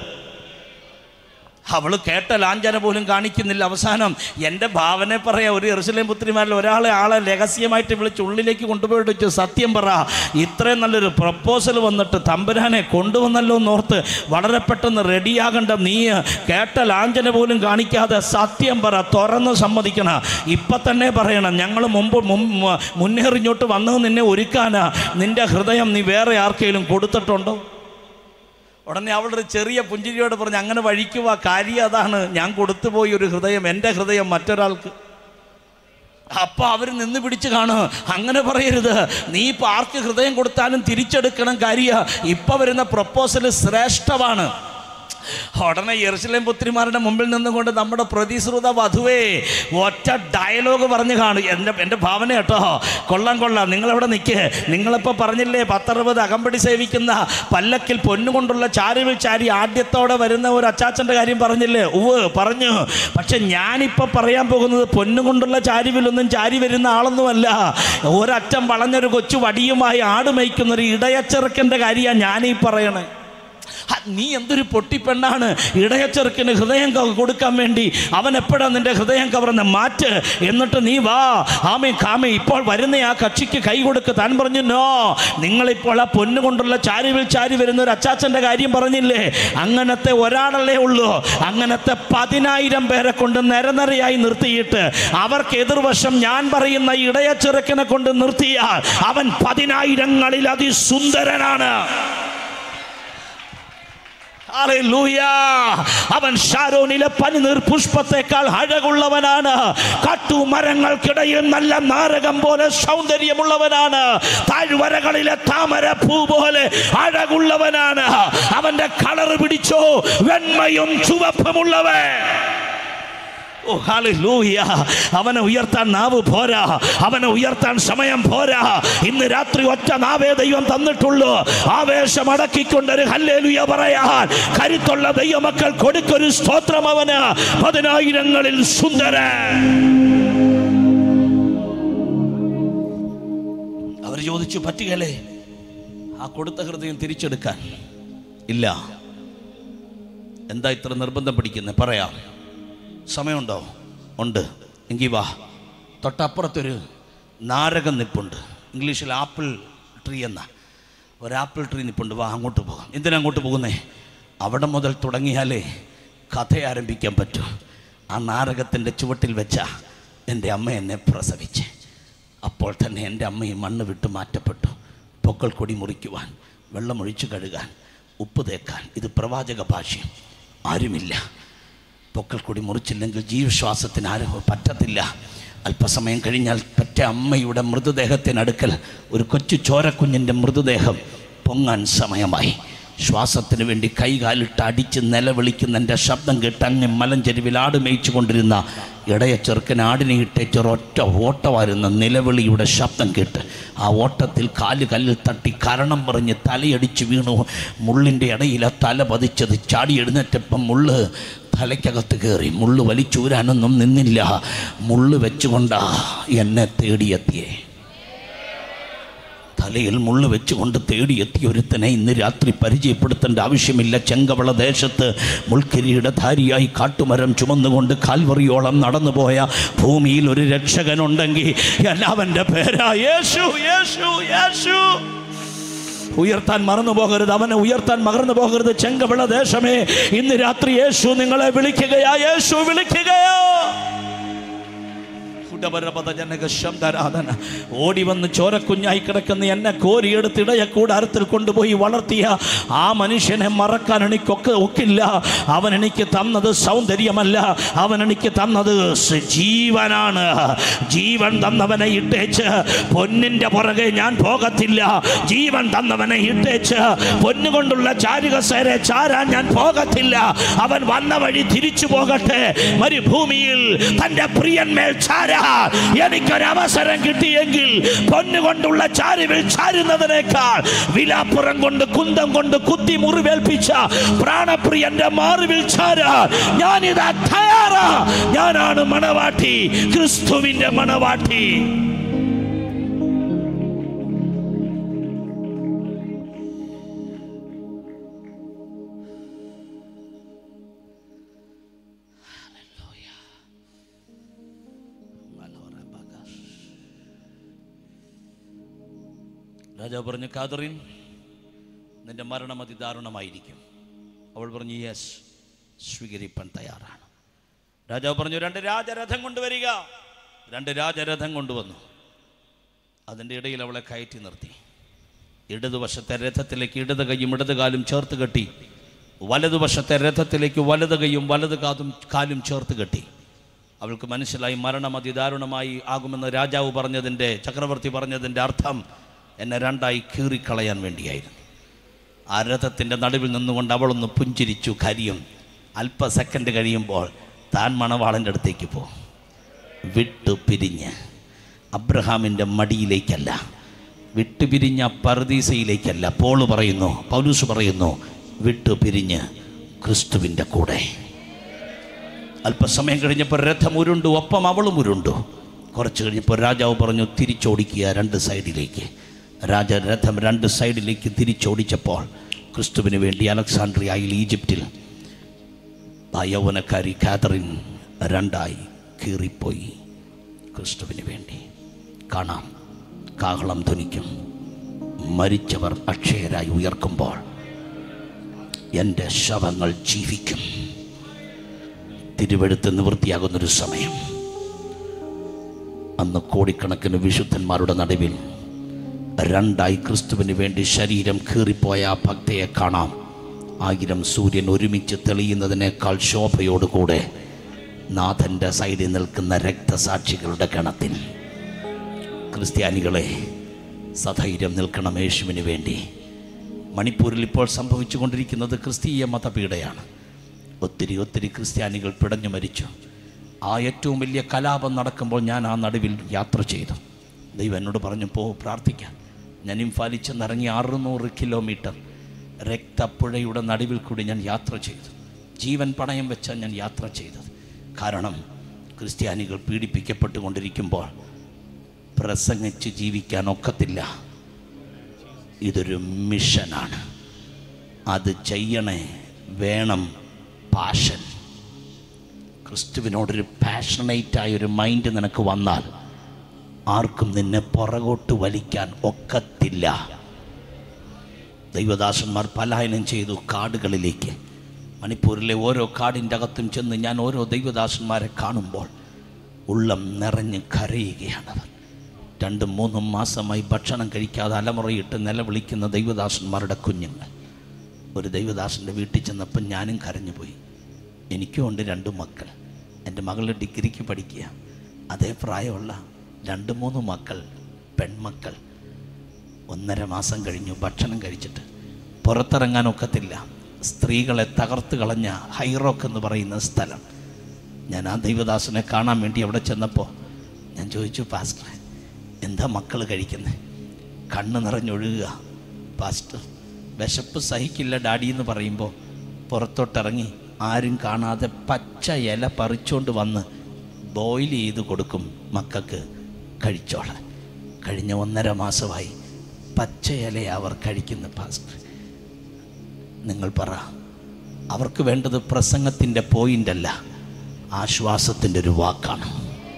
അവള് കേട്ട ലാഞ്ചന പോലും കാണിക്കുന്നില്ല അവസാനം എൻ്റെ ഭാവനെ പറയാ ഒരു എറുസലേം പുത്രിമാരിൽ ഒരാളെ ആളെ രഹസ്യമായിട്ട് വിളിച്ച് ഉള്ളിലേക്ക് കൊണ്ടുപോയിട്ട് വെച്ചു സത്യം പറ ഇത്രയും നല്ലൊരു പ്രപ്പോസൽ വന്നിട്ട് തമ്പുരാനെ കൊണ്ടുവന്നല്ലോ എന്നോർത്ത് വളരെ പെട്ടെന്ന് റെഡിയാകേണ്ട നീ കേട്ട ലാഞ്ചന പോലും കാണിക്കാതെ സത്യം പറ തുറന്ന് സമ്മതിക്കണം ഇപ്പം തന്നെ പറയണം ഞങ്ങൾ മുമ്പ് മും- മുന്നേറിഞ്ഞോട്ട് വന്നത് നിന്നെ ഒരുക്കാനാ നിന്റെ ഹൃദയം നീ വേറെ ആർക്കെങ്കിലും കൊടുത്തിട്ടുണ്ടോ ഉടനെ അവളൊരു ചെറിയ പുഞ്ചിരിയോട് പറഞ്ഞു അങ്ങനെ വഴിക്കുക കാര്യം അതാണ് ഞാൻ കൊടുത്തുപോയി ഒരു ഹൃദയം എൻ്റെ ഹൃദയം മറ്റൊരാൾക്ക് അപ്പൊ അവർ നിന്ന് പിടിച്ച് കാണും അങ്ങനെ പറയരുത് നീ ഇപ്പൊ ആർക്ക് ഹൃദയം കൊടുത്താലും തിരിച്ചെടുക്കണം കാര്യ ഇപ്പൊ വരുന്ന പ്രപ്പോസൽ ശ്രേഷ്ഠമാണ് ഉടനെ യെറുസലേം പുത്രിമാരുടെ മുമ്പിൽ നിന്നുകൊണ്ട് നമ്മുടെ പ്രതിശ്രുത വധുവേ ഒറ്റ ഡയലോഗ് പറഞ്ഞു കാണും എൻ്റെ എൻ്റെ ഭാവന കേട്ടോ കൊള്ളാം കൊള്ളാം നിങ്ങളെവിടെ നിൽക്ക് നിങ്ങളിപ്പോൾ പറഞ്ഞില്ലേ പത്തറുപത് അകമ്പടി സേവിക്കുന്ന പല്ലക്കിൽ പൊന്നുകൊണ്ടുള്ള ചാരിവിൽ ചാരി ആദ്യത്തോടെ വരുന്ന ഒരു അച്ചാച്ചൻ്റെ കാര്യം പറഞ്ഞില്ലേ ഉവ് പറഞ്ഞു പക്ഷെ ഞാനിപ്പോൾ പറയാൻ പോകുന്നത് പൊന്നുകൊണ്ടുള്ള ചാരിവിലൊന്നും ചാരി വരുന്ന ആളൊന്നുമല്ല ഒരറ്റം വളഞ്ഞൊരു കൊച്ചു വടിയുമായി ആട് മേയ്ക്കുന്ന ഒരു ഇടയച്ചെറുക്കൻ്റെ കാര്യമാണ് ഞാനീ പറയണേ ഹ, നീ എന്തൊരു പൊട്ടിപ്പെണ്ണാണ് ഇടയച്ചെറുക്കിന് ഹൃദയം ക- കൊടുക്കാൻ വേണ്ടി അവൻ എപ്പോഴാ നിന്റെ ഹൃദയം കവർന്ന് മാറ്റ് എന്നിട്ട് നീ വാ ആമേ കാമേ ഇപ്പോൾ വരുന്ന ആ കക്ഷിക്ക് കൈ കൊടുക്ക് താൻ പറഞ്ഞു നോ നിങ്ങളിപ്പോൾ ആ പൊന്നുകൊണ്ടുള്ള ചാരിവിൽ ചാരി വരുന്ന ഒരു അച്ചാച്ചൻ്റെ കാര്യം പറഞ്ഞില്ലേ അങ്ങനത്തെ ഒരാളല്ലേ ഉള്ളൂ അങ്ങനത്തെ പതിനായിരം പേരെ കൊണ്ട് നിരനിരയായി നിർത്തിയിട്ട് അവർക്ക് എതിർവശം ഞാൻ പറയുന്ന ഇടയച്ചെറുക്കനെ കൊണ്ട് നിർത്തിയാൽ അവൻ പതിനായിരങ്ങളിൽ അതിസുന്ദരനാണ് ഹല്ലേലൂയ. അവൻ ഷാരോനിലെ പനിനീർ പുഷ്പത്തെക്കാൾ അഴകുള്ളവനാണ് കാട്ടുമരങ്ങൾക്കിടയിൽ നല്ല നാരകം പോലെ സൗന്ദര്യമുള്ളവനാണ് താഴ്വരകളിലെ താമര പൂ പോലെ അഴകുള്ളവനാണ് അവന്റെ കളർ പിടിച്ചോ വെണ്മയും ചുവപ്പുമുള്ളവൻ ഓ ഹല്ലേലൂയ അവനെ ഉയർത്താൻ നാവ് പോരാ അവനെ ഉയർത്താൻ സമയം പോരാ ഇന്ന് രാത്രി ഒറ്റ നാവേ ദൈവം തന്നിട്ടുള്ളൂ ആവേശം അടക്കിക്കൊണ്ടൊരു ഹല്ലേലൂയ പറയാൻ കരുത്തുള്ള ദൈവമക്കൾ കൊടുക്കൊരു സ്തോത്രം അവന് പതിനായിരങ്ങളിൽ സുന്ദരൻ അവർ ചോദിച്ചു പറ്റുകയല്ലേ ആ കൊടുത്ത ഹൃദയം തിരിച്ചെടുക്കാൻ ഇല്ല എന്താ ഇത്ര നിർബന്ധം പിടിക്കുന്നത് പറയാം സമയമുണ്ടോ ഉണ്ട് എങ്കിൽ വാ തൊട്ടപ്പുറത്തൊരു നാരകം നിപ്പുണ്ട് ഇംഗ്ലീഷിൽ ആപ്പിൾ ട്രീ എന്ന ഒരു ആപ്പിൾ ട്രീ നിപ്പുണ്ട് വാ അങ്ങോട്ട് പോകാം എന്തിനാ അങ്ങോട്ട് പോകുന്നേ അവിടെ മുതൽ തുടങ്ങിയാലേ കഥ ആരംഭിക്കാൻ പറ്റും ആ നാരകത്തിൻ്റെ ചുവട്ടിൽ വെച്ച എൻ്റെ അമ്മ എന്നെ പ്രസവിച്ച് അപ്പോൾ തന്നെ എൻ്റെ അമ്മയും മണ്ണ് വിട്ട് മാറ്റപ്പെട്ടു പൊക്കൾ കൊടി മുറിക്കുവാൻ വെള്ളമൊഴിച്ചു കഴുകാൻ ഉപ്പ് തേക്കാൻ ഇത് പ്രവാചക ഭാഷ്യം ആരുമില്ല പൊക്കൽ കൂടി മുറിച്ചില്ലെങ്കിൽ ജീവശ്വാസത്തിന് ആരും പറ്റത്തില്ല അല്പസമയം കഴിഞ്ഞാൽ പറ്റ അമ്മയുടെ മൃതദേഹത്തിനടുക്കൽ ഒരു കൊച്ചു ചോരക്കുഞ്ഞിൻ്റെ മൃതദേഹം പൊങ്ങാൻ സമയമായി ശ്വാസത്തിന് വേണ്ടി കൈകാലിട്ട് അടിച്ച് നിലവിളിക്കുന്ന എൻ്റെ ശബ്ദം കേട്ട് അങ്ങ് മലഞ്ചെരുവിൽ ആട് മേയിച്ചു കൊണ്ടിരുന്ന ഇടയ ചെറുക്കൻ ആടിനെ ഇട്ടേച്ച് ഒരൊറ്റ ഓട്ടമായിരുന്ന നിലവിളിയുടെ ശബ്ദം കേട്ട് ആ ഓട്ടത്തിൽ കാല് കല്ലിൽ തട്ടി കരണം പറഞ്ഞ് തലയടിച്ച് വീണു മുള്ളിൻ്റെ ഇടയിലെ തല പതിച്ചത് ചാടി എഴുന്നേറ്റപ്പം മുള്ള് തലയ്ക്കകത്ത് കയറി മുള്ള് വലിച്ചൂരാനൊന്നും നിന്നില്ല മുള്ള് വെച്ചുകൊണ്ടാ എന്നെ തേടിയെത്തിയേ തലയിൽ മുള്ളു വെച്ചുകൊണ്ട് തേടിയെത്തിയ ഒരുത്തനെ ഇന്ന് രാത്രി പരിചയപ്പെടുത്തേണ്ട ആവശ്യമില്ല ചെങ്കവള ദേശത്ത് മുൾക്കിരീടധാരിയായി കാട്ടുമരം ചുമന്നുകൊണ്ട് കാൽവറിയോളം നടന്നുപോയ ഭൂമിയിൽ ഒരു രക്ഷകനുണ്ടെങ്കിൽ എല്ലാവൻ്റെ പേരാ യേശു യേശു യേശു ഉയർത്താൻ മറന്നു പോകരുത് അവനെ ഉയർത്താൻ മറന്നു പോകരുത് ചെങ്കവിള ദേശമേ ഇന്ന് രാത്രി യേശു നിങ്ങളെ വിളിക്കുകയാ യേശു വിളിക്കുകയോ ജനകശബ്ദരാധന ഓടി വന്ന് ചോരക്കുഞ്ഞായി കിടക്കുന്ന എന്നെ കോരിയെടുത്ത് ഇടയ കൂടാരത്തിൽ കൊണ്ടുപോയി വളർത്തിയ ആ മനുഷ്യനെ മറക്കാൻ എനിക്കൊക്കെ ഒക്കില്ല അവൻ എനിക്ക് തന്നത് സൗന്ദര്യമല്ല അവൻ എനിക്ക് തന്നത് സ് ജീവനാണ് ജീവൻ തന്നവനെ ഇട്ടേച്ച് പൊന്നിൻ്റെ പുറകെ ഞാൻ പോകത്തില്ല ജീവൻ തന്നവനെ ഇട്ടേച്ച് പൊന്നുകൊണ്ടുള്ള ചാരുകസേരെ ചാരാൻ ഞാൻ പോകത്തില്ല അവൻ വന്ന വഴി തിരിച്ചു പോകട്ടെ മരുഭൂമിയിൽ തൻ്റെ പ്രിയന്മേൽ ചാരാ എനിക്കൊരവസരം കിട്ടിയെങ്കിൽ പൊന്നുകൊണ്ടുള്ള ചാരുവിൽ ചാരുന്നതിനേക്കാൾ വിലാപ്പുറം കൊണ്ട് കുന്തം കൊണ്ട് കുത്തി മുറിവേൽപ്പിച്ച പ്രാണപ്രിയന്റെ മാറിവിൽ ചാരാ ഞാനിതാ തയ്യാറാ ഞാനാണ് മണവാട്ടി ക്രിസ്തുവിന്റെ മണവാട്ടി രാജാവ് പറഞ്ഞു കാതറിൻ നിന്റെ മരണം അതിദാരുണമായിരിക്കും അവൾ പറഞ്ഞു യെസ് സ്വീകരിപ്പാൻ തയ്യാറാണ് രാജാവ് പറഞ്ഞു രണ്ട് രാജരഥം കൊണ്ടുവരിക രണ്ട് രാജരഥം കൊണ്ടുവന്നു അതിൻ്റെ ഇടയിൽ അവളെ കയറ്റി നിർത്തി ഇടതുവശത്തെ രഥത്തിലേക്ക് ഇടത് കൈയും ഇടത് കാലും ചേർത്ത് കെട്ടി വലതുവശത്തെ രഥത്തിലേക്ക് വലത് കൈയും വലത് കാതും കാലും ചേർത്ത് കെട്ടി അവൾക്ക് മനസ്സിലായി മരണം അതിദാരുണമായി ആകുമെന്ന് രാജാവ് പറഞ്ഞതിൻ്റെ ചക്രവർത്തി പറഞ്ഞതിൻ്റെ അർത്ഥം എന്നെ രണ്ടായി കീറിക്കളയാൻ വേണ്ടിയായിരുന്നു ആ രഥത്തിൻ്റെ നടുവിൽ നിന്നുകൊണ്ട് അവളൊന്ന് പുഞ്ചിരിച്ചു കരിയും അല്പ സെക്കൻഡ് കഴിയുമ്പോൾ താൻ മണവാളൻ്റെ അടുത്തേക്ക് പോകും വിട്ടു പിരിഞ്ഞ് അബ്രഹാമിൻ്റെ മടിയിലേക്കല്ല വിട്ടുപിരിഞ്ഞ പർദീസയിലേക്കല്ല പോള് പറയുന്നു പൗലൂസ് പറയുന്നു വിട്ടു പിരിഞ്ഞ് ക്രിസ്തുവിൻ്റെ കൂടെ അല്പസമയം കഴിഞ്ഞപ്പോൾ രഥം ഉരുണ്ടു ഒപ്പം അവളും ഉരുണ്ടു കുറച്ച് കഴിഞ്ഞപ്പോൾ രാജാവ് പറഞ്ഞു തിരിച്ചോടിക്കുക രണ്ട് സൈഡിലേക്ക് രാജരഥം രണ്ട് സൈഡിലേക്ക് തിരിച്ചോടിച്ചപ്പോൾ ക്രിസ്തുവിന് വേണ്ടി അലക്സാണ്ട്രിയയിൽ ഈജിപ്തിൽ ആ യൗവനക്കാരി കാതറിൻ രണ്ടായി കീറിപ്പോയി ക്രിസ്തുവിന് വേണ്ടി കാണാം കാഹളം ധ്വനിക്കും മരിച്ചവർ അക്ഷയരായി ഉയർക്കുമ്പോൾ എൻ്റെ ശവങ്ങൾ ജീവിക്കും തിരുവെടുത്ത് നിവൃത്തിയാകുന്നൊരു സമയം അന്ന് കോടിക്കണക്കിന് വിശുദ്ധന്മാരുടെ നടുവിൽ രണ്ടായി ക്രിസ്തുവിന് വേണ്ടി ശരീരം കീറിപ്പോയ ആ ഭക്തയെ കാണാം ആയിരം സൂര്യൻ ഒരുമിച്ച് തെളിയുന്നതിനേക്കാൾ ശോഭയോടുകൂടെ നാഥൻ്റെ സൈഡിൽ നിൽക്കുന്ന രക്തസാക്ഷികളുടെ ഗണത്തിൽ ക്രിസ്ത്യാനികളെ സധൈര്യം നിൽക്കണം യേശുവിന് വേണ്ടി മണിപ്പൂരിൽ ഇപ്പോൾ സംഭവിച്ചു കൊണ്ടിരിക്കുന്നത് ക്രിസ്തീയ മതപീഡയാണ് ഒത്തിരി ഒത്തിരി ക്രിസ്ത്യാനികൾ പിടഞ്ഞു മരിച്ചു ആ ഏറ്റവും വലിയ കലാപം നടക്കുമ്പോൾ ഞാൻ ആ നടുവിൽ യാത്ര ചെയ്തു ദൈവം എന്നോട് പറഞ്ഞു പോ പ്രാർത്ഥിക്കാൻ ഞാൻ ഇംഫാലിൽ ചെന്നിറങ്ങി അറുന്നൂറ് കിലോമീറ്റർ രക്തപ്പുഴയുടെ നടുവിൽ കൂടി ഞാൻ യാത്ര ചെയ്തു ജീവൻ പണയം വെച്ചാൽ ഞാൻ യാത്ര ചെയ്തത് കാരണം ക്രിസ്ത്യാനികൾ പീഡിപ്പിക്കപ്പെട്ടുകൊണ്ടിരിക്കുമ്പോൾ പ്രസംഗിച്ച് ജീവിക്കാൻ ഒക്കത്തില്ല ഇതൊരു മിഷനാണ് അത് ചെയ്യണേ വേണം പാഷൻ ക്രിസ്തുവിനോടൊരു പാഷനേറ്റായ ഒരു മൈൻഡ് നിനക്ക് വന്നാൽ ആർക്കും നിന്നെ പുറകോട്ട് വലിക്കാൻ ഒക്കത്തില്ല ദൈവദാസന്മാർ പലായനം ചെയ്തു കാടുകളിലേക്ക് മണിപ്പൂരിലെ ഓരോ കാടിൻ്റെ അകത്തും ചെന്ന് ഞാൻ ഓരോ ദൈവദാസന്മാരെ കാണുമ്പോൾ ഉള്ളം നിറഞ്ഞ് കരയുകയാണവർ രണ്ടും മൂന്നും മാസമായി ഭക്ഷണം കഴിക്കാതെ അലമുറയിട്ട് നിലവിളിക്കുന്ന ദൈവദാസന്മാരുടെ കുഞ്ഞുങ്ങൾ ഒരു ദൈവദാസൻ്റെ വീട്ടിൽ ചെന്നപ്പോൾ ഞാനും കരഞ്ഞുപോയി എനിക്കും ഉണ്ട് രണ്ട് മക്കൾ എൻ്റെ മകൾ ഡിഗ്രിക്ക് പഠിക്കുക അതേ പ്രായമുള്ള രണ്ട് മൂന്ന് മക്കൾ പെൺമക്കൾ ഒന്നര മാസം കഴിഞ്ഞു ഭക്ഷണം കഴിച്ചിട്ട് പുറത്തിറങ്ങാൻ ഒക്കത്തില്ല സ്ത്രീകളെ തകർത്ത് കളഞ്ഞ ഹൈറോക്ക് എന്ന് പറയുന്ന സ്ഥലം ഞാൻ ആ ദൈവദാസനെ കാണാൻ വേണ്ടി അവിടെ ചെന്നപ്പോൾ ഞാൻ ചോദിച്ചു പാസ്റ്റർ എന്താ മക്കൾ കഴിക്കുന്നത് കണ്ണ് നിറഞ്ഞൊഴുകുക പാസ്റ്റർ വിശപ്പ് സഹിക്കില്ല ഡാഡി എന്ന് പറയുമ്പോൾ പുറത്തോട്ടിറങ്ങി ആരും കാണാതെ പച്ച ഇല പറിച്ചുകൊണ്ട് വന്ന് ബോയിൽ ചെയ്ത് കൊടുക്കും മക്കൾക്ക് കഴിച്ചോളാൻ കഴിഞ്ഞ ഒന്നര മാസമായി പച്ച ഇല അവർ കഴിക്കുന്ന പാസ്റ്റർ നിങ്ങൾ പറ അവർക്ക് വേണ്ടത് പ്രസംഗത്തിൻ്റെ പോയിൻ്റല്ല ആശ്വാസത്തിൻ്റെ ഒരു വാക്കാണ്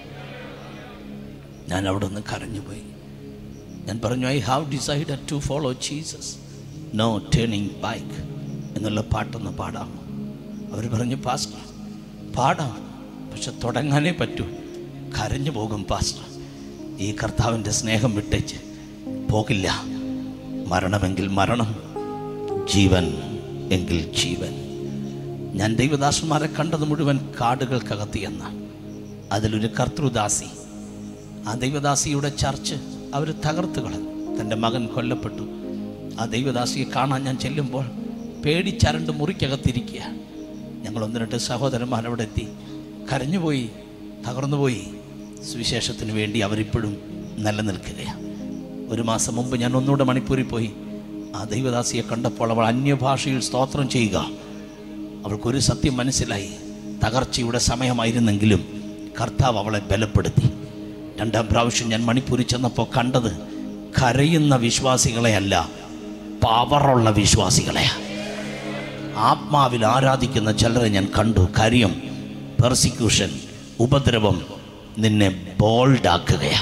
ഞാൻ അവിടെ നിന്ന് കരഞ്ഞുപോയി ഞാൻ പറഞ്ഞു I have decided to follow Jesus no turning back എന്നുള്ള പാട്ടൊന്ന് പാടാം അവർ പറഞ്ഞു പാസ്റ്റർ പാടാം പക്ഷെ തുടങ്ങാനേ പറ്റൂ കരഞ്ഞു പോകും പാസ്റ്റർ ഈ കർത്താവിൻ്റെ സ്നേഹം വിട്ടേച്ച് പോകില്ല മരണമെങ്കിൽ മരണം ജീവൻ എങ്കിൽ ജീവൻ ഞാൻ ദൈവദാസന്മാരെ കണ്ടത് മുഴുവൻ കാടുകൾക്കകത്ത് എന്നാണ് അതിലൊരു കർത്തൃദാസി ആ ദൈവദാസിയുടെ ചർച്ച് അവർ തകർത്ത് കളഞ്ഞു തൻ്റെ മകൻ കൊല്ലപ്പെട്ടു ആ ദൈവദാസിയെ കാണാൻ ഞാൻ ചെല്ലുമ്പോൾ പേടിച്ചരണ്ട് മുറിക്കകത്തിരിക്കുക ഞങ്ങൾ ഒന്ന് രണ്ട് സഹോദരന്മാർ അവിടെ എത്തി കരഞ്ഞുപോയി തകർന്നുപോയി സുവിശേഷത്തിന് വേണ്ടി അവരിപ്പോഴും നിലനിൽക്കുകയാണ് ഒരു മാസം മുമ്പ് ഞാൻ ഒന്നുകൂടെ മണിപ്പൂരിൽ പോയി ആ ദൈവദാസിയെ കണ്ടപ്പോൾ അവൾ അന്യഭാഷയിൽ സ്തോത്രം ചെയ്യുക അവൾക്കൊരു സത്യം മനസ്സിലായി തകർച്ചയുടെ സമയമായിരുന്നെങ്കിലും കർത്താവ് അവളെ ബലപ്പെടുത്തി രണ്ടാം പ്രാവശ്യം ഞാൻ മണിപ്പൂരിൽ ചെന്നപ്പോൾ കണ്ടത് കരയുന്ന വിശ്വാസികളെയല്ല പവറുള്ള വിശ്വാസികളെയാണ് ആത്മാവിൽ ആരാധിക്കുന്ന ചിലരെ ഞാൻ കണ്ടു കാര്യം പെർസിക്യൂഷൻ ഉപദ്രവം നിന്നെ ബോൾഡാക്കുകയാ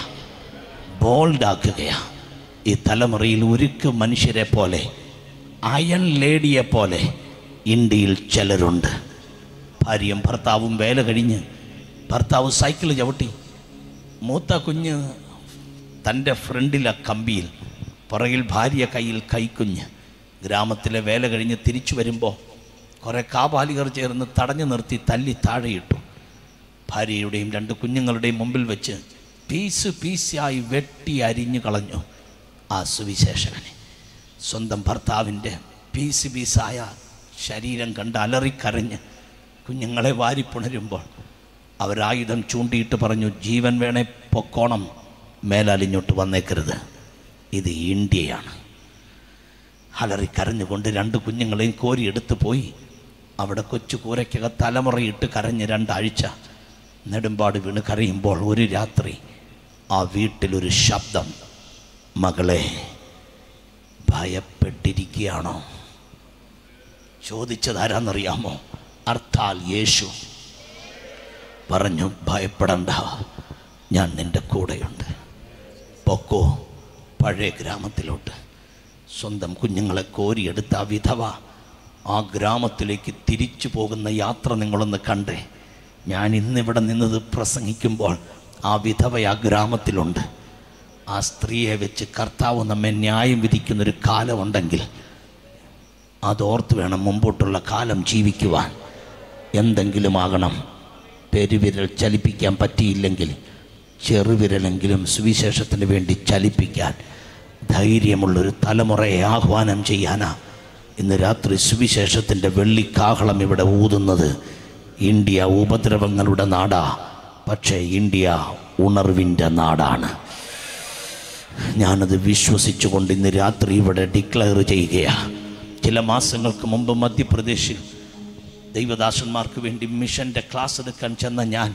ബോൾഡാക്കുകയാ ഈ തലമുറയിൽ ഒരുക്ക് മനുഷ്യരെ പോലെ അയൺ ലേഡിയെ പോലെ ഇന്ത്യയിൽ ചിലരുണ്ട് ഭാര്യയും ഭർത്താവും വേല കഴിഞ്ഞ് ഭർത്താവ് സൈക്കിൾ ചവിട്ടി മൂത്ത കുഞ്ഞ് തൻ്റെ ഫ്രണ്ടിലെ കമ്പിയിൽ പുറകിൽ ഭാര്യ കയ്യിൽ കൈക്കുഞ്ഞ് ഗ്രാമത്തിലെ വേല കഴിഞ്ഞ് തിരിച്ചു വരുമ്പോൾ കുറേ കാപാലികർ ചേർന്ന് തടഞ്ഞു നിർത്തി തല്ലി താഴെയിട്ടു ഭാര്യയുടെയും രണ്ട് കുഞ്ഞുങ്ങളുടെയും മുമ്പിൽ വെച്ച് പീസ് പീസായി വെട്ടി അരിഞ്ഞു കളഞ്ഞു ആ സുവിശേഷകനെ സ്വന്തം ഭർത്താവിൻ്റെ പീസ് പീസായ ശരീരം കണ്ട് അലറിക്കരഞ്ഞ് കുഞ്ഞുങ്ങളെ വാരിപ്പുണരുമ്പോൾ അവരായുധം ചൂണ്ടിയിട്ട് പറഞ്ഞു ജീവൻ വേണേ പൊക്കോണം മേലാലിഞ്ഞോട്ട് വന്നേക്കരുത് ഇത് ഇന്ത്യയാണ് അലറി കരഞ്ഞുകൊണ്ട് രണ്ട് കുഞ്ഞുങ്ങളെയും കോരിയെടുത്ത് പോയി അവിടെ കൊച്ചു കൂരയ്ക്കക തലമുറയിട്ട് കരഞ്ഞ് രണ്ടാഴ്ച നെടുമ്പാട് വീണ് കരയുമ്പോൾ ഒരു രാത്രി ആ വീട്ടിലൊരു ശബ്ദം മകളെ ഭയപ്പെട്ടിരിക്കുകയാണോ ചോദിച്ചതാരാന്നറിയാമോ അർത്ഥാൽ യേശു പറഞ്ഞു ഭയപ്പെടണ്ട ഞാൻ നിൻ്റെ കൂടെയുണ്ട് പൊക്കോ പഴയ ഗ്രാമത്തിലോട്ട് സ്വന്തം കുഞ്ഞുങ്ങളെ കോരിയെടുത്ത ആ വിധവ ആ ഗ്രാമത്തിലേക്ക് തിരിച്ചു പോകുന്ന യാത്ര നിങ്ങളൊന്ന് കണ്ടേ ഞാൻ ഇന്നിവിടെ നിന്നത് പ്രസംഗിക്കുമ്പോൾ ആ വിധവ ആ ഗ്രാമത്തിലുണ്ട് ആ സ്ത്രീയെ വെച്ച് കർത്താവ് നമ്മെ ന്യായം വിധിക്കുന്നൊരു കാലമുണ്ടെങ്കിൽ അതോർത്ത് വേണം മുമ്പോട്ടുള്ള കാലം ജീവിക്കുവാൻ എന്തെങ്കിലും ആകണം പെരുവിരൽ ചലിപ്പിക്കാൻ പറ്റിയില്ലെങ്കിൽ ചെറുവിരലെങ്കിലും സുവിശേഷത്തിന് വേണ്ടി ചലിപ്പിക്കാൻ ധൈര്യമുള്ളൊരു തലമുറയെ ആഹ്വാനം ചെയ്യാനാ ഇന്ന് രാത്രി സുവിശേഷത്തിൻ്റെ വെള്ളിക്കാഹളം ഇവിടെ ഊതുന്നത് ഇന്ത്യ ഉപദ്രവങ്ങളുടെ നാടാ പക്ഷേ ഇന്ത്യ ഉണർവിൻ്റെ നാടാണ് ഞാനത് വിശ്വസിച്ചുകൊണ്ട് ഇന്ന് രാത്രി ഇവിടെ ഡിക്ലെയർ ചെയ്യുകയാണ് ചില മാസങ്ങൾക്ക് മുമ്പ് മധ്യപ്രദേശിൽ ദൈവദാസന്മാർക്ക് വേണ്ടി മിഷൻ്റെ ക്ലാസ് എടുക്കാൻ ചെന്ന ഞാൻ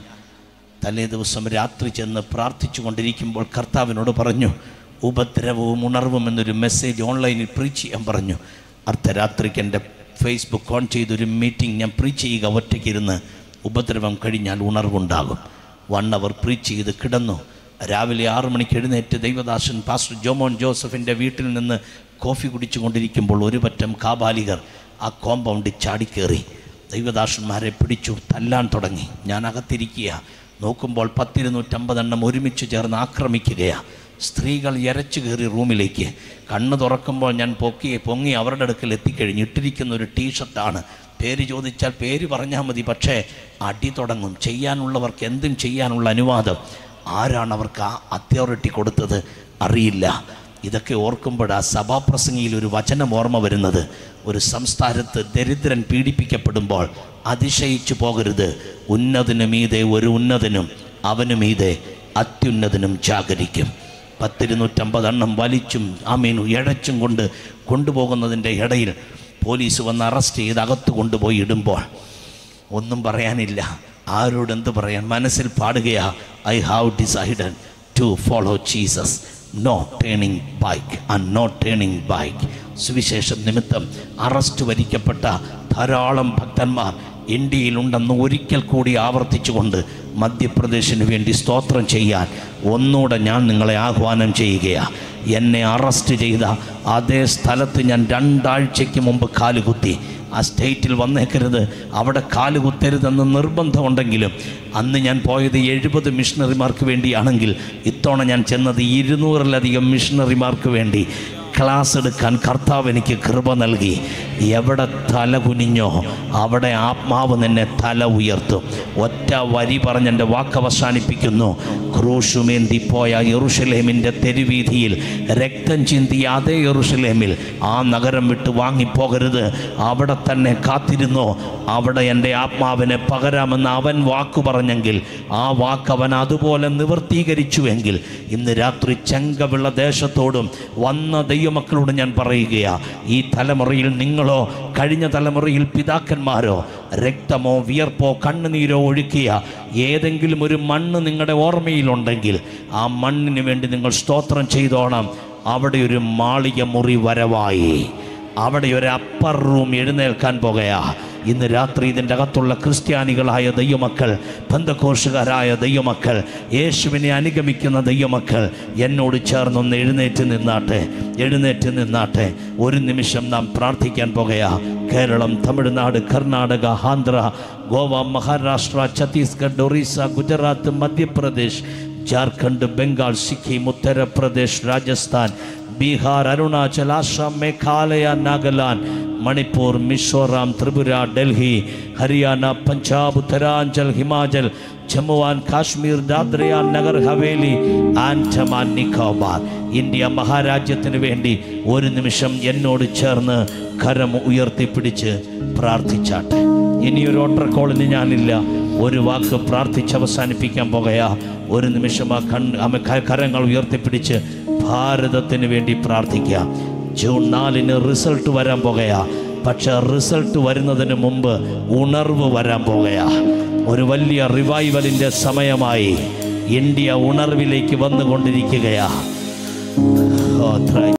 തലേ ദിവസം രാത്രി ചെന്ന് പ്രാർത്ഥിച്ചു കൊണ്ടിരിക്കുമ്പോൾ കർത്താവിനോട് പറഞ്ഞു ഉപദ്രവവും ഉണർവും എന്നൊരു മെസ്സേജ് ഓൺലൈനിൽ പ്രീച്ച് ചെയ്യാൻ പറഞ്ഞു അർദ്ധരാത്രിക്ക് എൻ്റെ ഫേസ്ബുക്ക് ഓൺ ചെയ്തൊരു മീറ്റിംഗ് ഞാൻ പ്രീച്ച് ചെയ്യുക ഒറ്റയ്ക്കിരുന്ന് ഉപദ്രവം കഴിഞ്ഞാൽ ഉണർവുണ്ടാകും വൺ അവർ പ്രീച്ച് ചെയ്ത് കിടന്നു രാവിലെ ആറു മണിക്ക് എഴുന്നേറ്റ് ദൈവദാസൻ പാസ്റ്റർ ജോമോൻ ജോസഫിൻ്റെ വീട്ടിൽ നിന്ന് കോഫി കുടിച്ചു കൊണ്ടിരിക്കുമ്പോൾ ഒരു പറ്റം കാബാലികർ ആ കോമ്പൗണ്ടിൽ ചാടിക്കേറി ദൈവദാസന്മാരെ പിടിച്ചു തല്ലാൻ തുടങ്ങി ഞാൻ അകത്തിരിക്കുക നോക്കുമ്പോൾ പത്തിരുന്നൂറ്റമ്പതെണ്ണം ഒരുമിച്ച് ചേർന്ന് ആക്രമിക്കുകയാണ് സ്ത്രീകൾ ഇരച്ചു കയറി റൂമിലേക്ക് കണ്ണ് തുറക്കുമ്പോൾ ഞാൻ പൊക്കി പൊങ്ങി അവരുടെ അടുക്കൽ എത്തിക്കഴിഞ്ഞു ഇട്ടിരിക്കുന്ന ഒരു ടീഷർട്ടാണ് പേര് ചോദിച്ചാൽ പേര് പറഞ്ഞാൽ മതി പക്ഷേ അടി തുടങ്ങും ചെയ്യാനുള്ളവർക്ക് എന്തും ചെയ്യാനുള്ള അനുവാദം ആരാണ് അവർക്ക് ആ അതോറിറ്റി കൊടുത്തത് അറിയില്ല ഇതൊക്കെ ഓർക്കുമ്പോൾ ആ സഭാപ്രസംഗിയിൽ ഒരു വചനം ഓർമ്മ വരുന്നത് ഒരു സംസ്ഥാനത്ത് ദരിദ്രൻ പീഡിപ്പിക്കപ്പെടുമ്പോൾ അതിശയിച്ചു പോകരുത് ഉന്നതനു മീതെ ഒരു ഉന്നതനും അവനു മീതെ അത്യുന്നതനും ജാഗരിക്കും പത്തിരുന്നൂറ്റമ്പതെണ്ണം വലിച്ചും ആമീൻ ഇഴച്ചും കൊണ്ട് കൊണ്ടുപോകുന്നതിൻ്റെ ഇടയിൽ പോലീസ് വന്ന് അറസ്റ്റ് ചെയ്ത് അകത്ത് കൊണ്ടുപോയി ഇടുമ്പോൾ ഒന്നും പറയാനില്ല ആരോട് എന്ത് പറയാൻ മനസ്സിൽ പാടുകയാ I have decided to follow Jesus no turning back and no turning back സുവിശേഷം നിമിത്തം അറസ്റ്റ് വരിക്കപ്പെട്ട ധാരാളം ഭക്തന്മാർ ഇന്ത്യയിലുണ്ടെന്ന് ഒരിക്കൽ കൂടി ആവർത്തിച്ചുകൊണ്ട് മധ്യപ്രദേശിന് വേണ്ടി സ്തോത്രം ചെയ്യാൻ ഒന്നുകൂടെ ഞാൻ നിങ്ങളെ ആഹ്വാനം ചെയ്യുകയാണ് എന്നെ അറസ്റ്റ് ചെയ്ത അതേ സ്ഥലത്ത് ഞാൻ രണ്ടാഴ്ചയ്ക്ക് മുമ്പ് കാലുകുത്തി ആ സ്റ്റേറ്റിൽ വന്നേക്കരുത് അവിടെ കാലുകുത്തരുതെന്ന് നിർബന്ധമുണ്ടെങ്കിലും അന്ന് ഞാൻ പോയത് എഴുപത് മിഷണറിമാർക്ക് വേണ്ടിയാണെങ്കിൽ ഇത്തവണ ഞാൻ ചെന്നത് ഇരുന്നൂറിലധികം മിഷണറിമാർക്ക് വേണ്ടി ക്ലാസ് എടുക്കാൻ കർത്താവ് എനിക്ക് കൃപ നൽകി എവിടെ തല കുനിഞ്ഞോ അവിടെ ആത്മാവ് നിന്നെ തല ഉയർത്തും ഒറ്റ വരി പറഞ്ഞ് എൻ്റെ വാക്ക് അവസാനിപ്പിക്കുന്നു ക്രൂശുമേന്തി പോയ യെറുഷലേമിൻ്റെ തെരുവീതിയിൽ രക്തം ചിന്തിയ അതേ യെറുഷലേമിൽ ആ നഗരം വിട്ട് വാങ്ങിപ്പോകരുത് അവിടെ തന്നെ കാത്തിരുന്നോ അവിടെ എൻ്റെ ആത്മാവിനെ പകരാമെന്ന് അവൻ വാക്കു പറഞ്ഞെങ്കിൽ ആ വാക്ക് അവൻ അതുപോലെ നിവർത്തീകരിച്ചുവെങ്കിൽ ഇന്ന് രാത്രി ചെങ്കവിള ദേശത്തോടും വന്ന ദൈവമക്കളോട് ഞാൻ പറയുകയാ ഈ തലമുറയിൽ നിങ്ങളോ കഴിഞ്ഞ തലമുറയിൽ പിതാക്കന്മാരോ രക്തമോ വിയർപ്പോ കണ്ണുനീരോ ഒഴുക്കിയ ഏതെങ്കിലും ഒരു മണ്ണ് നിങ്ങളുടെ ഓർമ്മയിലുണ്ടെങ്കിൽ ആ മണ്ണിന് വേണ്ടി നിങ്ങൾ സ്തോത്രം ചെയ്തോണം അവിടെ ഒരു മാളിക മുറി വരവായി അവിടെ ഒരു അപ്പർ റൂം എഴുന്നേൽക്കാൻ പോകുകയാ ഇന്ന് രാത്രി ഇതിൻ്റെ അകത്തുള്ള ക്രിസ്ത്യാനികളായ ദൈവമക്കൾ ബന്ധകോഷുകാരായ ദൈവമക്കൾ യേശുവിനെ അനുഗമിക്കുന്ന ദൈവമക്കൾ എന്നോട് ചേർന്നൊന്ന് എഴുന്നേറ്റ് നിന്നാട്ടെ എഴുന്നേറ്റ് നിന്നാട്ടെ ഒരു നിമിഷം നാം പ്രാർത്ഥിക്കാൻ പോകുകയാ കേരളം തമിഴ്നാട് കർണാടക ആന്ധ്ര ഗോവ മഹാരാഷ്ട്ര ഛത്തീസ്ഗഡ് ഒറീസ ഗുജറാത്ത് മധ്യപ്രദേശ് ജാർഖണ്ഡ് ബംഗാൾ സിക്കിം ഉത്തർപ്രദേശ് രാജസ്ഥാൻ ബീഹാർ അരുണാചൽ ആസാം മേഘാലയ നാഗാലാൻഡ് മണിപ്പൂർ മിസോറാം ത്രിപുര ഡൽഹി ഹരിയാന പഞ്ചാബ് ഉത്തരാഞ്ചൽ ഹിമാചൽ ജമ്മു ആൻഡ് കാശ്മീർ ദാദ്രയ നഗർ ഹവേലി ആൻഡമാൻ നിക്കോബാർ ഇന്ത്യ മഹാരാജ്യത്തിന് വേണ്ടി ഒരു നിമിഷം എന്നോട് ചേർന്ന് കരം ഉയർത്തിപ്പിടിച്ച് പ്രാർത്ഥിച്ചാട്ടെ ഇനിയൊരു ഓട്ടർ കോളിന് ഞാനില്ല ഒരു വാക്ക് പ്രാർത്ഥിച്ച് അവസാനിപ്പിക്കാൻ പോകുകയാ ഒരു നിമിഷം ആ കൺ അമ ക- കരങ്ങൾ ഉയർത്തിപ്പിടിച്ച് ഭാരതത്തിന് വേണ്ടി പ്രാർത്ഥിക്കാം ജൂൺ നാലിന് റിസൾട്ട് വരാൻ പോകുകയാ പക്ഷെ റിസൾട്ട് വരുന്നതിന് മുമ്പ് ഉണർവ് വരാൻ പോകുകയാ ഒരു വലിയ റിവൈവലിൻ്റെ സമയമായി ഇന്ത്യ ഉണർവിലേക്ക് വന്നുകൊണ്ടിരിക്കുകയാ ഓ, thank